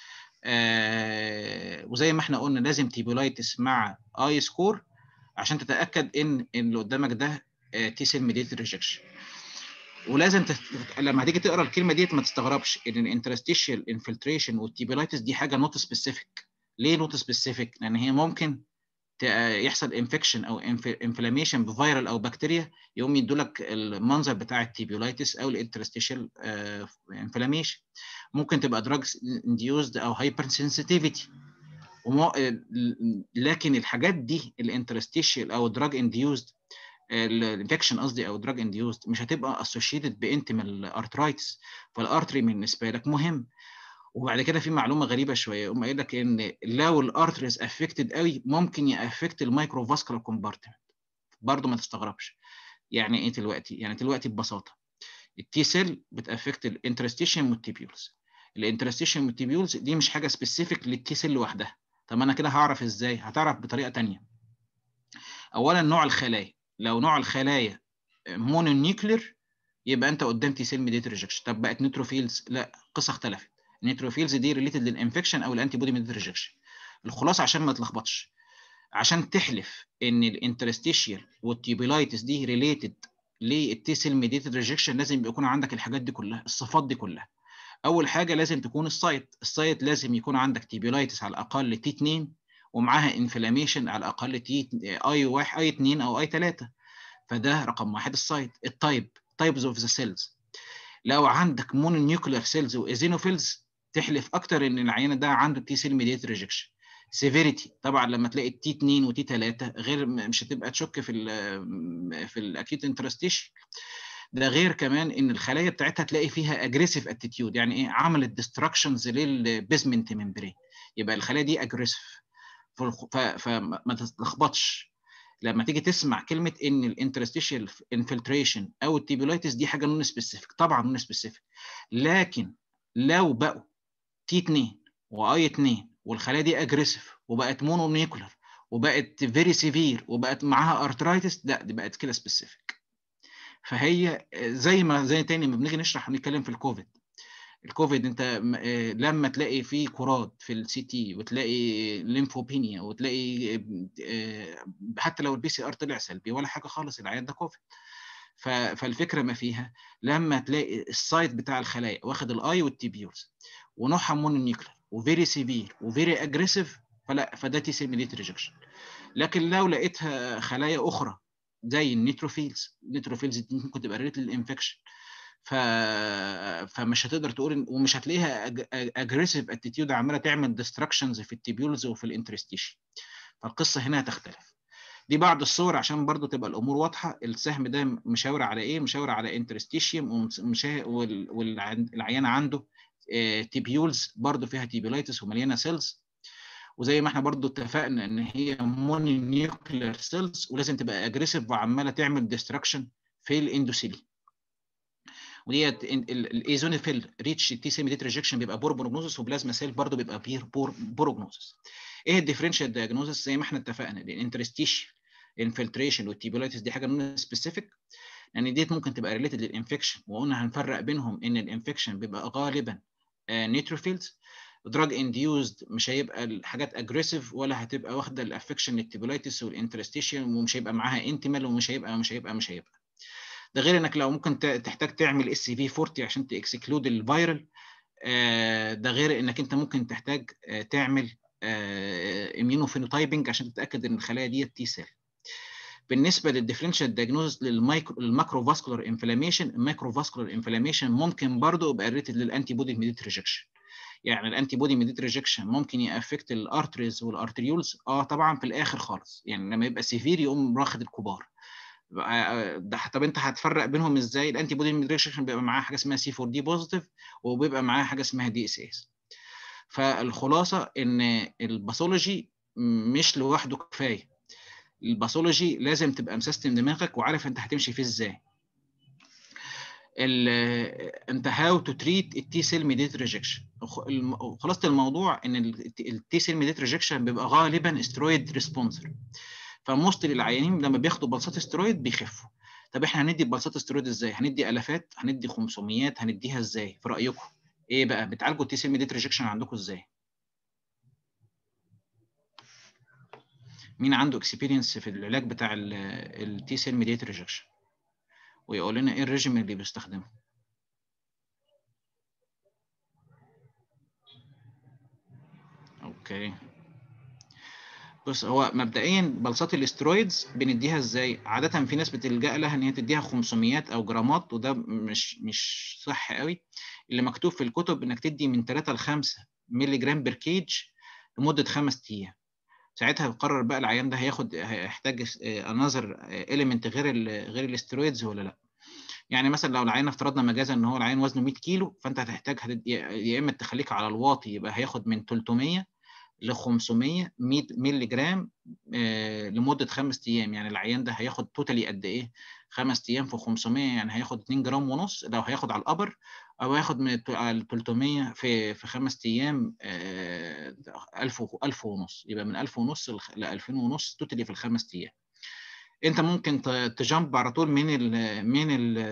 آه وزي ما احنا قلنا لازم تيبولايتس مع اي سكور عشان تتاكد ان اللي قدامك ده تي سيل ميديتد ريجكشن ولازم تت... لما هتيجي تقرا الكلمه ديت ما تستغربش ان الانترستيشال انفلتريشن والتيبولايتس دي حاجه نوت سبيسيفيك ليه نوت سبيسيفيك لان هي ممكن يحصل انفكشن او انفلاميشن بفيرال او بكتيريا يقوم يدوا لك المنظر بتاع التيبيولايتس او الانترستيشال انفلاميشن ممكن تبقى دراجز انديوزد او هايبر سنسيتيفيتي لكن الحاجات دي الانترستيشال او دراج انديوزد الانفكشن قصدي او دراج انديوزد مش هتبقى اسوشيتد بانتيمال ارترايتس فالارتري بالنسبه لك مهم وبعد كده في معلومه غريبه شويه يقوم قايل لك ان لو الارتريز افكتد قوي ممكن يافكت المايكرو فاسكولار كومبارتمنت برضه ما تستغربش يعني ايه دلوقتي يعني دلوقتي ببساطه التي سيل بتافكت الانترستيشن والتيبيولز الانترستيشن والتيبيولز دي مش حاجه سبيسيفيك للتي سيل لوحدها طب انا كده هعرف ازاي هتعرف بطريقه ثانيه اولا نوع الخلايا لو نوع الخلايا مونونيوكلير يبقى انت قدام تي سيل ميديت ريجكشن طب بقت نيتروفيلز لا القصه اختلفت النيتروفيلز دي ريليتد للانفكشن او الانتي بودي ميديت ريجكشن الخلاصه عشان ما تلخبطش عشان تحلف ان الانترستيشيال والتيبيلايتس دي ريليتد للتي سيل ميديتد ريجكشن لازم يكون عندك الحاجات دي كلها الصفات دي كلها اول حاجه لازم تكون السايت السايت لازم يكون عندك تيبيلايتس على الاقل تي 2 ومعاها انفلاميشن على الاقل تي اي 1 اي 2 او اي 3 فده رقم واحد السايت التايب تايبز اوف ذا سيلز لو عندك مونونيوكلير سيلز وايزينوفيلز تحلف اكتر ان العينه ده عنده تي سيل ميديت ريجكشن سيفيريتي طبعا لما تلاقي التي 2 وتي 3 غير مش هتبقى تشك في ال في الاكيوت انترستيشن ده غير كمان ان الخلايا بتاعتها تلاقي فيها اجريسيف اتيتيود يعني ايه عملت ديستراكشنز للبيزمنت ممبرين يبقى الخلايا دي اجريسيف فما تتلخبطش لما تيجي تسمع كلمه ان الانترستيشال انفلتريشن او التيبولايتس دي حاجه نون سبيسيفيك طبعا نون سبيسيفيك لكن لو بقوا تي 2 واي 2 والخلايا دي اجريسيف وبقت مونونيكولر وبقت فيري سيفير وبقت معاها ارترايتس لا دي بقت كده سبيسيفيك فهي زي ما زي تاني ما بنيجي نشرح ونتكلم في الكوفيد الكوفيد انت لما تلاقي فيه كرات في السي تي وتلاقي ليمفوبينيا وتلاقي حتى لو البي سي ار طلع سلبي ولا حاجه خالص العيان ده كوفيد فالفكره ما فيها لما تلاقي السايت بتاع الخلايا واخد الاي والتيبيولز ونوعها مونونيوكلر وفيري سيفير وفيري اجريسيف فلا فده تي سيل ميديت ريجكشن لكن لو لقيتها خلايا اخرى زي النيتروفيلز النيتروفيلز دي ممكن تبقى ريليت للانفكشن ف... فمش هتقدر تقول ومش هتلاقيها اجريسيف اتيتيود عماله تعمل ديستراكشنز في التيبيولز وفي الانترستيشن فالقصه هنا هتختلف دي بعض الصور عشان برضو تبقى الامور واضحه السهم ده مشاور على ايه مشاور على انترستيشيوم والعيان عنده تيبيولز برضو فيها تيبيولايتس ومليانه سيلز وزي ما احنا برضو اتفقنا ان هي مونونيوكلير سيلز ولازم تبقى اجريسيف وعماله تعمل ديستراكشن في الاندوثيلي وديت الايزونيفيل ريتش تي سي ميديت ريجكشن بيبقى بور بروجنوزس وبلازما سيل برضه بيبقى بير بور بروجنوزس ايه الديفرنشال دايجنوزس زي ما احنا اتفقنا الانترستيش انفلتريشن والتيبولايتس دي حاجه نون سبيسيفيك لان ديت ممكن تبقى ريليتد للانفكشن وقلنا هنفرق بينهم ان الانفكشن بيبقى غالبا نيتروفيلز دراج انديوزد مش هيبقى الحاجات اجريسيف ولا هتبقى واخده الافكشن التيبولايتس والانترستيشن ومش هيبقى معاها انتمال ومش هيبقى مش هيبقى مش هيبقى ده غير انك لو ممكن تحتاج تعمل اس سي في 40 عشان تاكسكلود الفيرال ده غير انك انت ممكن تحتاج تعمل اميونوفينوتايبنج عشان تتاكد ان الخلايا دي تي سيل بالنسبه للديفرنشال دايجنوز للمايكرو فاسكولار انفلاميشن المايكرو فاسكولار انفلاميشن ممكن برضه يبقى ريتد للانتي بودي ميديت ريجكشن يعني الانتي بودي ميديت ريجكشن ممكن يافكت الارتريز والارتريولز اه طبعا في الاخر خالص يعني لما يبقى سيفير يقوم واخد الكبار ده طب انت هتفرق بينهم ازاي الانتي بودي ميديت ريجكشن بيبقى معاه حاجه اسمها سي 4 دي بوزيتيف وبيبقى معاه حاجه اسمها دي اس اس فالخلاصه ان الباثولوجي مش لوحده كفايه الباثولوجي لازم تبقى مسيستم دماغك وعارف انت هتمشي فيه ازاي انت هاو تو تريت التي سيل ميديت ريجكشن خلاصه الموضوع ان التي سيل ميديت ريجكشن بيبقى غالبا استرويد ريسبونسر فموست العيانين لما بياخدوا بلصات استرويد بيخفوا طب احنا هندي بلصات استرويد ازاي هندي الافات هندي 500 هنديها ازاي في رايكم ايه بقى بتعالجوا التي سيل ميديت ريجكشن عندكم ازاي مين عنده اكسبيرينس في العلاج بتاع التي سيل ميديت ريجكشن ويقول لنا ايه الريجيم اللي بيستخدمه اوكي بص هو مبدئيا بلصات الاسترويدز بنديها ازاي عاده في ناس بتلجا لها ان هي تديها 500 او جرامات وده مش مش صح قوي اللي مكتوب في الكتب انك تدي من 3 ل 5 مللي جرام بير كيج لمده خمس ايام ساعتها بقرر بقى العيان ده هياخد هيحتاج انذر اليمنت غير ال غير الاسترويدز ولا لا يعني مثلا لو العيان افترضنا مجازا ان هو العيان وزنه 100 كيلو فانت هتحتاج هتد... يا اما تخليك على الواطي يبقى هياخد من 300 ل 500 مللي جرام آه لمده خمس ايام يعني العيان ده هياخد توتالي قد ايه؟ خمس ايام في 500 يعني هياخد 2 جرام ونص لو هياخد على الابر او هياخد من 300 في في خمس ايام 1000 1000 ونص يبقى من 1000 ونص ل 2000 ونص توتالي في الخمس ايام انت ممكن تجامب على طول من ال من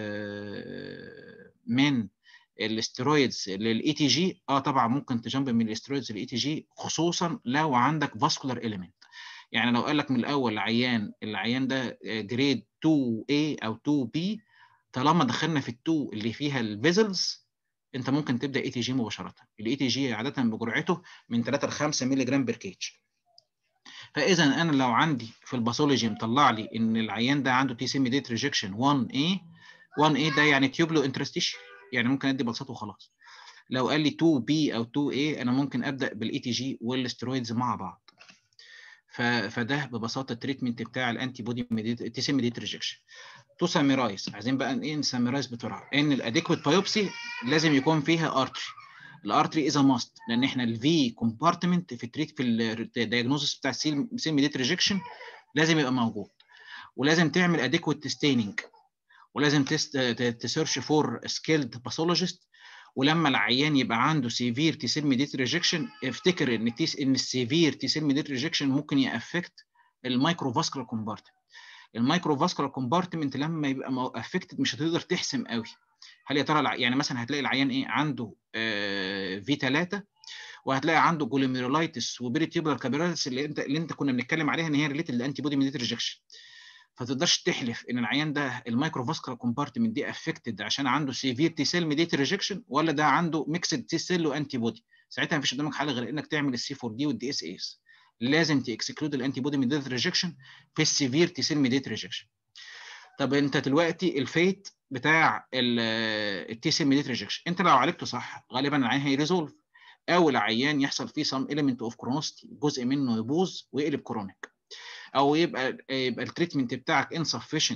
ال من الاسترويدز للاي تي جي اه طبعا ممكن تجامب من الاسترويدز للاي تي جي خصوصا لو عندك فاسكولار اليمنت يعني لو قال لك من الاول العيان العيان ده جريد 2A او 2B طالما دخلنا في ال2 اللي فيها الفيزلز انت ممكن تبدا اي تي جي مباشره الاي تي جي عاده بجرعته من 3 ل 5 مللي جرام بير كيج فاذا انا لو عندي في الباثولوجي مطلع لي ان العيان ده عنده تي سي ميديت ريجكشن 1A 1A ده يعني تيوبلو انترستيشن يعني ممكن ادي بلصات وخلاص لو قال لي 2B او 2A انا ممكن ابدا بالاي تي جي والاسترويدز مع بعض فده ببساطه التريتمنت بتاع الانتي بودي تي سي ميديت ريجكشن تو سامرايز عايزين بقى ايه نسامرايز بسرعه ان الاديكويت بايوبسي لازم يكون فيها ارتري الارتري از ماست لان احنا الفي كومبارتمنت في التريت في الدايجنوزس بتاع السيل سيل ميديت ريجكشن لازم يبقى موجود ولازم تعمل اديكويت ستيننج ولازم تسيرش فور سكيلد باثولوجيست ولما العيان يبقى عنده سيفير تي سيل ميديت ريجكشن افتكر ان تيس ان السيفير تي سيل ميديت ريجكشن ممكن يافكت المايكرو فاسكولار كومبارتمنت المايكرو فاسكولار كومبارتمنت لما يبقى افكتد مش هتقدر تحسم قوي هل يا ترى يعني مثلا هتلاقي العيان ايه عنده آه في 3 وهتلاقي عنده جوليميرولايتس وبيريتيبولار كابيلاريتس اللي انت اللي انت كنا بنتكلم عليها ان هي ريليتد للانتي بودي ميديت ريجكشن فتقدرش تحلف ان العيان ده المايكرو فاسكولار كومبارتمنت دي افكتد عشان عنده سيفير تي سيل ميديت ريجكشن ولا ده عنده ميكسد تي سيل وانتي بودي ساعتها مفيش قدامك حل غير انك تعمل السي 4 دي والدي اس اس لازم تاكسكلود الانتي بودي ميديت ريجكشن في السيفير تي سيل ميديت ريجكشن طب انت دلوقتي الفيت بتاع التي سيل ميديت ريجكشن انت لو عالجته صح غالبا العيان هيريزولف او العيان يحصل فيه سم اليمنت اوف كرونوستي جزء منه يبوظ ويقلب كرونيك او يبقى يبقى التريتمنت بتاعك insufficient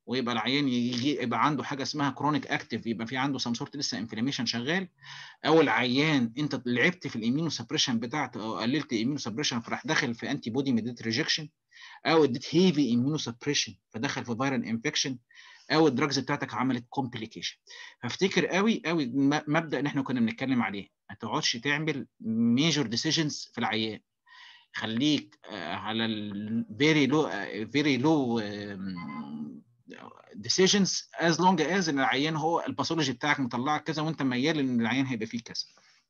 ويبقى العيان يجي يبقى عنده حاجه اسمها كرونيك اكتيف يبقى في عنده سم سورت لسه انفلاميشن شغال او العيان انت لعبت في الاميونو سبريشن بتاعته او قللت الاميونو سبريشن فراح داخل في انتي بودي ميديت ريجكشن او اديت هيفي اميونو سبريشن فدخل في فيرال انفكشن او الدراجز بتاعتك عملت كومبليكيشن فافتكر قوي قوي مبدا ان احنا كنا بنتكلم عليه ما تقعدش تعمل ميجور ديسيجنز في العيان خليك على الفيري لو فيري لو decisions as long as ان العيان هو الباثولوجي بتاعك مطلعك كذا وانت ميال ان العيان هيبقى فيه كذا.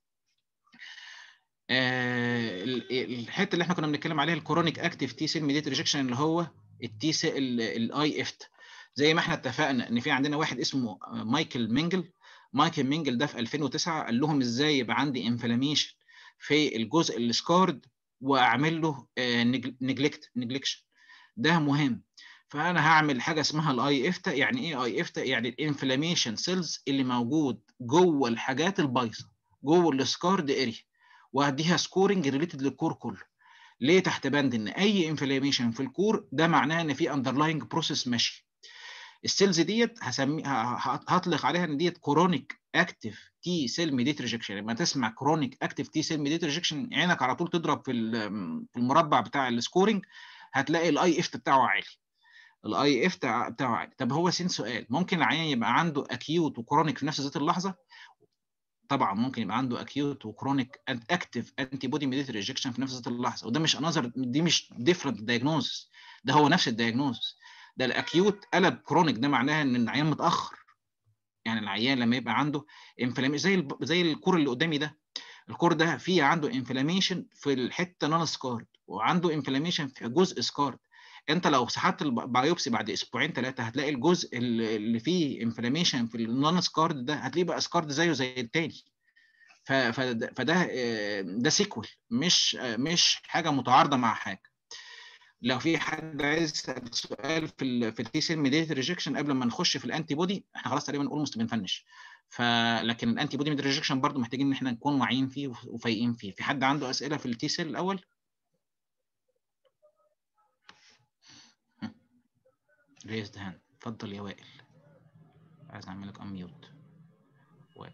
آه الحته اللي احنا كنا بنتكلم عليها الكرونيك اكتيف تي سيل ميديت ريجكشن اللي هو التي سيل الاي افت زي ما احنا اتفقنا ان في عندنا واحد اسمه مايكل مينجل مايكل مينجل ده في 2009 قال لهم ازاي يبقى عندي انفلاميشن في الجزء السكارد واعمل له نجلكت نجلكشن ده مهم فانا هعمل حاجه اسمها الاي افتا يعني ايه اي افتا يعني الانفلاميشن سيلز اللي موجود جوه الحاجات البايظه جوه السكارد اريا وهديها سكورنج ريليتد للكور كله ليه تحت بند ان اي انفلاميشن في الكور ده معناه ان في اندرلاينج بروسيس ماشي السيلز ديت هسمي هطلق عليها ان ديت كرونيك اكتيف تي سيل ميديت ريجكشن لما تسمع كرونيك اكتيف تي سيل ميديت ريجكشن عينك على طول تضرب في في المربع بتاع السكورنج هتلاقي الاي اف بتاعه عالي الاي اف بتاعه عالي طب هو سين سؤال ممكن العيان يبقى عنده اكيوت وكرونيك في نفس ذات اللحظه طبعا ممكن يبقى عنده اكيوت وكرونيك اكتيف انتي بودي ميديت ريجكشن في نفس ذات اللحظه وده مش انذر دي مش ديفرنت دايجنوزس ده هو نفس الدايجنوزس ده الاكيوت قلب كرونيك ده معناها ان العيان متاخر يعني العيان لما يبقى عنده انفلاميشن زي ال... زي الكور اللي قدامي ده الكور ده فيه عنده انفلاميشن في الحته نون سكارد وعنده انفلاميشن في جزء سكارد انت لو سحبت البايوبسي بعد اسبوعين ثلاثه هتلاقي الجزء اللي فيه انفلاميشن في النون سكارد ده هتلاقيه بقى سكارد زيه زي التاني فده, فده ده سيكول مش مش حاجه متعارضه مع حاجه لو في حد عايز يسال سؤال في ال في التي سيل ميديت ريجكشن قبل ما نخش في الانتي بودي احنا خلاص تقريبا اولموست بنفنش فلكن الانتي بودي ميديت ريجكشن برضه محتاجين ان احنا نكون واعيين فيه وفايقين فيه في حد عنده اسئله في التي سيل الاول ريزد هاند اتفضل يا وائل عايز اعمل لك اميوت وائل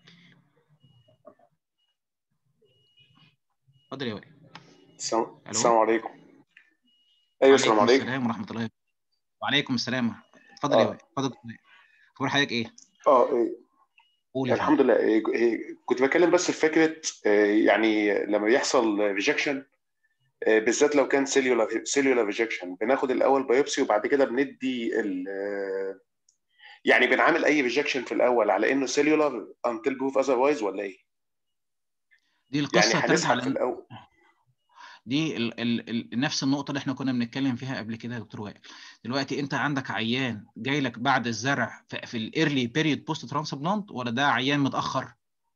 اتفضل يا وائل السلام السلام عليكم ايوه السلام عليكم السلام ورحمه الله وعليكم السلام اتفضل يا وائل اتفضل اخبار حضرتك ايه؟ اه ايه قول الحمد لله إيه كنت بتكلم بس في فكره يعني لما بيحصل ريجكشن بالذات لو كان سيلولار سيلولار ريجكشن بناخد الاول بايوبسي وبعد كده بندي ال يعني بنعمل اي ريجكشن في الاول على انه سيلولار انتل بروف اذروايز ولا ايه؟ دي القصه يعني هنسحب في الاول دي ال ال ال نفس النقطه اللي احنا كنا بنتكلم فيها قبل كده يا دكتور وائل دلوقتي انت عندك عيان جاي لك بعد الزرع في, في الايرلي بيريود بوست ترانسبلانت ولا ده عيان متاخر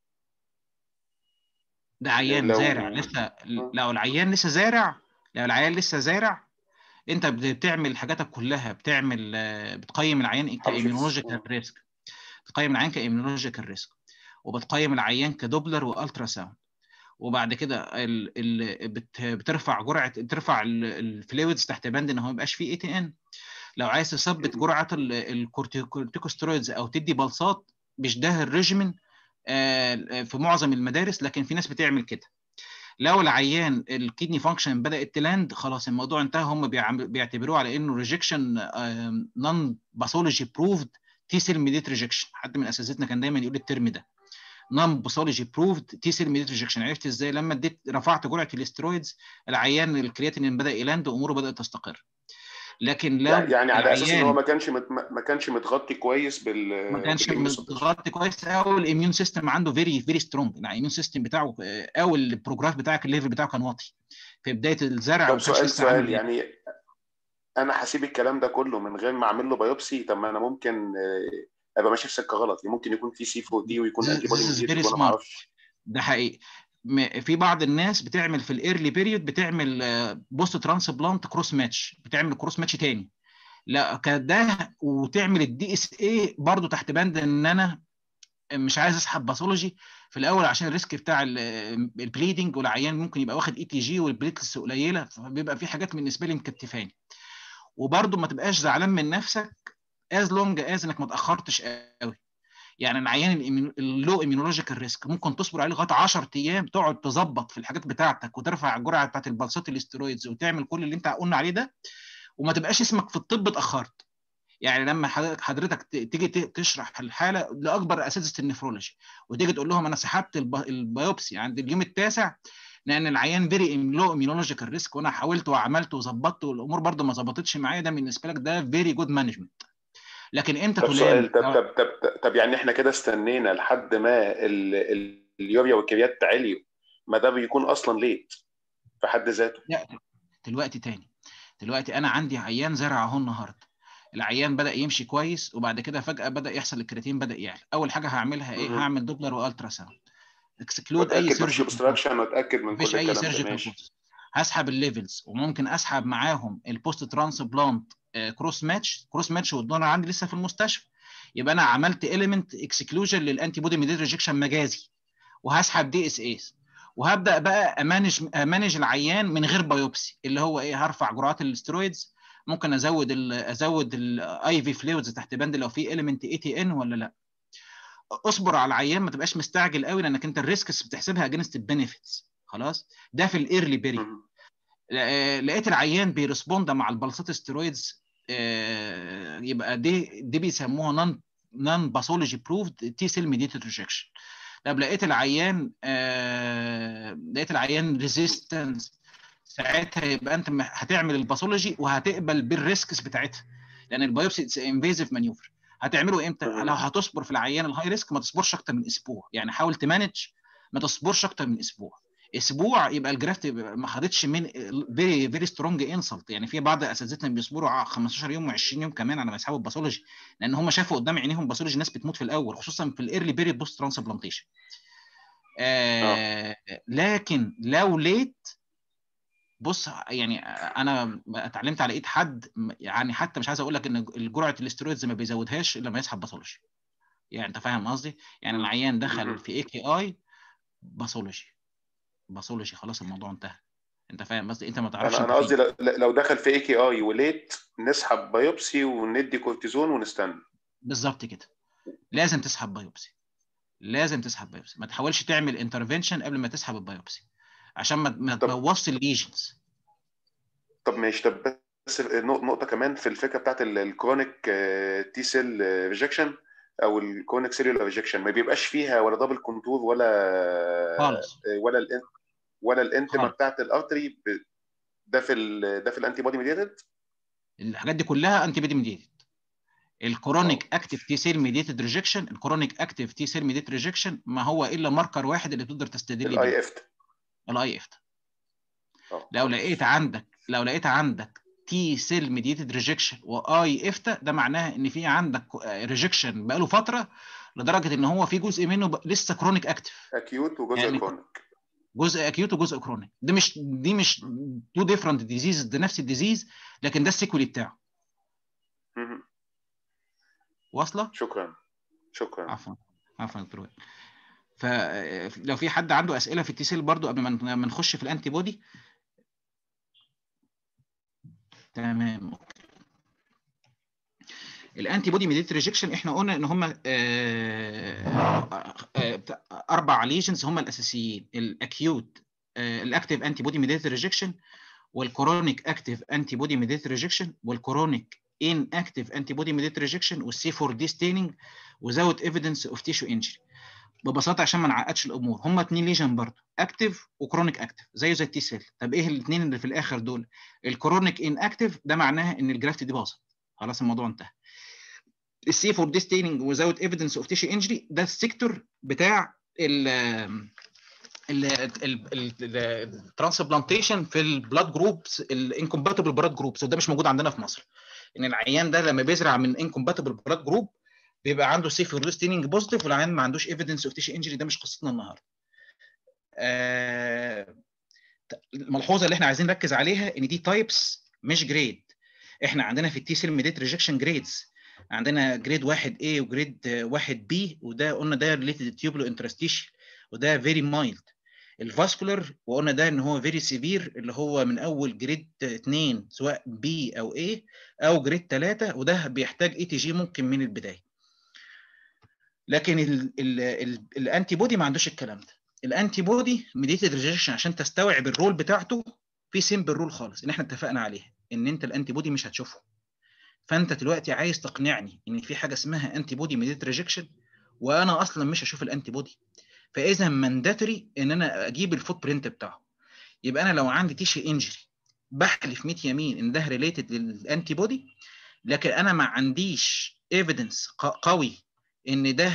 ده عيان لو... زارع لسه لو العيان لسه زارع لو العيان لسه زارع انت بتعمل حاجاتك كلها بتعمل بتقيم العيان كايميونولوجيكال ريسك بتقيم العيان كايميونولوجيكال ريسك وبتقيم العيان كدوبلر والترا ساوند وبعد كده ال ال بت بترفع جرعه بترفع الفلويدز تحت بند ان هو ما يبقاش فيه اي تي ان لو عايز تثبت جرعه الكورتيكوستيرويدز او تدي بلصات مش ده الريجيمن في معظم المدارس لكن في ناس بتعمل كده لو العيان الكدني فانكشن بدات تلاند خلاص الموضوع انتهى هم بيعتبروه على انه ريجكشن نون باثولوجي بروفد تي سيل ميديت ريجكشن حد من اساتذتنا كان دايما يقول الترم ده نون باثولوجي بروفد تي سيل ميديت ريجكشن عرفت ازاي لما اديت رفعت جرعه الاسترويدز العيان الكرياتين بدا يلاند واموره بدات تستقر لكن لو يعني على اساس ان هو ما كانش مت... ما كانش متغطي كويس بال ما كانش متغطي كويس او الاميون سيستم عنده فيري فيري سترونج يعني الاميون سيستم بتاعه او البروجراف بتاعك الليفل بتاعه كان واطي في بدايه الزرع طب سؤال سؤال يعني انا هسيب الكلام ده كله من غير ما اعمل له بايوبسي طب ما انا ممكن ابقى ماشي في سكه غلط ممكن يكون في سي 4 دي ويكون انتي بودي وانا ما اعرفش ده حقيقي في بعض الناس بتعمل في الايرلي بيريود بتعمل بوست ترانسبلانت كروس ماتش بتعمل كروس ماتش تاني لا كده وتعمل الدي اس اي برضه تحت بند ان انا مش عايز اسحب باثولوجي في الاول عشان الريسك بتاع البليدنج والعيان ممكن يبقى واخد اي تي جي والبليتلس قليله فبيبقى في حاجات بالنسبه لي مكتفاني وبرضه ما تبقاش زعلان من نفسك از لونج از انك ما تاخرتش قوي يعني العيان اللو ايميونولوجيكال ريسك ممكن تصبر عليه لغايه 10 ايام تقعد تظبط في الحاجات بتاعتك وترفع الجرعه بتاعت البلسات الاسترويدز وتعمل كل اللي انت قلنا عليه ده وما تبقاش اسمك في الطب اتاخرت يعني لما حضرتك تيجي تشرح الحاله لاكبر اساتذه النفرولوجي وتيجي تقول لهم انا سحبت البيوبسي عند اليوم التاسع لان العيان فيري لو ايميونولوجيكال ريسك وانا حاولت وعملت وظبطت والامور برده ما ظبطتش معايا ده بالنسبه لك ده فيري جود مانجمنت لكن امتى طب سؤال طب, طب, طب, طب يعني احنا كده استنينا لحد ما اليوريا والكريات تعليوا ما ده بيكون اصلا ليت في حد ذاته لا دلوقتي تاني دلوقتي انا عندي عيان زرع اهو النهارده العيان بدا يمشي كويس وبعد كده فجاه بدا يحصل الكرياتين بدا يعلى اول حاجه هعملها ايه هعمل دوبلر والترا ساوند اكسكلود اي سيرجيكال واتاكد من مفيش اي سيرجيكال هسحب الليفلز وممكن اسحب معاهم البوست ترانسبلانت كروس ماتش كروس ماتش والدونر عندي لسه في المستشفى يبقى انا عملت اليمنت اكسكلوجن للانتي بودي ميديت ريجكشن مجازي وهسحب دي اس اس وهبدا بقى امانج امانج العيان من غير بايوبسي اللي هو ايه هرفع جرعات الاسترويدز ممكن ازود ال ازود الاي في فلويدز تحت بند لو في اليمنت اي تي ان ولا لا اصبر على العيان ما تبقاش مستعجل قوي لانك انت الريسكس بتحسبها اجينست البنفيتس خلاص ده في الايرلي بيري لقيت العيان بيرسبوند مع البلسات استرويدز يبقى دي دي بيسموها نون نون باثولوجي بروفد تي سيل ميديتد ريجكشن طب لقيت العيان آه لقيت العيان ريزيستنس ساعتها يبقى انت هتعمل الباثولوجي وهتقبل بالريسكس بتاعتها لان البايوبسي انفيزيف مانيوفر هتعمله امتى؟ لو هتصبر في العيان الهاي ريسك ما تصبرش اكتر من اسبوع يعني حاول تمانج ما تصبرش اكتر من اسبوع اسبوع يبقى الجرافت ما خدتش من فيري فيري سترونج انسلت يعني في بعض اساتذتنا بيصبروا 15 يوم و20 يوم كمان على ما يسحبوا الباثولوجي لان هم شافوا قدام عينيهم باثولوجي ناس بتموت في الاول خصوصا في الايرلي بيريد بوست ترانسبلانتيشن آه لكن لو ليت بص يعني انا اتعلمت على ايد حد يعني حتى مش عايز اقول لك ان جرعه الاسترويدز ما بيزودهاش الا لما يسحب باثولوجي يعني انت فاهم قصدي يعني العيان دخل في اي كي اي باثولوجي باثولوجي خلاص الموضوع انتهى انت فاهم قصدي انت ما تعرفش انا قصدي لو دخل في اي كي اي وليت نسحب بايوبسي وندي كورتيزون ونستنى بالظبط كده لازم تسحب بايوبسي لازم تسحب بايوبسي ما تحاولش تعمل انترفنشن قبل ما تسحب البايوبسي عشان ما تبوظش الليجنز طب ماشي طب بس نقطه كمان في الفكره بتاعت الكرونيك تي سيل ريجكشن او الكرونيك سيلولار ريجكشن ما بيبقاش فيها ولا دبل كونتور ولا خالص ولا ال ولا الانتما بتاعت الارتري ده في ال ده في الانتي بودي ميديتد الحاجات دي كلها انتي بودي ميديتد الكرونيك اكتيف تي سيل ميديتد ريجكشن الكرونيك اكتيف تي سيل ميديتد ريجكشن ما هو الا ماركر واحد اللي تقدر تستدل بيه الاي افت الاي افت لو لقيت عندك لو لقيت عندك تي سيل ميديتد ريجكشن واي افتا ده معناها ان في عندك ريجكشن بقاله فتره لدرجه ان هو في جزء منه لسه كرونيك اكتف اكيوت وجزء يعني كرونيك جزء اكيوت وجزء كرونيك ده مش دي مش تو ديفرنت ديزيز ده نفس الديزيز لكن ده السيكولي بتاعه واصله شكرا شكرا عفوا عفوا دكتور فلو في حد عنده اسئله في التي سيل برضو قبل ما نخش في الانتي بودي تمام الانتي بودي ميديت ريجكشن احنا قلنا ان هم اربع ليجنز هم الاساسيين الاكيوت الاكتيف انتي بودي ميديت ريجكشن والكرونيك اكتيف انتي بودي ميديت ريجكشن والكرونيك ان اكتيف انتي بودي ميديت ريجكشن والسي 4 دي ستيننج وزاوت ايفيدنس اوف تيشو انجري ببساطه عشان ما نعقدش الامور هم اتنين ليجن برضه اكتيف وكرونيك اكتيف زيه زي التي سيل طب ايه الاثنين اللي في الاخر دول الكرونيك ان اكتيف ده معناها ان الجرافت دي باظت خلاص الموضوع انتهى السي فور دي ستيننج وزاوت ايفيدنس اوف تيشو انجري ده السيكتور بتاع ال الترانسبلانتيشن في البلاد جروبس الانكومباتبل بلاد جروبس وده مش موجود عندنا في مصر ان العيان ده لما بيزرع من انكومباتبل بلاد جروب بيبقى عنده سي فور ستيننج بوزيتيف والعيان ما عندوش ايفيدنس اوف تيشو انجري ده مش قصتنا النهارده آه الملحوظه اللي احنا عايزين نركز عليها ان دي تايبس مش جريد احنا عندنا في التي سيل ميديت ريجكشن جريدز عندنا جريد 1 A وجريد 1 B وده قلنا ده ريليتد تيوبلو انترستيشن وده فيري مايلد الفاسكولار وقلنا ده ان هو فيري سيفير اللي هو من اول جريد 2 سواء بي او اي او جريد 3 وده بيحتاج اي تي جي ممكن من البدايه لكن الانتي بودي ما عندوش الكلام ده الانتي بودي ميديتد ريجكشن عشان تستوعب الرول بتاعته في سيمبل رول خالص ان احنا اتفقنا عليها ان انت الانتي بودي مش هتشوفه فانت دلوقتي عايز تقنعني ان في حاجه اسمها انتي بودي ميديتد ريجكشن وانا اصلا مش هشوف الانتي بودي فاذا مانداتوري ان انا اجيب الفوت برنت بتاعه يبقى انا لو عندي تيشي انجري بحلف 100 يمين ان ده ريليتد للانتي بودي لكن انا ما عنديش ايفيدنس قوي ان ده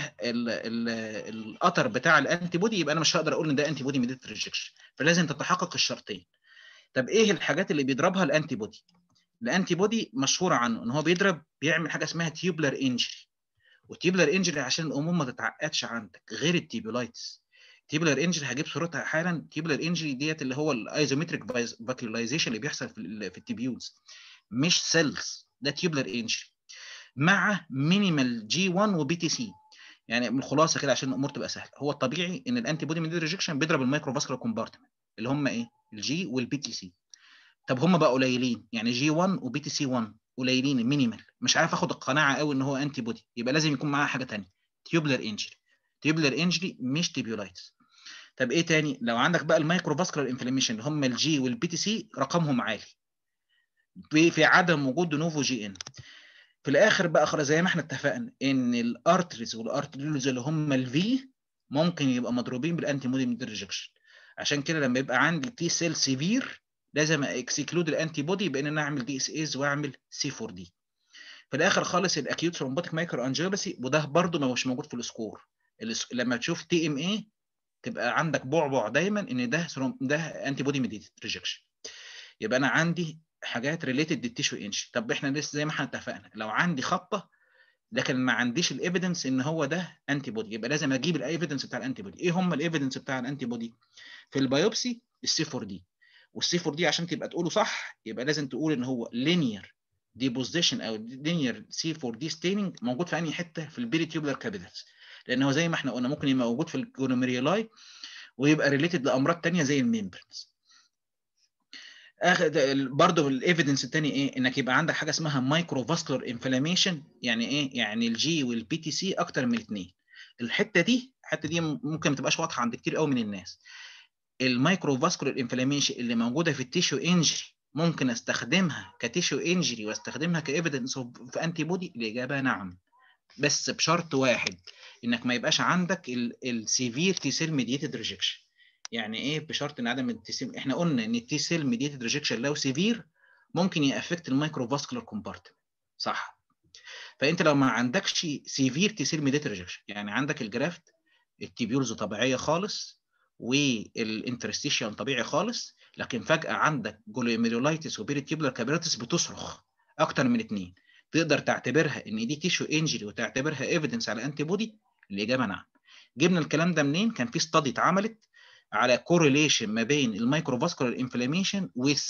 القطر بتاع الانتي بودي يبقى انا مش هقدر اقول ان ده انتي بودي ميديت ريجكشن فلازم تتحقق الشرطين طب ايه الحاجات اللي بيضربها الانتي بودي الانتي بودي مشهور عنه ان هو بيضرب بيعمل حاجه اسمها تيوبلر انجري والتيبلر انجري عشان الامور ما تتعقدش عندك غير التيبولايتس تيبلر انجري هجيب صورتها حالا تيبلر انجري ديت اللي هو الايزومتريك فاكيولايزيشن اللي بيحصل في في التيبيولز مش سيلز ده تيبلر انجري مع مينيمال جي 1 وبي تي سي يعني من الخلاصه كده عشان الامور تبقى سهله هو الطبيعي ان الانتي بودي ميديد ريجكشن بيضرب المايكرو فاسكولار كومبارتمنت اللي هم ايه الجي والبي تي سي طب هم بقى قليلين يعني جي 1 وبي تي سي 1 قليلين مينيمال مش عارف اخد القناعه قوي ان هو انتي بودي يبقى لازم يكون معاه حاجه ثانيه تيوبلر انجري تيوبلر انجري مش تيبيولايتس طب ايه تاني لو عندك بقى المايكرو فاسكولار انفلاميشن اللي هم الجي والبي تي سي رقمهم عالي في عدم وجود نوفو جي ان في الاخر بقى خلاص زي ما احنا اتفقنا ان الارتريز والارتريولز اللي هم الفي ممكن يبقى مضروبين بالانتي بودي ريجكشن عشان كده لما يبقى عندي تي سيل سيفير لازم اكسكلود الانتي بودي بان انا اعمل دي اس ايز واعمل سي 4 دي في الاخر خالص الاكيوت ثرومبوتيك مايكرو انجيوباسي وده برده ما مش موجود في السكور لما تشوف تي ام اي تبقى عندك بعبع دايما ان ده ده انتي بودي ميديتد ريجكشن يبقى انا عندي حاجات ريليتد للتيشو انش طب احنا لسه زي ما احنا اتفقنا لو عندي خبطه لكن ما عنديش الايفيدنس ان هو ده انتي بودي يبقى لازم اجيب الايفيدنس بتاع الانتي بودي ايه هم الايفيدنس بتاع الانتي بودي في البيوبسي السي 4 دي والسي 4 دي عشان تبقى تقوله صح يبقى لازم تقول ان هو لينير ديبوزيشن او لينير سي 4 دي ستيننج موجود في انهي حته في البيري تيوبلر كابيلارز لان هو زي ما احنا قلنا ممكن يبقى موجود في الجونوميريولاي ويبقى ريليتد لامراض ثانيه زي الميمبرنز برضه الايفيدنس الثاني ايه انك يبقى عندك حاجه اسمها مايكرو فاسكولار انفلاميشن يعني ايه يعني الجي والبي تي سي اكتر من اثنين الحته دي الحته دي ممكن ما تبقاش واضحه عند كتير قوي من الناس المايكرو فاسكولار انفلاميشن اللي موجوده في التيشو انجري ممكن استخدمها كتيشو انجري واستخدمها كايفيدنس في انتي بودي الاجابه نعم بس بشرط واحد انك ما يبقاش عندك السيفير تي سيل ميديتد ريجكشن يعني ايه بشرط ان عدم التي سيل احنا قلنا ان التي سيل ميديتد ريجكشن لو سيفير ممكن يأفكت المايكرو فاسكولار كومبارتمنت صح فانت لو ما عندكش سيفير تي سيل ميديتد ريجكشن يعني عندك الجرافت التيبيولز طبيعيه خالص والانترستيشن طبيعي خالص لكن فجاه عندك جلوميرولايتس وبيريتيبولار كابيلاتس بتصرخ اكتر من اثنين تقدر تعتبرها ان دي تيشو انجري وتعتبرها ايفيدنس على انتي بودي الاجابه نعم جبنا الكلام ده منين كان في ستادي اتعملت على كورليشن ما بين المايكرو فاسكولار انفلاميشن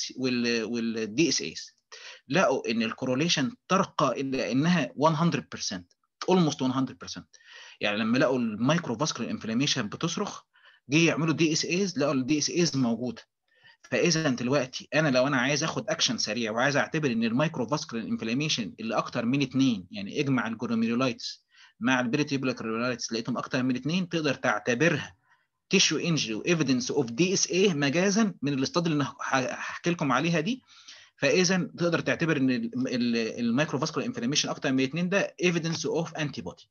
والدي اس ايز لقوا ان الكورليشن ترقى الى انها 100% almost 100% يعني لما لقوا المايكرو فاسكولار انفلاميشن بتصرخ جه يعملوا دي اس ايز لقوا الدي اس ايز موجوده فاذا دلوقتي انا لو انا عايز اخد اكشن سريع وعايز اعتبر ان المايكرو فاسكولار انفلاميشن اللي اكتر من اثنين يعني اجمع الجلوميرولايتس مع البريتيبولار لقيتهم اكتر من اثنين تقدر تعتبرها تيشو انجري وايفيدنس اوف دي اس اي مجازا من الاستاد اللي هحكي لكم عليها دي فاذا تقدر تعتبر ان المايكرو فاسكولار انفلاميشن اكتر من اثنين ده ايفيدنس اوف انتي بودي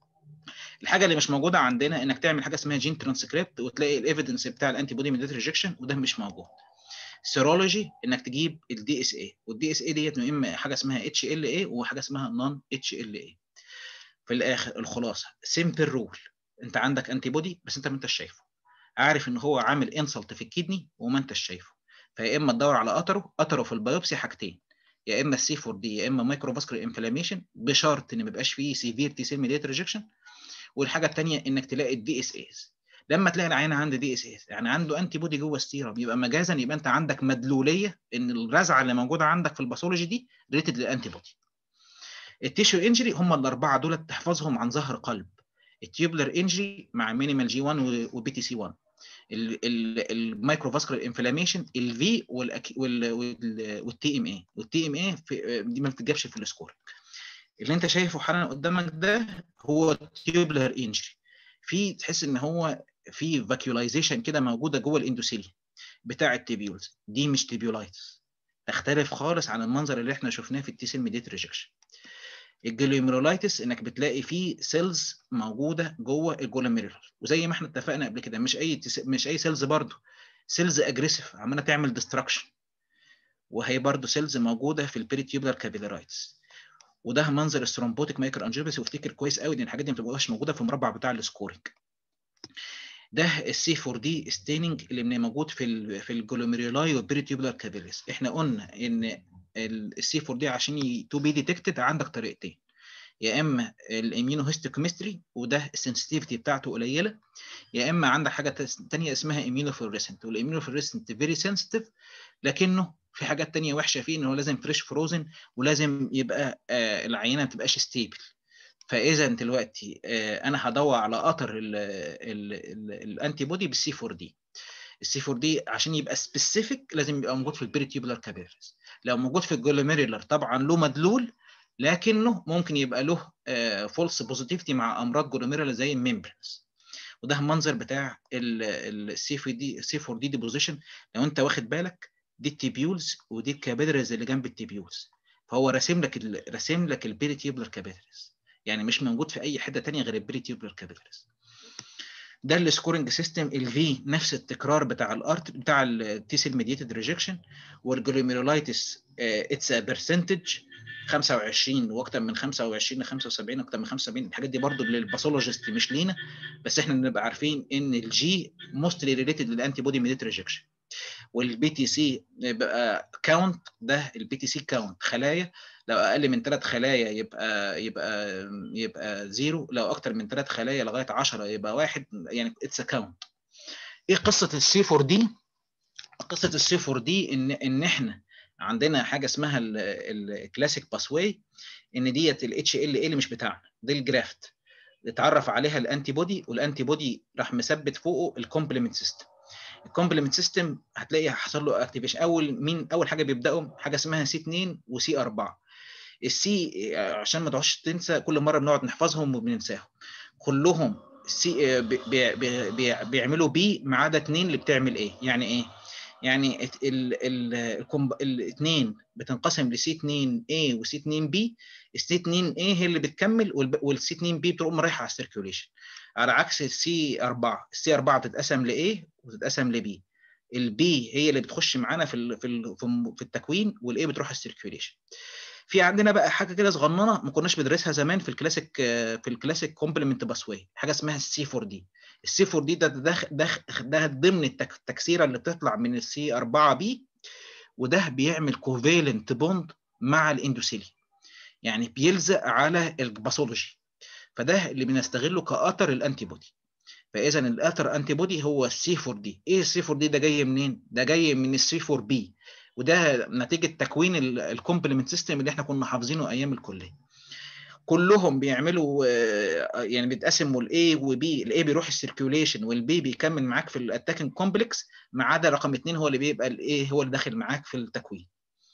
الحاجه اللي مش موجوده عندنا انك تعمل حاجه اسمها جين ترانسكريبت وتلاقي الايفيدنس بتاع الانتي بودي ميديت ريجكشن وده مش موجود سيرولوجي انك تجيب الدي اس اي والدي اس اي ديت اما حاجه اسمها اتش ال اي وحاجه اسمها نون اتش ال اي في الاخر الخلاصه سيمبل رول انت عندك انتي بودي بس انت ما انتش شايفه عارف ان هو عامل انسلت في الكدني وما انتش شايفه فيا اما تدور على قطره قطره في البيوبسي حاجتين يا اما السي 4 دي يا اما مايكرو فاسكولار انفلاميشن بشرط ان ما يبقاش فيه سيفير تي سيل ميديت ريجكشن والحاجه الثانيه انك تلاقي الدي اس ايز لما تلاقي العيان عنده دي اس ايز يعني عنده انتي بودي جوه السيرم يبقى مجازا يبقى انت عندك مدلوليه ان الرزعه اللي موجوده عندك في الباثولوجي دي ريتد للانتي بودي التيشو انجري هم الاربعه دول تحفظهم عن ظهر قلب التيوبلر انجري مع مينيمال جي 1 وبي تي سي 1 المايكرو فاسكولار انفلاميشن الفي والتي ام اي والتي ام اي دي ما بتتجابش في السكور اللي انت شايفه حالا قدامك ده هو تيوبلر انجري في تحس ان هو في فاكيولايزيشن كده موجوده جوه الاندوثيليوم بتاع التيبيولز دي مش تيبيولايتس تختلف خالص عن المنظر اللي احنا شفناه في التي سيل ميديت ريجكشن الجلوميرولايتس انك بتلاقي فيه سيلز موجوده جوه الجلوميرولار وزي ما احنا اتفقنا قبل كده مش اي مش اي سيلز برضه سيلز اجريسيف عماله تعمل ديستراكشن وهي برضه سيلز موجوده في البيريتيوبلر كابيلارايتس وده منظر الثرومبوتيك مايكرو انجيوباسي وافتكر كويس قوي ان الحاجات دي ما بتبقاش موجوده في المربع بتاع السكورنج ده السي 4 دي ستيننج اللي موجود في ال في الجلوميرولاي والبيريتيوبلر كابيلس احنا قلنا ان السي 4 دي عشان تو بي ديتكتد عندك طريقتين يا اما الاميونوهيستوكيمستري وده السنسيتيفيتي بتاعته قليله يا اما عندك حاجه ثانيه اسمها اميونوفلوريسنت والاميونوفلوريسنت فيري سنسيتيف لكنه في حاجات تانية وحشه فيه ان هو لازم فريش فروزن ولازم يبقى آه العينه ما تبقاش ستيبل فاذا دلوقتي آه انا هدور على قطر الانتي بودي بالسي 4 دي السي 4 دي عشان يبقى سبيسيفيك لازم يبقى موجود في البيريتيوبلر كابيلاريز لو موجود في الجلوميرولار طبعا له مدلول لكنه ممكن يبقى له فولس بوزيتيفيتي مع امراض جلوميرولار زي الممبرنز وده المنظر بتاع السي 4 دي السي 4 دي ديبوزيشن لو انت واخد بالك دي التيبيولز ودي الكابيلاريز اللي جنب التيبيولز فهو راسم لك راسم لك البيريتيوبلر كابيلاريز يعني مش موجود في اي حته ثانيه غير البيريتيوبلر كابيلاريز ده السكورنج سيستم الفي نفس التكرار بتاع الارت بتاع التي سيل ميديتد ريجكشن والجلوميرولايتس اتس برسنتج 25 واكتر من 25 ل 75 اكتر من 75 الحاجات دي برضو للباثولوجيست مش لينا بس احنا بنبقى عارفين ان الجي موستلي ريليتد للانتي بودي ميديت ريجكشن والبي تي سي بقى كاونت ده البي تي سي كاونت خلايا لو اقل من ثلاث خلايا يبقى يبقى يبقى زيرو لو اكتر من ثلاث خلايا لغايه 10 يبقى واحد يعني اتس كاونت ايه قصه السي 4 دي قصه السي 4 دي ان ان احنا عندنا حاجه اسمها الكلاسيك باسواي ان ديت الاتش ال ال مش بتاعنا دي الجرافت اتعرف عليها الانتي بودي والانتي بودي راح مثبت فوقه الكومبلمنت سيستم الكومبلمنت سيستم هتلاقي حصل له اكتيفيشن اول مين اول حاجه بيبداوا حاجه اسمها سي 2 وسي 4 السي عشان ما تقعدش تنسى كل مره بنقعد نحفظهم وبننساهم كلهم سي بي بي بي بيعملوا بي ما عدا اثنين اللي بتعمل ايه يعني ايه يعني الاثنين بتنقسم لسي 2 A وسي 2 B السي 2 A هي اللي بتكمل والسي 2 B بتقوم رايحه على السيركيوليشن على عكس السي 4 السي 4 بتتقسم ل A وتتقسم ل B البي هي اللي بتخش معانا في ال في ال في التكوين والاي بتروح السيركيوليشن في عندنا بقى حاجه كده صغننه ما كناش بندرسها زمان في الكلاسيك في الكلاسيك كومبلمنت باسواي حاجه اسمها السي 4 دي السي 4 دي ده ده ده, ده ضمن التكسيره اللي بتطلع من السي 4 بي وده بيعمل كوفالنت بوند مع الاندوثيلي يعني بيلزق على الباثولوجي فده اللي بنستغله كاثر الانتي بودي فاذا الاثر انتي بودي هو السي 4 دي ايه السي 4 دي ده جاي منين ده جاي من السي 4 بي وده نتيجه تكوين الكومبلمنت سيستم اللي احنا كنا حافظينه ايام الكليه كلهم بيعملوا يعني بيتقسموا الاي وبي الاي بيروح السيركيوليشن والبي بيكمل معاك في الاتاكينج كومبلكس ما عدا رقم اثنين هو اللي بيبقى الاي هو اللي داخل معاك في التكوين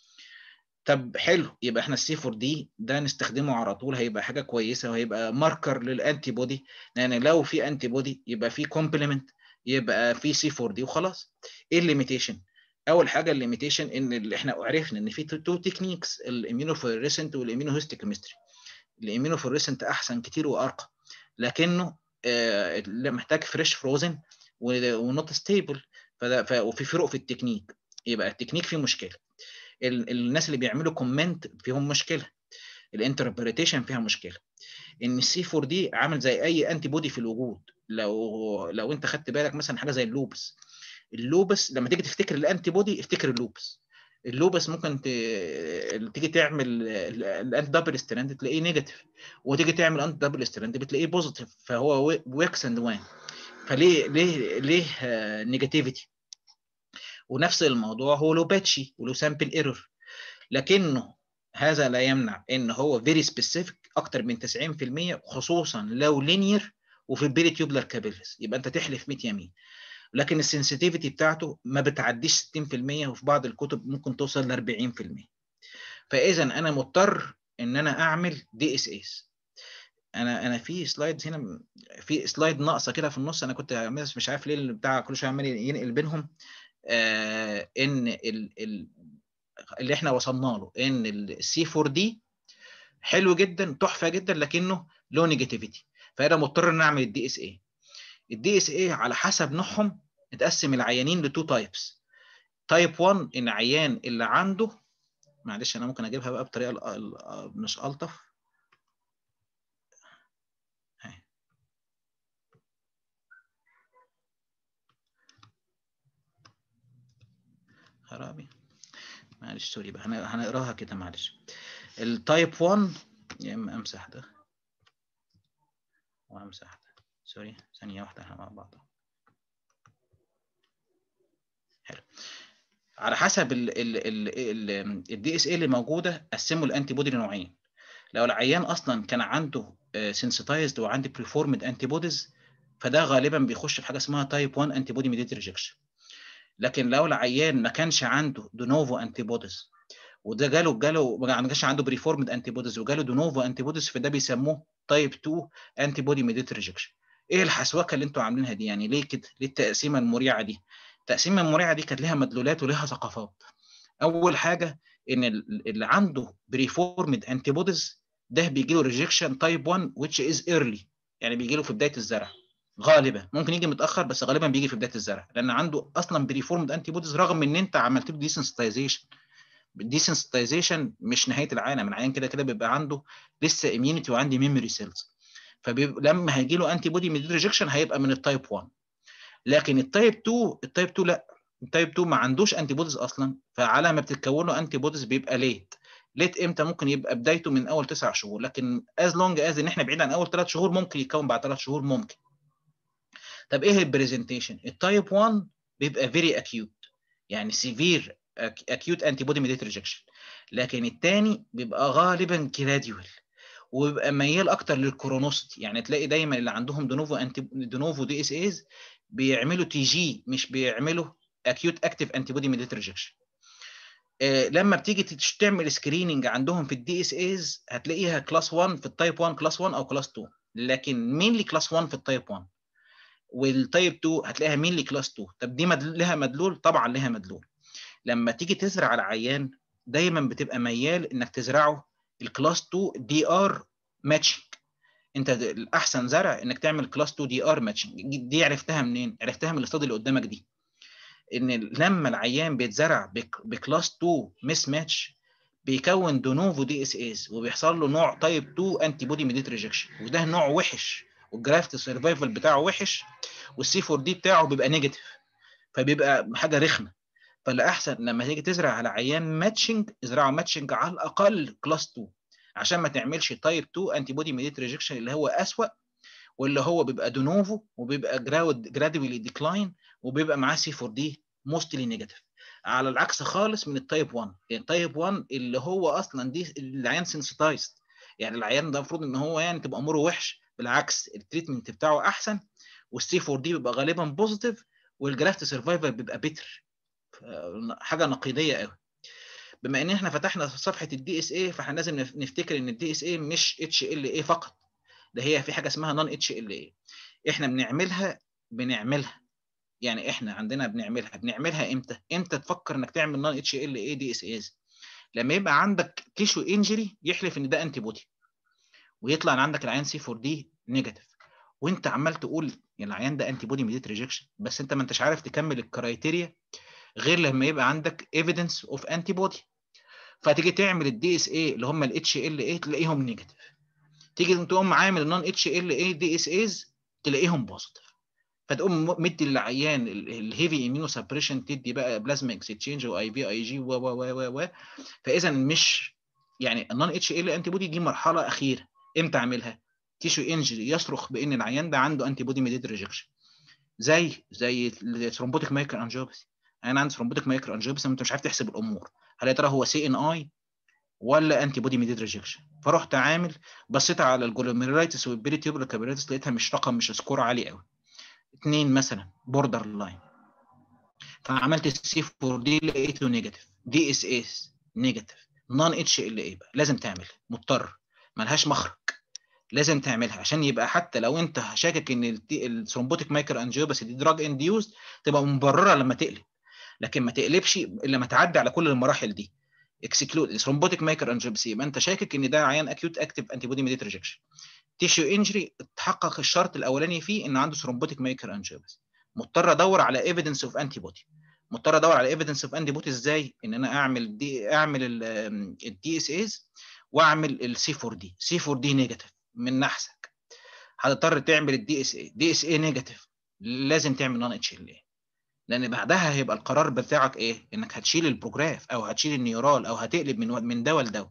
طب حلو يبقى احنا السي 4 دي ده نستخدمه على طول هيبقى حاجه كويسه وهيبقى ماركر للانتي بودي لان يعني لو في انتي بودي يبقى في كومبلمنت يبقى في سي 4 دي وخلاص ايه الليميتيشن اول حاجه الليميتيشن ان اللي احنا عرفنا ان في تو تكنيكس الاميونوفلوريسنت والاميونوهيستوكيمستري الاميونوفلوريسنت احسن كتير وارقى لكنه آه محتاج فريش فروزن ونوت ستيبل وفي فروق في التكنيك يبقى التكنيك فيه مشكله الناس اللي بيعملوا كومنت فيهم مشكله الانتربريتيشن فيها مشكله ان السي 4 دي عامل زي اي انتي بودي في الوجود لو لو انت خدت بالك مثلا حاجه زي اللوبس اللوبس لما تيجي تفتكر الانتي بودي افتكر اللوبس اللوبس ممكن ت... تيجي تعمل الانتي دبل ستراند تلاقيه نيجاتيف وتيجي تعمل انتي دبل ستراند بتلاقيه بوزيتيف فهو ويكس اند وان فليه ليه ليه نيجاتيفيتي ونفس الموضوع هو له باتشي وله سامبل ايرور لكنه هذا لا يمنع ان هو فيري سبيسيفيك اكتر من 90% خصوصا لو لينير وفي البيري تيوبلر كابيلس يبقى انت تحلف 100 يمين لكن السنسيتيفيتي بتاعته ما بتعديش 60% وفي بعض الكتب ممكن توصل ل 40% فاذا انا مضطر ان انا اعمل دي اس اس انا انا في سلايد هنا في سلايد ناقصه كده في النص انا كنت مش عارف ليه بتاع كل شويه عمال ينقل بينهم آه ان ال ال اللي احنا وصلنا له ان السي 4 دي حلو جدا تحفه جدا لكنه له نيجاتيفيتي فانا مضطر ان اعمل الدي اس اي الدي اس اي على حسب نوعهم اتقسم العيانين لتو تايبس تايب 1 ان عيان اللي عنده معلش انا ممكن اجيبها بقى بطريقه مش الطف خرابي معلش سوري بقى هنقراها كده معلش التايب 1 يا اما امسح ده وامسح ده سوري ثانيه واحده احنا مع بعض حلو على حسب الدي اس اي اللي موجوده قسموا الانتي بودي لنوعين لو العيان اصلا كان عنده سنسيتايزد وعنده بريفورمد انتي بوديز فده غالبا بيخش في حاجه اسمها تايب 1 انتي بودي ميديت ريجكشن لكن لو العيان ما كانش عنده دونوفو انتي بوديز وده جاله جاله ما كانش عنده بريفورمد انتي بوديز وجاله دونوفو انتي بوديز فده بيسموه تايب 2 انتي بودي ميديت ريجكشن ايه الحسوكه اللي انتوا عاملينها دي يعني ليه كده ليه التقسيمه المريعه دي التقسيمه المريعه دي كانت لها مدلولات ولها ثقافات اول حاجه ان اللي عنده بريفورمد انتي بوديز ده بيجي له ريجكشن تايب 1 which is early يعني بيجي له في بدايه الزرع غالبا ممكن يجي متاخر بس غالبا بيجي في بدايه الزرع لان عنده اصلا بريفورمد انتي بوديز رغم ان انت عملت له ديسنسيتايزيشن الديسنسيتايزيشن مش نهايه العالم العيان كده كده بيبقى عنده لسه اميونيتي وعندي ميموري سيلز فلما هيجي له انتي بودي ميد ريجكشن هيبقى من التايب 1 لكن التايب 2 التايب 2 لا التايب 2 ما عندوش انتي بوديز اصلا فعلى ما بتتكون له انتي بوديز بيبقى ليت ليت امتى ممكن يبقى بدايته من اول تسع شهور لكن از لونج از ان احنا بعيد عن اول ثلاث شهور ممكن يتكون بعد ثلاث شهور ممكن طب ايه البرزنتيشن التايب 1 بيبقى فيري اكيوت يعني سيفير اكيوت انتي بودي ميديت ريجكشن لكن الثاني بيبقى غالبا جراديوال وبيبقى ميال اكتر للكرونوستي يعني تلاقي دايما اللي عندهم دونوفو انتي دونوفو دي اس ايز بيعملوا تي جي مش بيعملوا اكيوت اكتيف انتي بودي ميديت ريجكشن لما بتيجي تعمل سكريننج عندهم في الدي اس ايز هتلاقيها كلاس 1 في التايب 1 كلاس 1 او كلاس 2 لكن مينلي كلاس 1 في التايب 1 والتايب 2 هتلاقيها مينلي كلاس 2 طب دي مدل... لها مدلول طبعا لها مدلول لما تيجي تزرع العيان دايما بتبقى ميال انك تزرعه الكلاس 2 دي ار ماتشنج انت الاحسن زرع انك تعمل كلاس 2 دي ار ماتشنج دي عرفتها منين عرفتها من الاستاد اللي قدامك دي ان لما العيان بيتزرع بكلاس 2 مس ماتش بيكون دونوفو دي اس اس وبيحصل له نوع تايب 2 انتي بودي ميديت ريجكشن وده نوع وحش والجرافت سرفايفل بتاعه وحش والسي 4 دي بتاعه بيبقى نيجاتيف فبيبقى حاجه رخمه فالاحسن لما تيجي تزرع على عيان ماتشنج ازرعه ماتشنج على الاقل كلاس 2 عشان ما تعملش تايب 2 انتي بودي ميديت ريجكشن اللي هو اسوأ واللي هو بيبقى دونوفو وبيبقى جراود جرادوالي ديكلاين وبيبقى معاه سي 4 دي موستلي نيجاتيف على العكس خالص من التايب 1 يعني التايب 1 اللي هو اصلا دي العيان سنسيتايزد يعني العيان ده المفروض ان هو يعني تبقى اموره وحش بالعكس التريتمنت بتاعه احسن والسي 4 دي بيبقى غالبا بوزيتيف والجرافت سرفايفل بيبقى بيتر حاجه نقيضيه قوي بما ان احنا فتحنا صفحه الدي اس اي فاحنا لازم نفتكر ان الدي اس اي مش اتش ال اي فقط ده هي في حاجه اسمها نون اتش ال اي احنا بنعملها بنعملها يعني احنا عندنا بنعملها بنعملها امتى امتى تفكر انك تعمل نون اتش ال اي دي اس ايز لما يبقى عندك تيشو انجري يحلف ان ده انتي بودي ويطلع ان عندك العيان سي 4 دي نيجاتيف وانت عمال تقول العيان ده انتي بودي ميديت ريجكشن بس انت ما انتش عارف تكمل الكرايتيريا غير لما يبقى عندك ايفيدنس اوف انتي بودي فتيجي تعمل الدي اس اي اللي هم الاتش ال اي تلاقيهم نيجاتيف تيجي تقوم عامل النون اتش ال اي دي اس ايز تلاقيهم بوزيتيف فتقوم مدي للعيان الهيفي اميونو سبريشن تدي بقى بلازما اكسشينج واي في اي جي و و و و فاذا مش يعني النون اتش ال انتي بودي دي مرحله اخيره امتى اعملها؟ تيشو انجري يصرخ بان العيان ده عنده انتي بودي ميديت ريجكشن زي زي الثرومبوتيك مايكرو انجيوباثي انا عندي ثرومبوتيك مايكرو انجيوباثي انت مش عارف تحسب الامور هل يا ترى هو سي ان اي ولا انتي بودي ميديت ريجكشن فرحت عامل بصيت على الجلوميرولايتس والبيريتيوبولار كابيلاريتس لقيتها مش رقم مش سكور عالي قوي 2 مثلا بوردر لاين فعملت السي 4 دي لقيته نيجاتيف دي اس اس نيجاتيف نون اتش ال اي بقى لازم تعمل مضطر ملهاش مخرج لازم تعملها عشان يبقى حتى لو انت شاكك ان الثرومبوتيك مايكرو انجيوباثي دي دراج انديوز تبقى مبرره لما تقلب لكن ما تقلبش الا ما تعدي على كل المراحل دي اكسكلود الثرومبوتيك مايكرو انجيوباثي يبقى انت شاكك ان ده عيان اكيوت اكتيف انتي بودي ميديت ريجكشن تيشيو انجري اتحقق الشرط الاولاني فيه ان عنده ثرومبوتيك مايكرو انجيوباثي مضطر ادور على ايفيدنس اوف انتي بودي مضطر ادور على ايفيدنس اوف انتي بودي ازاي ان انا اعمل دي اعمل الدي اس ايز واعمل السي 4 دي سي 4 دي نيجاتيف من نحسك هتضطر تعمل الدي اس اي دي اس اي نيجاتيف لازم تعمل نون اتش ال اي لان بعدها هيبقى القرار بتاعك ايه انك هتشيل البروجراف او هتشيل النيورال او هتقلب من من ده لده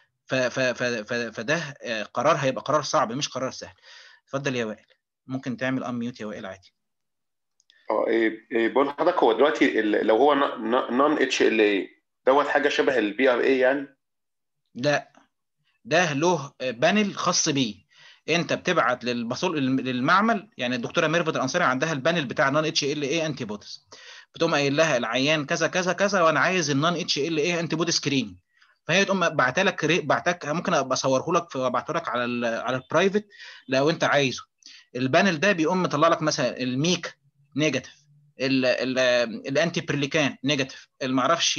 فده قرار هيبقى قرار صعب مش قرار سهل اتفضل يا وائل ممكن تعمل ان ميوت يا وائل عادي اه ايه بقول لحضرتك هو دلوقتي لو هو نون اتش ال اي دوت حاجه شبه البي ار اي يعني لا ده له بانل خاص بيه انت بتبعت للبصول للمعمل يعني الدكتوره ميرفت الانصاري عندها البانل بتاع نون اتش ال اي انتي بوديز بتقوم قايل لها العيان كذا كذا كذا وانا عايز النون اتش ال اي انتي بودي سكرين فهي تقوم بعتها لك بعتك ممكن ابقى اصوره لك وابعته لك على ال على البرايفت لو انت عايزه البانل ده بيقوم مطلع لك مثلا الميك نيجاتيف الانتي بريليكان نيجاتيف ما اعرفش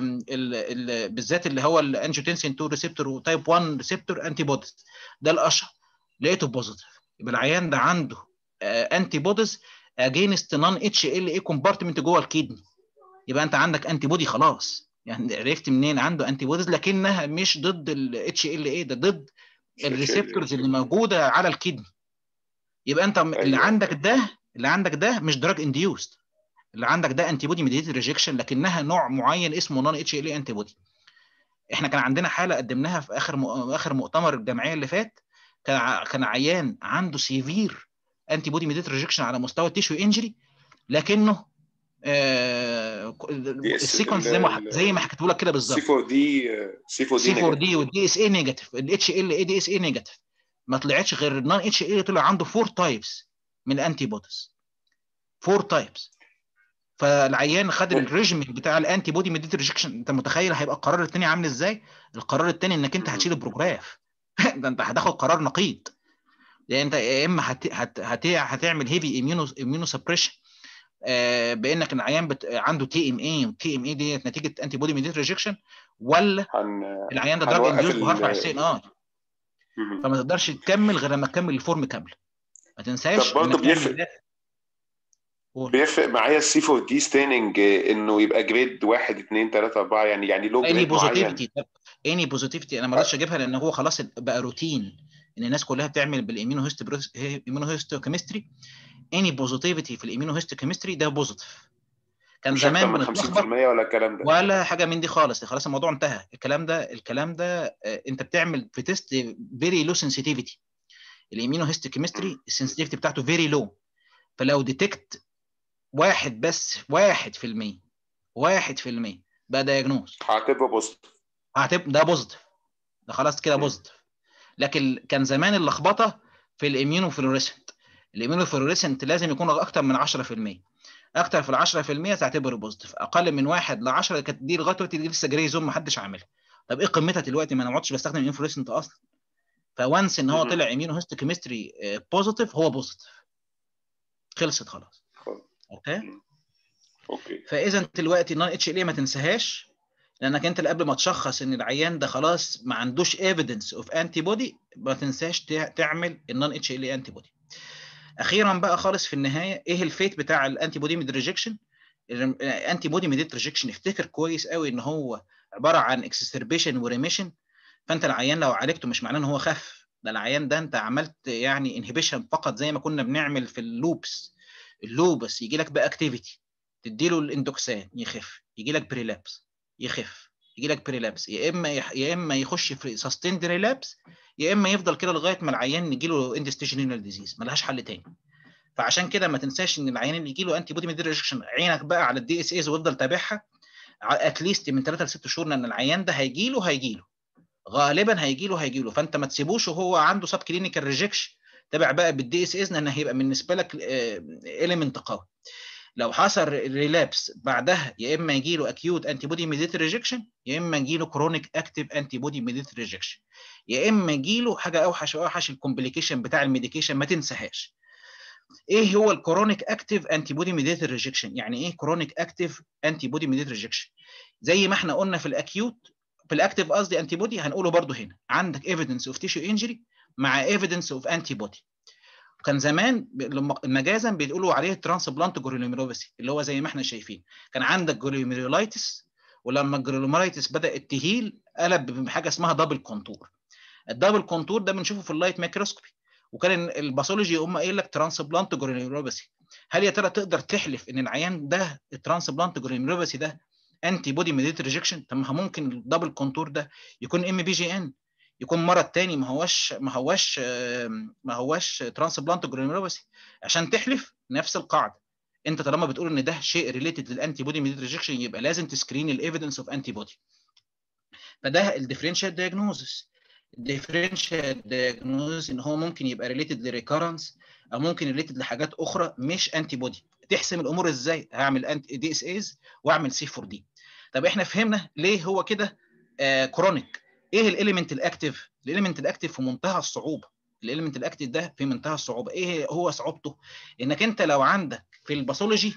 بالذات اللي هو الانجيوتنسين 2 ريسبتور وتايب 1 ريسبتور انتي بوديز ده الاشهر لقيته بوزيتيف يبقى العيان ده عنده انتي بوديز اجينست نون اتش ال اي كومبارتمنت جوه الكدني يبقى انت عندك انتي بودي خلاص يعني عرفت منين عنده انتي بوديز لكنها مش ضد الاتش ال اي ده ضد الريسبتورز اللي موجوده على الكدني يبقى انت اللي عندك ده اللي عندك ده مش دراج انديوست اللي عندك ده انتي بودي ميديتد ريجكشن لكنها نوع معين اسمه نون اتش ال انتي بودي احنا كان عندنا حاله قدمناها في اخر م... اخر مؤتمر الجمعيه اللي فات كان ع... كان عيان عنده سيفير انتي بودي ميديتد ريجكشن على مستوى التيشو انجري لكنه آه... السيكونس زي ما زي ما حكيته لك كده بالظبط سي 4 دي سي 4 دي سي 4 دي والدي اس اي نيجاتيف الاتش ال اي دي اس اي نيجاتيف ما طلعتش غير النون اتش ال طلع عنده فور تايبس من الانتي بوديز فور تايبس فالعيان خد الريجيم بتاع الانتي بودي ميديت ريجكشن انت متخيل هيبقى القرار الثاني عامل ازاي؟ القرار الثاني انك انت هتشيل البروجراف ده انت هتاخد قرار نقيض لان انت يا اما هت... هت... هت... هتعمل هيفي اميونو اميونو سبريشن آه بانك العيان بت... عنده تي ام اي والتي ام اي ديت نتيجه انتي بودي ميديت ريجكشن ولا هن... العيان ده دراج انديوز وهرفع السي ان ار فما تقدرش تكمل غير لما تكمل الفورم كامله ما تنساش طب برضه بيفرق بيفرق معايا السي 4 دي ستيننج انه يبقى جريد 1 2 3 4 يعني يعني لو اني بوزيتيفيتي اني بوزيتيفيتي انا ما رضيتش اجيبها لان هو خلاص بقى روتين ان الناس كلها بتعمل بالامينو هيستو كيمستري اني بوزيتيفيتي في الامينو هيستو كيمستري ده بوزيتيف كان مش زمان من 50% ولا الكلام ده ولا حاجه من دي خالص خلاص الموضوع انتهى الكلام ده الكلام ده انت بتعمل في تيست فيري لو سنسيتيفيتي الامينو هيستو كيمستري السنسيتيفيتي بتاعته فيري لو فلو ديتكت واحد بس واحد في المية واحد في المية بقى دايجنوز هتبقى بوزيتيف هتبقى ده بوزيتيف ده خلاص كده بوزيتيف لكن كان زمان اللخبطه في الاميونو فلوريسنت الاميونو فلوريسنت لازم يكون اكتر من 10% اكتر في ال 10% تعتبر بوزيتيف اقل من 1 ل 10 كانت دي لغايه دلوقتي دي لسه جري زوم ما حدش عاملها طب ايه قيمتها دلوقتي ما انا ما عدتش بستخدم الاميونو فلوريسنت اصلا فوانس ان هو طلع اميونو هيستو كيمستري بوزيتيف هو بوزيتيف خلصت خلاص اوكي اوكي فاذا دلوقتي النون اتش ال ما تنساهاش لانك انت اللي قبل ما تشخص ان العيان ده خلاص ما عندوش ايفيدنس اوف انتي بودي ما تنساش تعمل النون اتش ال انتي بودي اخيرا بقى خالص في النهايه ايه الفيت بتاع الانتي بودي ميد ريجكشن الانتي بودي ميد ريجكشن افتكر كويس قوي ان هو عباره عن اكسسربيشن وريميشن فانت العيان لو عالجته مش معناه ان هو خف ده العيان ده انت عملت يعني انهبيشن فقط زي ما كنا بنعمل في اللوبس اللوبس يجي لك باكتيفيتي تديله الاندوكسان يخف يجي لك بريلابس يخف يجي لك بريلابس يا اما يح... يا اما يخش في سستيند ريلابس يا اما يفضل كده لغايه ما العيان يجي له اندستيجنال ديزيز ملهاش حل تاني فعشان كده ما تنساش ان العيان اللي يجي له انتي بودي ميد ريجكشن عينك بقى على الدي اس ايز وافضل تابعها اتليست من 3 ل 6 شهور لان العيان ده هيجي له هيجي له غالبا هيجي له هيجي له فانت ما تسيبوش وهو عنده سب كلينيكال ريجكشن تابع بقى بالدي اس اس لان هيبقى بالنسبه لك اليمنت قوي لو حصل ريلابس بعدها يا اما يجي له اكيوت انتي بودي ميديت ريجكشن يا اما يجي له كرونيك اكتيف انتي بودي ميديت ريجكشن يا اما يجي له حاجه اوحش واوحش الكومبليكيشن بتاع الميديكيشن ما تنساهاش ايه هو الكرونيك اكتيف انتي بودي ميديت ريجكشن يعني ايه كرونيك اكتيف انتي بودي ميديت ريجكشن زي ما احنا قلنا في الاكيوت في الاكتيف قصدي انتي بودي هنقوله برده هنا عندك ايفيدنس اوف تيشو انجري مع ايفيدنس اوف انتي بودي كان زمان مجازا بيقولوا عليه ترانسبلانت جلوميرولوباثي اللي هو زي ما احنا شايفين كان عندك جلوميرولايتس ولما الجلوميرولايتس بدات تهيل قلب بحاجه اسمها دبل كونتور الدبل كونتور ده بنشوفه في اللايت مايكروسكوبي وكان الباثولوجي يقوم قايل لك ترانسبلانت جلوميرولوباثي هل يا ترى تقدر تحلف ان العيان ده الترانسبلانت جلوميرولوباثي ده انتي بودي ميديت ريجكشن طب ما ممكن الدبل كونتور ده يكون ام بي جي ان يكون مرض تاني ما هوش ما هوش ما هوش ترانسبلانت جلوميرولوباثي عشان تحلف نفس القاعده انت طالما بتقول ان ده شيء ريليتد للانتي بودي ميديت ريجكشن يبقى لازم تسكرين الايفيدنس اوف انتي بودي فده الديفرنشال دايجنوزس الديفرنشال دايجنوزس ان هو ممكن يبقى ريليتد لريكارنس او ممكن ريليتد لحاجات اخرى مش انتي بودي تحسم الامور ازاي هعمل انتي دي اس ايز واعمل سي 4 دي طب احنا فهمنا ليه هو كده آه كرونيك ايه الاليمنت الاكتيف الاليمنت الاكتيف في منتهى الصعوبه الاليمنت الاكتيف ده في منتهى الصعوبه ايه هو صعوبته انك انت لو عندك في الباثولوجي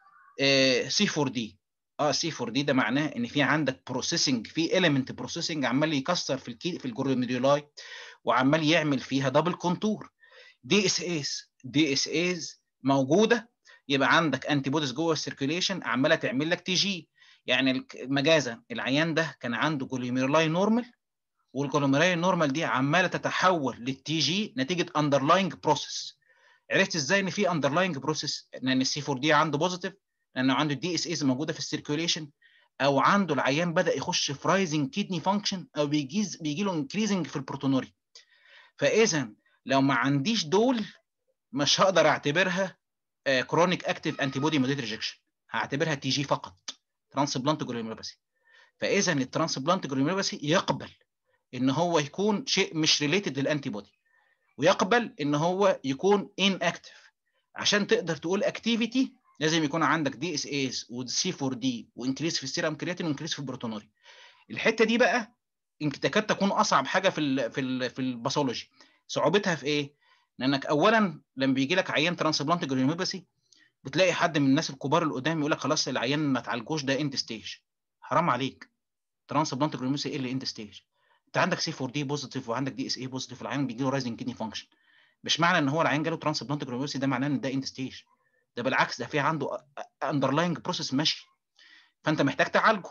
سي 4 دي اه سي 4 دي ده معناه ان في عندك بروسيسنج في اليمنت بروسيسنج عمال يكسر في الكي في الجلوميرولاي وعمال يعمل فيها دبل كونتور دي اس اس دي اس اس موجوده يبقى عندك انتي بوديز جوه السيركيوليشن عماله تعمل لك تي جي يعني مجازا العيان ده كان عنده جلوميرولاي نورمال والجلوميرولاي نورمال دي عماله تتحول للتي جي نتيجه اندرلاينج بروسيس عرفت ازاي ان في اندرلاينج بروسيس لان السي 4 دي عنده بوزيتيف لانه عنده الدي اس ايز موجوده في السيركيوليشن او عنده العيان بدا يخش في رايزنج كيدني فانكشن او بيجيز بيجي له انكريزنج في البروتونوري فاذا لو ما عنديش دول مش هقدر اعتبرها كرونيك اكتيف انتي بودي موديت ريجكشن هعتبرها تي جي فقط ترانسبلانت جلوميروباثي فاذا الترانسبلانت جلوميروباثي يقبل ان هو يكون شيء مش ريليتد للانتي بودي ويقبل ان هو يكون ان اكتف عشان تقدر تقول اكتيفيتي لازم يكون عندك دي اس اس وسي 4 دي وانكريس في السيرم كرياتين وانكريس في البروتونوري الحته دي بقى تكاد تكون اصعب حاجه في ال في ال في الباثولوجي صعوبتها في ايه لانك اولا لما بيجي لك عيان ترانسبلانت جلوميروباثي بتلاقي حد من الناس الكبار اللي قدام يقول لك خلاص العيان ما تعالجوش ده اند ستيج حرام عليك ترانسبلانت جلوميروباثي ايه اللي اند ستيج انت عندك سي 4 دي بوزيتيف وعندك دي اس اي بوزيتيف العيان بيجي له رايزنج كيدني فانكشن مش معنى ان هو العيان جاله ترانسبلانت جلوميروباثي ده معناه ان ده اند ستيج ده بالعكس ده في عنده اندرلاينج بروسيس ماشي فانت محتاج تعالجه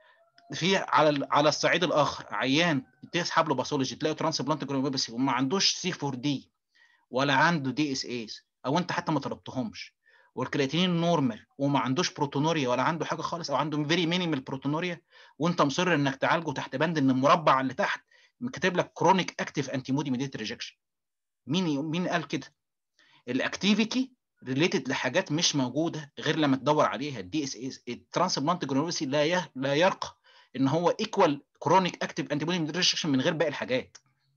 في على على الصعيد الاخر عيان تسحب له باثولوجي تلاقي ترانسبلانت جلوميروباثي وما عندوش سي 4 دي ولا عنده دي اس ايز او انت حتى ما طلبتهمش والكرياتينين نورمال وما عندوش بروتونوريا ولا عنده حاجه خالص او عنده فيري مينيمال بروتونوريا وانت مصر انك تعالجه تحت بند ان المربع اللي تحت كاتب لك كرونيك اكتيف انتي مودي ميديت ريجكشن مين مين قال كده الاكتيفيتي ريليتد لحاجات مش موجوده غير لما تدور عليها الدي اس اس الترانسبلانت جلوميروسي لا يه... لا يرقى ان هو ايكوال كرونيك اكتيف انتي بودي ميديت ريجكشن من غير باقي الحاجات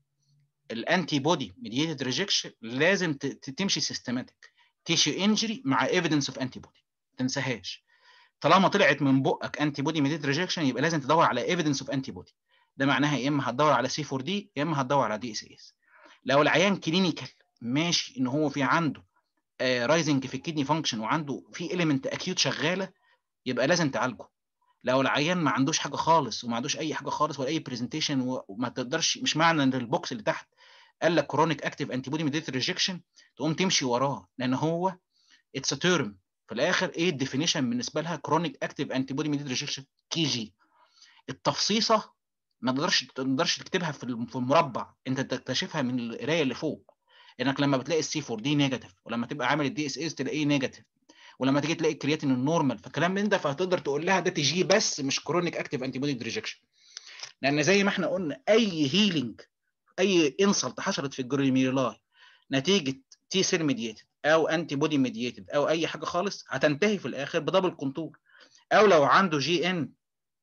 الانتي بودي ميديتد ريجكشن لازم تمشي سيستماتيك تيشو انجري مع ايفيدنس اوف انتي بودي ما تنساهاش طالما طلعت من بقك انتي بودي ميديتد ريجكشن يبقى لازم تدور على ايفيدنس اوف انتي بودي ده معناها يا اما هتدور على سي 4 دي يا اما هتدور على دي اس اس لو العيان كلينيكال ماشي ان هو في عنده رايزنج في الكدني فانكشن وعنده في اليمنت اكيوت شغاله يبقى لازم تعالجه لو العيان ما عندوش حاجه خالص وما عندوش اي حاجه خالص ولا اي برزنتيشن وما تقدرش مش معنى ان البوكس اللي تحت قال لك كرونيك اكتيف انتي بودي ميديت ريجكشن تقوم تمشي وراه لان هو اتس تيرم في الاخر ايه الديفينيشن بالنسبه لها كرونيك اكتيف انتي بودي ميديت ريجكشن كي جي التفصيصه ما تقدرش ما تقدرش تكتبها في المربع انت تكتشفها من القرايه اللي فوق انك لما بتلاقي السي 4 دي نيجاتيف ولما تبقى عامل الدي اس اس تلاقيه نيجاتيف ولما تيجي تلاقي الكرياتين النورمال فكلام من ده فهتقدر تقول لها ده تي جي بس مش كرونيك اكتيف انتي بودي ريجكشن لان زي ما احنا قلنا اي هيلينج اي انسلت حصلت في الجلوميرولاي نتيجه تي سيل ميديتد او انتي بودي ميديتد او اي حاجه خالص هتنتهي في الاخر بدبل كونتور او لو عنده جي ان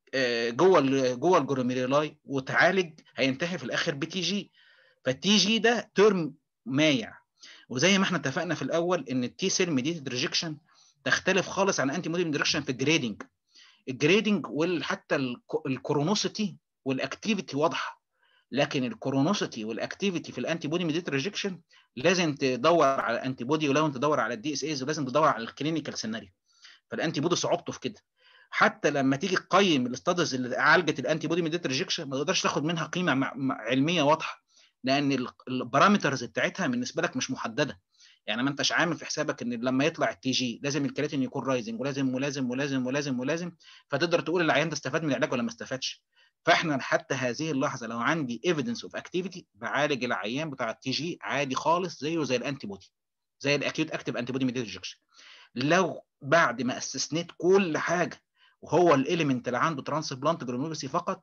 جوه جوه الجلوميرولاي وتعالج هينتهي في الاخر بتي جي فالتي جي ده ترم مايع وزي ما احنا اتفقنا في الاول ان التي سيل ميديتد ريجكشن تختلف خالص عن الانتي موديل ريجكشن في الجريدنج الجريدنج وحتى الكورونوسيتي والاكتيفيتي واضحه لكن الكورونوسيتي والاكتيفيتي في الانتي بودي ميديت ريجكشن لازم تدور على الانتي بودي ولازم تدور على الدي اس ايز ولازم تدور على الكلينيكال سيناريو فالانتي بودي صعوبته في كده حتى لما تيجي تقيم الاستادز اللي عالجت الانتي بودي ميديت ريجكشن ما تقدرش تاخد منها قيمه علميه واضحه لان البارامترز بتاعتها بالنسبه لك مش محدده يعني ما انتش عامل في حسابك ان لما يطلع التي جي لازم الكرياتين يكون رايزنج ولازم ولازم ولازم ولازم ولازم فتقدر تقول العيان ده استفاد من العلاج ولا ما استفادش فاحنا حتى هذه اللحظه لو عندي ايفيدنس اوف اكتيفيتي بعالج العيان بتاع التي جي عادي خالص زيه زي الانتي بودي زي الاكيوت اكتيف انتي بودي ميديت ريجكشن لو بعد ما استثنيت كل حاجه وهو الاليمنت اللي عنده ترانسبلانت جرانولوسي فقط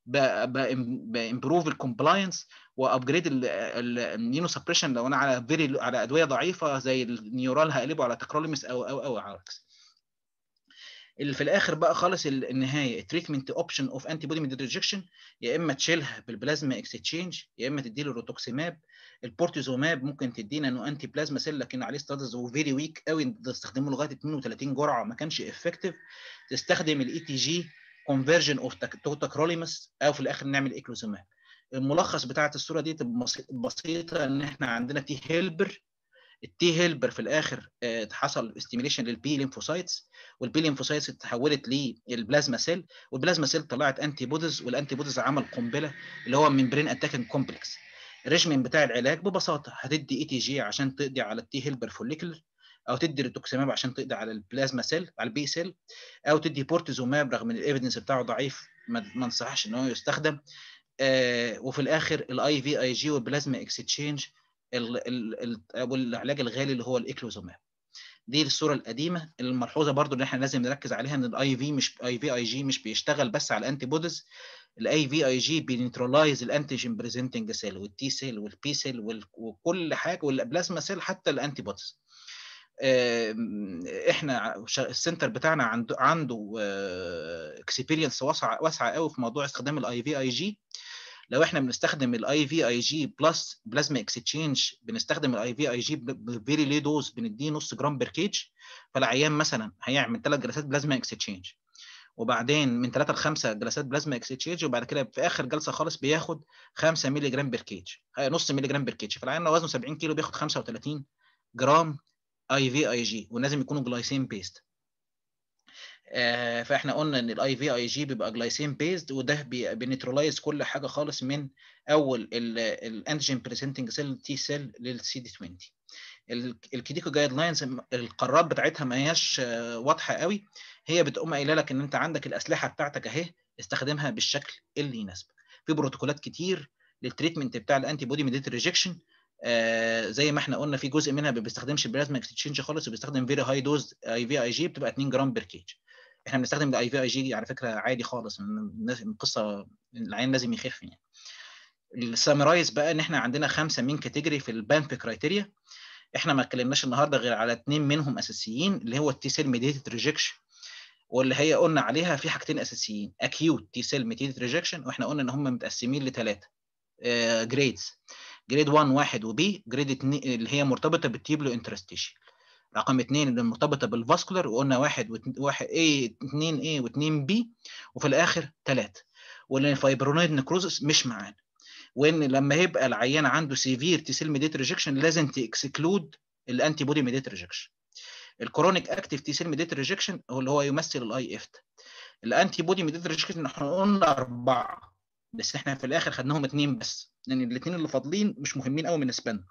بامبروف الكومبلاينس وابجريد النيونو سبريشن لو انا على فيري على ادويه ضعيفه زي النيورال هقلبه على تكروليمس او او او على العكس اللي في الاخر بقى خالص النهايه التريتمنت اوبشن اوف انتي بودي ميديت ريجكشن يا اما تشيلها بالبلازما اكستشينج يا اما تدي له روتوكسيماب البورتيزوماب ممكن تدينا انه انتي بلازما سيل لكن عليه ستادز وفيري ويك قوي تستخدمه لغايه 32 جرعه ما كانش افكتيف تستخدم الاي تي جي كونفرجن اوف تاكروليمس او في الاخر نعمل ايكلوزوماب الملخص بتاعت الصوره دي بسيطه ان احنا عندنا تي هيلبر التي هيلبر في الاخر حصل استيميليشن للبي ليمفوسايتس والبي ليمفوسايتس اتحولت للبلازما سيل والبلازما سيل طلعت انتي بوديز والانتي بوديز عمل قنبله اللي هو ممبرين اتاكن كومبلكس الريجمين بتاع العلاج ببساطه هتدي اي تي جي عشان تقضي على التي هيلبر فوليكولر او تدي ريتوكسيماب عشان تقضي على البلازما سيل على البي سيل او تدي بورتيزوماب رغم ان الايفيدنس بتاعه ضعيف ما انصحش ان هو يستخدم آه وفي الاخر الاي في اي جي والبلازما اكستشينج والعلاج الغالي اللي هو الايكلوزوماب دي الصوره القديمه الملحوظه برضو ان احنا لازم نركز عليها ان الاي في مش اي في اي جي مش بيشتغل بس على الانتي بوديز الاي في اي جي بينيترلايز الانتيجين بريزنتنج سيل والتي سيل والبي سيل وكل حاجه والبلازما سيل حتى الانتي بوديز احنا السنتر بتاعنا عنده عنده اكسبيرينس واسعه واسعه قوي في موضوع استخدام الاي في اي جي لو احنا بنستخدم الاي في اي جي بلس بلازما اكستشينج بنستخدم الاي في اي جي بفيري لي دوز بنديه نص جرام بير كيج فالعيان مثلا هيعمل ثلاث جلسات بلازما اكستشينج وبعدين من 3 ل 5 جلسات بلازما اكستشينج وبعد كده في اخر جلسه خالص بياخد 5 مللي جرام بير كيج نص مللي جرام بير كيج فالعيان لو وزنه 70 كيلو بياخد 35 جرام اي في اي جي ولازم يكونوا جلايسين بيست آه فاحنا قلنا ان الاي في اي جي بيبقى جلايسين بيزد وده بنيترلايز كل حاجه خالص من اول الانتيجين بريزنتنج سيل تي سيل للسي دي 20 الكيديكو جايد لاينز القرارات بتاعتها ما هياش واضحه قوي هي بتقوم قايله لك ان انت عندك الاسلحه بتاعتك اهي استخدمها بالشكل اللي يناسبك في بروتوكولات كتير للتريتمنت بتاع الانتي بودي ميديت ريجكشن آه زي ما احنا قلنا في جزء منها ما بيستخدمش البلازما اكستشينج خالص وبيستخدم فيري هاي دوز اي في اي جي بتبقى 2 جرام بير كيج احنا بنستخدم الاي في اي جي على فكره عادي خالص القصه العين لازم يخف يعني السامرايز بقى ان احنا عندنا خمسه مين كاتيجوري في البانف كرايتيريا احنا ما اتكلمناش النهارده غير على اثنين منهم اساسيين اللي هو التي سيل ميديتد ريجكشن واللي هي قلنا عليها في حاجتين اساسيين اكيوت تي سيل ميديتد ريجكشن واحنا قلنا ان هم متقسمين لثلاثه جريدز جريد 1 1 وبي جريد 2 اللي هي مرتبطه بالتيبلو انترستيشن رقم اثنين اللي مرتبطه بالفاسكولار وقلنا واحد واحد A 2 A و2 B وفي الاخر ثلاثه وان الفايبرونويد نكروزس مش معانا وان لما يبقى العيان عنده سيفير تي سيل ميديت ريجكشن لازم تكسكلود الانتي بودي ميديت ريجكشن الكرونيك اكتيف تي سيل ميديت ريجكشن هو اللي هو يمثل الاي افت الانتي بودي ميديت ريجكشن احنا قلنا اربعه بس احنا في الاخر خدناهم اثنين بس لان يعني الاثنين اللي فاضلين مش مهمين قوي بالنسبه لنا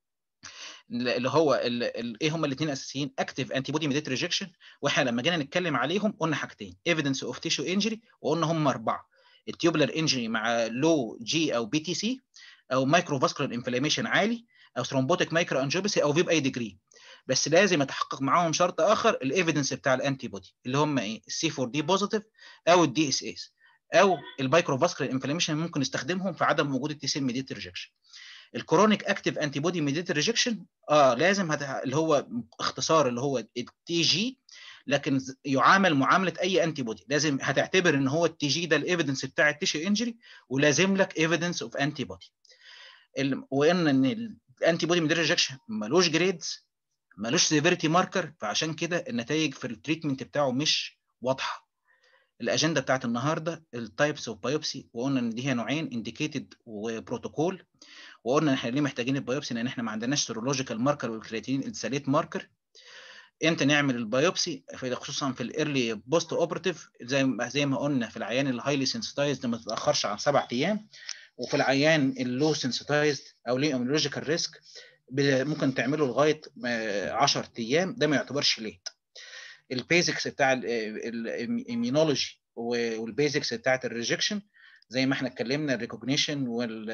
اللي هو ايه هم الاثنين اساسيين اكتيف انتي بودي ميديت ريجكشن واحنا لما جينا نتكلم عليهم قلنا حاجتين ايفيدنس اوف تيشو انجري وقلنا هم اربعه التيوبلر انجري مع لو جي او بي تي سي او مايكرو فاسكولار انفلاميشن عالي او ثرومبوتيك مايكرو انجيوباسي او في باي ديجري بس لازم يتحقق معاهم شرط اخر الايفيدنس بتاع الانتي بودي اللي هم ايه السي 4 دي بوزيتيف او الدي اس اس او المايكرو فاسكولار انفلاميشن ممكن نستخدمهم في عدم وجود التي سيل ميديت ريجكشن الكرونيك اكتيف انتي بودي ميديت ريجكشن اه لازم هت... اللي هو اختصار اللي هو التي جي لكن يعامل معامله اي انتي بودي لازم هتعتبر ان هو التي جي ده الايفيدنس بتاع التيشو انجري ولازم لك ايفيدنس اوف انتي بودي وان ان الانتي بودي ميديتد ريجكشن ملوش جريدز ملوش سيفيريتي ماركر فعشان كده النتائج في التريتمنت بتاعه مش واضحه الاجنده بتاعت النهارده التايبس اوف بايوبسي وقلنا ان دي هي نوعين انديكيتد وبروتوكول وقلنا ان احنا ليه محتاجين البايوبسي لان احنا ما عندناش سيرولوجيكال ماركر والكرياتين انساليت ماركر امتى نعمل البايوبسي في خصوصا في الايرلي بوست اوبرتيف زي ما زي ما قلنا في العيان الهايلي سنسيتايزد ما تتاخرش عن سبع ايام وفي العيان اللو سنسيتايزد او ليه اميولوجيكال ريسك ممكن تعمله لغايه 10 ايام ده ما يعتبرش ليت البيزكس بتاع الاميونولوجي والبيزكس بتاعت الريجكشن زي ما احنا اتكلمنا الريكوجنيشن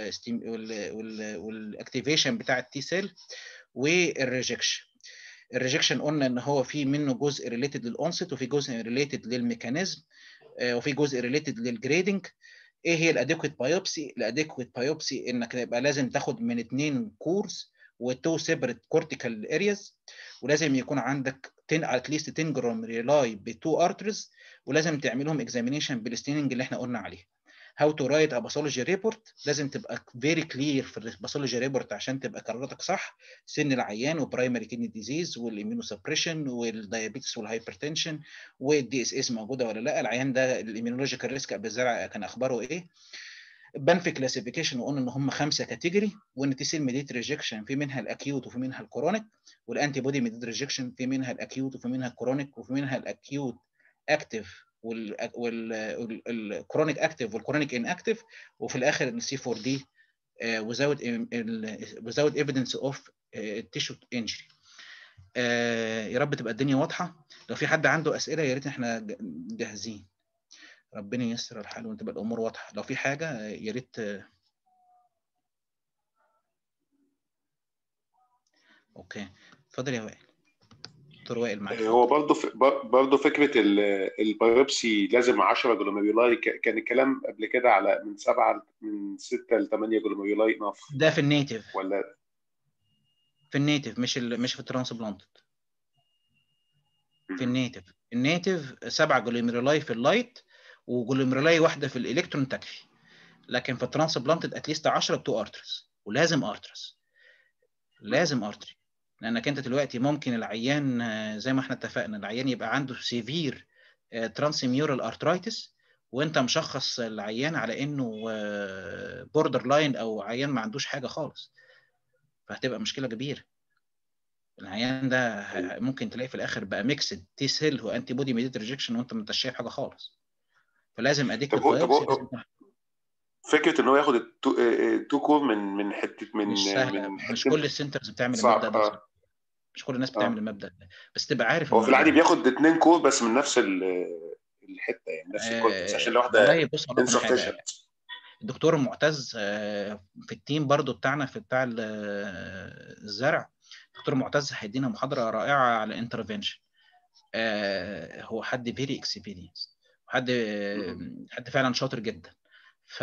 والاكتيفيشن بتاع التي سيل والريجكشن الريجكشن قلنا ان هو في منه جزء ريليتد للأونست وفي جزء ريليتد للميكانيزم وفي جزء ريليتد للجريدنج ايه هي الاديكويت بايوبسي الاديكويت بايوبسي انك يبقى لازم تاخد من اثنين كورس وتو سيبريت كورتيكال ارياز ولازم يكون عندك 10 اتليست 10 جرام ريلاي بتو ارترز ولازم تعملهم اكزامينيشن بالستيننج اللي احنا قلنا عليه هاو تو رايت ا باثولوجي ريبورت لازم تبقى فيري كلير في الباثولوجي ريبورت عشان تبقى قراراتك صح سن العيان وبرايمري كيدني ديزيز والاميونو سبريشن والدايابيتس والهايبرتنشن والدي اس اس موجوده ولا لا العيان ده الاميونولوجيكال ريسك قبل الزرع كان اخباره ايه بان في كلاسيفيكيشن وقلنا ان هم خمسه كاتيجوري وان تي سيل ميديت ريجكشن في منها الاكيوت وفي منها الكرونيك والانتي بودي ميديت ريجكشن في منها الاكيوت وفي منها الكرونيك وفي منها الاكيوت اكتف والكرونيك اكتف والكرونيك ان اكتف وفي الاخر السي 4 دي without without evidence of tissue injury يا رب تبقى الدنيا واضحه لو في حد عنده اسئله يا ريت احنا جاهزين ربنا ييسر الحال وتبقى الامور واضحه لو في حاجه يا ريت اوكي اتفضل يا وائل دكتور وائل معاك هو برضه ف... برضه فكره البايوبسي لازم 10 جلوميرولاي كان الكلام قبل كده على من 7 من 6 ل 8 جلوميرولاي ناف ده في النيتف ولا في النيتف مش ال... مش في الترانسبلانتد في النيتف النيتف 7 جلوميرولاي في اللايت وجلوميرولاي واحده في الالكترون تكفي لكن في الترانسبلانتد اتليست 10 بتو ارترز ولازم ارترز لازم ارتري لانك انت دلوقتي ممكن العيان زي ما احنا اتفقنا العيان يبقى عنده سيفير ترانسميورال ارترايتس وانت مشخص العيان على انه بوردر لاين او عيان ما عندوش حاجه خالص فهتبقى مشكله كبيره العيان ده ممكن تلاقي في الاخر بقى ميكسد تي سيل وانتي بودي ميديت ريجكشن وانت ما انتش شايف حاجه خالص فلازم اديك فكره ان هو ياخد التو كور من من حته من مش سهلة. من مش كل السنترز بتعمل المبدا ده آه. مش كل الناس بتعمل المبدا ده بس تبقى عارف هو في العادي بياخد اتنين كور بس من نفس الحته يعني نفس الكورتكس عشان لو واحده والله بص هقول لك حاجه insufficient الدكتور معتز في التيم برضو بتاعنا في بتاع الزرع دكتور معتز هيدينا محاضره رائعه على انترفنشن هو حد فيري اكسبيرينس حد حد فعلا شاطر جدا ف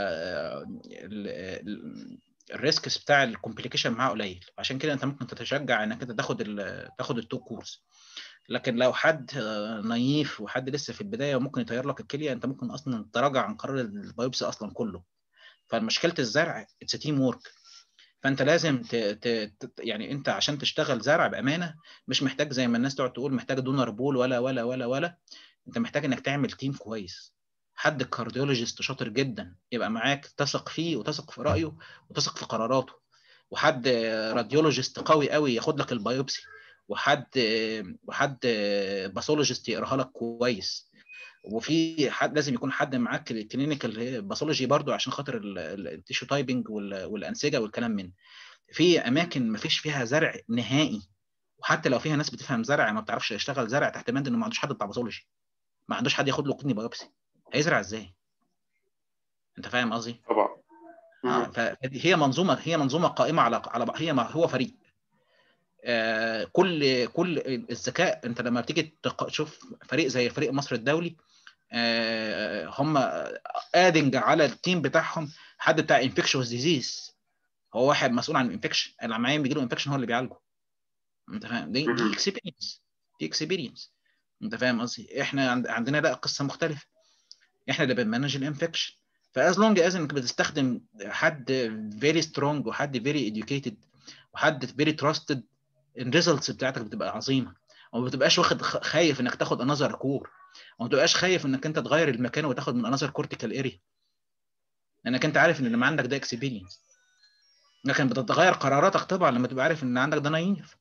الريسكس بتاع الكومبليكيشن معاه قليل عشان كده انت ممكن تتشجع انك انت تاخد ال تاخد التو كورس لكن لو حد نايف وحد لسه في البدايه وممكن يطير لك الكليه انت ممكن اصلا تراجع عن قرار البايوبسي اصلا كله فمشكله الزرع اتس تيم وورك فانت لازم ت... ت... ت... يعني انت عشان تشتغل زرع بامانه مش محتاج زي ما الناس تقعد تقول محتاج دونر بول ولا ولا ولا ولا انت محتاج انك تعمل تيم كويس حد كارديولوجيست شاطر جدا يبقى معاك تثق فيه وتثق في رايه وتثق في قراراته وحد راديولوجيست قوي قوي ياخد لك البايوبسي وحد وحد باثولوجيست يقراها لك كويس وفي حد لازم يكون حد معاك الكلينيكال باثولوجي برضو عشان خاطر التيشو تايبنج والانسجه والكلام من في اماكن ما فيش فيها زرع نهائي وحتى لو فيها ناس بتفهم زرع ما بتعرفش تشتغل زرع تحت بند انه ما عندوش حد بتاع باثولوجي ما عندوش حد ياخد له كدني بايوبسي هيزرع ازاي انت فاهم قصدي طبعا اه فهي منظومه هي منظومه قائمه على على هي هو فريق آه كل كل الذكاء انت لما بتيجي تشوف فريق زي فريق مصر الدولي آه هم ادنج على التيم بتاعهم حد بتاع انفكشوس ديزيز هو واحد مسؤول عن الانفكشن العميان بيجي له انفكشن هو اللي بيعالجه انت فاهم دي دي اكسبيرينس دي اكسبيرينس انت فاهم قصدي احنا عندنا لا قصه مختلفه احنا اللي بنمانج الانفكشن فاز لونج از انك بتستخدم حد فيري سترونج وحد فيري educated وحد فيري تراستد الريزلتس بتاعتك بتبقى عظيمه وما بتبقاش واخد خايف انك تاخد انذر كور وما تبقاش خايف انك انت تغير المكان وتاخد من انذر كورتيكال اريا لانك انت عارف ان اللي عندك ده اكسبيرينس لكن بتتغير قراراتك طبعا لما تبقى عارف ان عندك ده نايف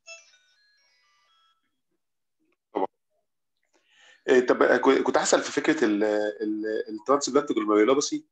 إيه طب كنت هسال في فكره الترانسبلانتيكال مايلوباسي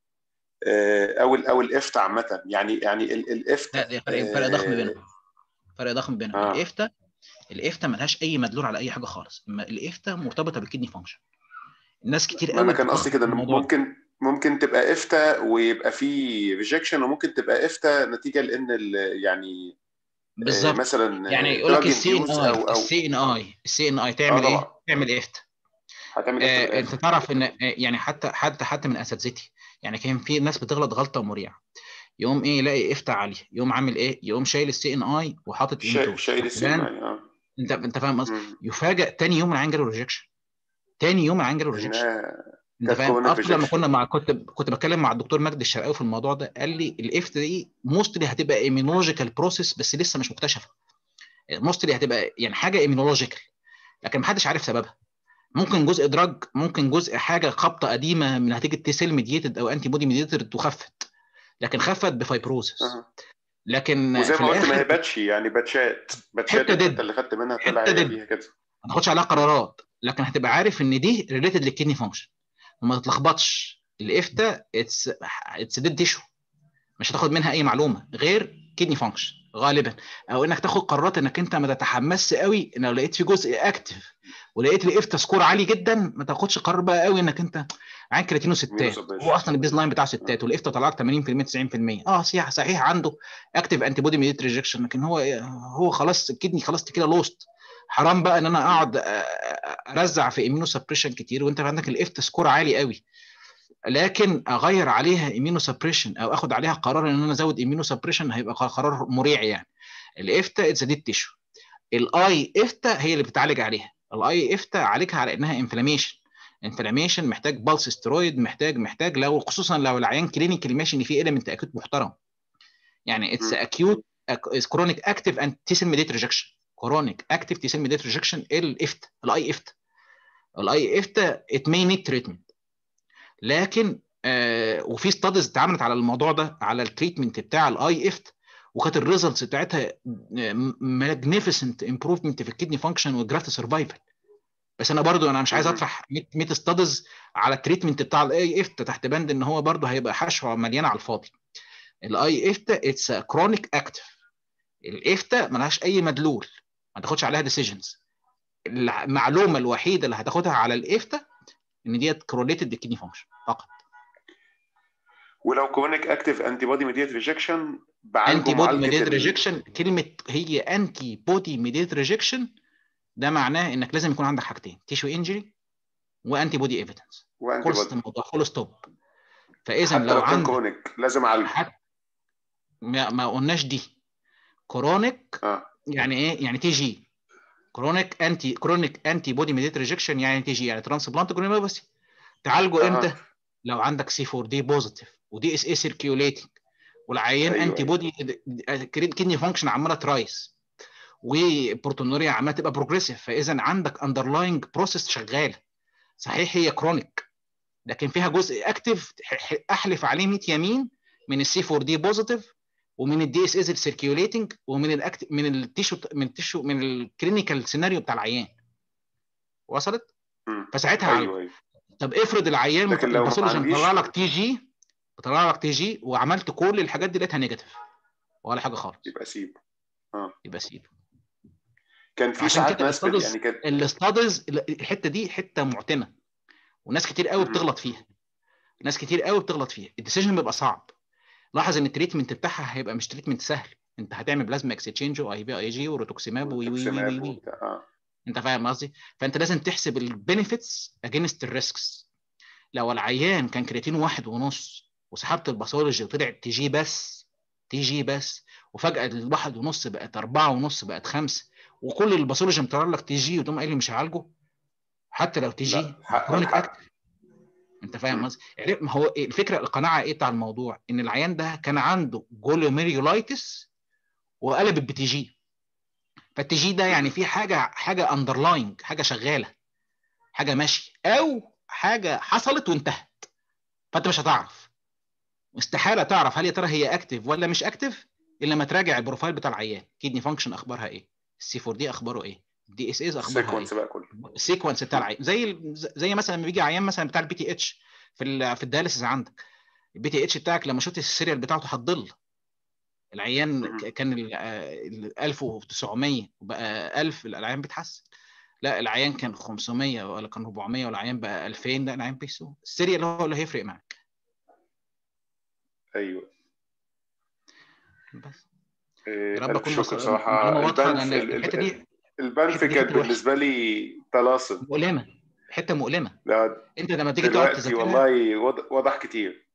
او ال او الافتا عامه يعني يعني الافتا لا فرق فرق ضخم بينهم فرق ضخم بينهم آه. الافتا الافتا ملهاش اي مدلول على اي حاجه خالص اما الافتا مرتبطه بالكدني فانكشن الناس كتير قوي انا كان قصدي كده ممكن ممكن تبقى افتا ويبقى في ريجكشن وممكن تبقى افتا نتيجه لان يعني بالظبط مثلا يعني يقول لك السي ان اي السي ان اي السي ان اي تعمل آه ايه؟ تعمل افتا هتعمل آه انت تعرف ان يعني حتى حتى حتى من اساتذتي يعني كان في ناس بتغلط غلطه مريعه يقوم ايه يلاقي افتح عاليه يقوم عامل ايه يقوم شايل السي ان اي وحاطط شايل شايل السي ان اي اه انت انت فاهم قصدي يفاجئ تاني يوم العين جاله ريجكشن تاني يوم العين جاله ريجكشن انت فاهم اصلا لما كنا مع كنت كنت بتكلم مع الدكتور مجدي الشرقاوي في الموضوع ده قال لي الافت دي موستلي هتبقى ايمينولوجيكال بروسيس بس لسه مش مكتشفه موستلي هتبقى يعني حاجه ايمينولوجيكال لكن ما حدش عارف سببها ممكن جزء دراج ممكن جزء حاجه خبطه قديمه من نتيجه تي سيل ميديتد او انتي بودي ميديتد وخفت لكن خفت بفايبروزس أه. لكن وزي ما قلت ما هي باتشي يعني باتشات باتشات اللي خدت منها طلع فيها كده ما تاخدش عليها قرارات لكن هتبقى عارف ان دي ريليتد للكدني فانكشن وما تتلخبطش الافتا اتس اتس ديد تيشو مش هتاخد منها اي معلومه غير كدني فانكشن غالبا او انك تاخد قرارات انك انت ما تتحمسش قوي ان لو لقيت في جزء اكتف ولقيت الافتا سكور عالي جدا ما تاخدش قرار بقى قوي انك انت عين كرياتينو ستات هو اصلا البيز لاين بتاعه ستات والافتا طلع لك 80% 90% اه صحيح صحيح عنده اكتف انتي بودي ميديت ريجكشن لكن هو هو خلاص الكدني خلاص كده لوست حرام بقى ان انا اقعد ارزع في ايمينو سبريشن كتير وانت عندك الافتا سكور عالي قوي لكن اغير عليها ايمينو سبريشن او اخد عليها قرار ان انا ازود ايمينو سبريشن هيبقى قرار مريع يعني الافتا اتس ديد تيشو الاي افتا هي اللي بتعالج عليها الاي افتا عالجها على انها انفلاميشن انفلاميشن محتاج بالس سترويد محتاج محتاج لو خصوصا لو العيان كلينيكال ماشي ان في اليمنت اكيوت محترم يعني اتس اكيوت كرونيك اكتيف اند تي سيل ميديت ريجكشن كرونيك اكتيف تي سيل ميديت ريجكشن الافتا الاي افتا الاي افتا ات ماي نيد تريتمنت لكن آه وفي ستاديز اتعملت على الموضوع ده على التريتمنت بتاع الاي افت وكانت الريزلتس بتاعتها ماجنيفيسنت امبروفمنت في الكدني فانكشن والجرافت سرفايفل بس انا برضو انا مش عايز اطرح 100 ستاديز على التريتمنت بتاع الاي افت تحت بند ان هو برضو هيبقى حشوه مليانه على الفاضي الاي افت اتس كرونيك اكتف الافتا ملهاش اي مدلول ما تاخدش عليها ديسيجنز المعلومه الوحيده اللي هتاخدها على الافتا ان ديت كورليتد بالكدني فانكشن فقط ولو كرونيك اكتيف انتي بودي ميديت ريجكشن انتي بودي ميديت ريجكشن كلمه هي انتي بودي ميديت ريجكشن ده معناه انك لازم يكون عندك حاجتين تيشو انجري وانتي بودي ايفيدنس خلص الموضوع فول ستوب فاذا لو, لو عندك كرونيك لازم اعالجه حت... ما, ما قلناش دي كرونيك آه. يعني ايه يعني تي جي كرونيك انتي كرونيك انتي بودي ميديت ريجكشن يعني تي جي يعني ترانسبلانت جرينوباثي تعالجه آه. امتى؟ لو عندك سي 4 دي بوزيتيف ودي اس اي سيركيوليتنج والعيان أيوة، انتي بودي كدني فانكشن عماله ترايس وبروتونوريا عماله تبقى بروجريسيف فاذا عندك اندرلاينج بروسيس شغاله صحيح هي كرونيك لكن فيها جزء اكتف احلف عليه 100 يمين من السي 4 دي بوزيتيف ومن الدي اس اس سيركيوليتنج ومن الاكت من التيشو من التيشو من الكلينيكال سيناريو بتاع العيان وصلت؟ مم. فساعتها ايوه ايوه طب افرض العيان لكن لو ما الباثولوجي عنديش- طلع لك تي جي طلع لك تي جي وعملت كل الحاجات دي لقيتها نيجاتيف ولا حاجه خالص يبقى سيب يبقى سيب كان في عشان ساعات كده ناس بت- الاستادز يعني كان الاستادز الحته دي حته معتمه وناس كتير قوي مم. بتغلط فيها ناس كتير قوي بتغلط فيها الديسيجن بيبقى صعب لاحظ ان التريتمنت بتاعها هيبقى مش تريتمنت سهل انت هتعمل بلازما اكسشينج واي بي اي جي وروتوكسيماب وي وي وي وي, والتوكسيماب وي. وبتاع. اه انت فاهم قصدي فانت لازم تحسب البينيفيتس اجينست الريسكس لو العيان كان كرياتين واحد ونص وسحبت الباثولوجي وطلع تي جي بس تي جي بس وفجاه الواحد ونص بقت أربعة ونص بقت خمسة وكل الباثولوجي مطلع لك تي جي وتقوم قايل لي مش هعالجه حتى لو تي جي لا حق كرونيك الحق اكتف انت فاهم مم. قصدي يعني ما هو الفكره القناعه ايه بتاع الموضوع ان العيان ده كان عنده جولوميريولايتس وقلب البي جي فالتي جي ده يعني في حاجه حاجه اندرلاينج حاجه شغاله حاجه ماشيه او حاجه حصلت وانتهت فانت مش هتعرف استحاله تعرف هل يا ترى هي اكتف ولا مش اكتف الا لما تراجع البروفايل بتاع العيان كيدني فانكشن اخبارها ايه السي 4 دي اخباره ايه الدي اس اس اخبارها السيكونس ايه بقى كله السيكونس بتاع العيان زي زي مثلا لما بيجي عيان مثلا بتاع البي تي اتش في ال في الدياليسيس عندك البي تي اتش بتاعك لما شفت السيريال بتاعته هتضل العيان كان ال 1900 وبقى 1000 العيان بيتحسن لا العيان كان 500 ولا كان 400 ولا العيان بقى 2000 لا العيان بيسوق السيريال هو اللي هيفرق معاك ايوه بس إيه، يا رب ألف اكون شكر وصل- صراحة معلومة واضحة البنف لان ال- الحته ال- دي البنف الحتة دي كانت حتة وحشة. بالنسبة لي طلاسم مؤلمه حته مؤلمه لا انت لما تيجي تقعد دلوقتي تذاكرها والله وض- وضح كتير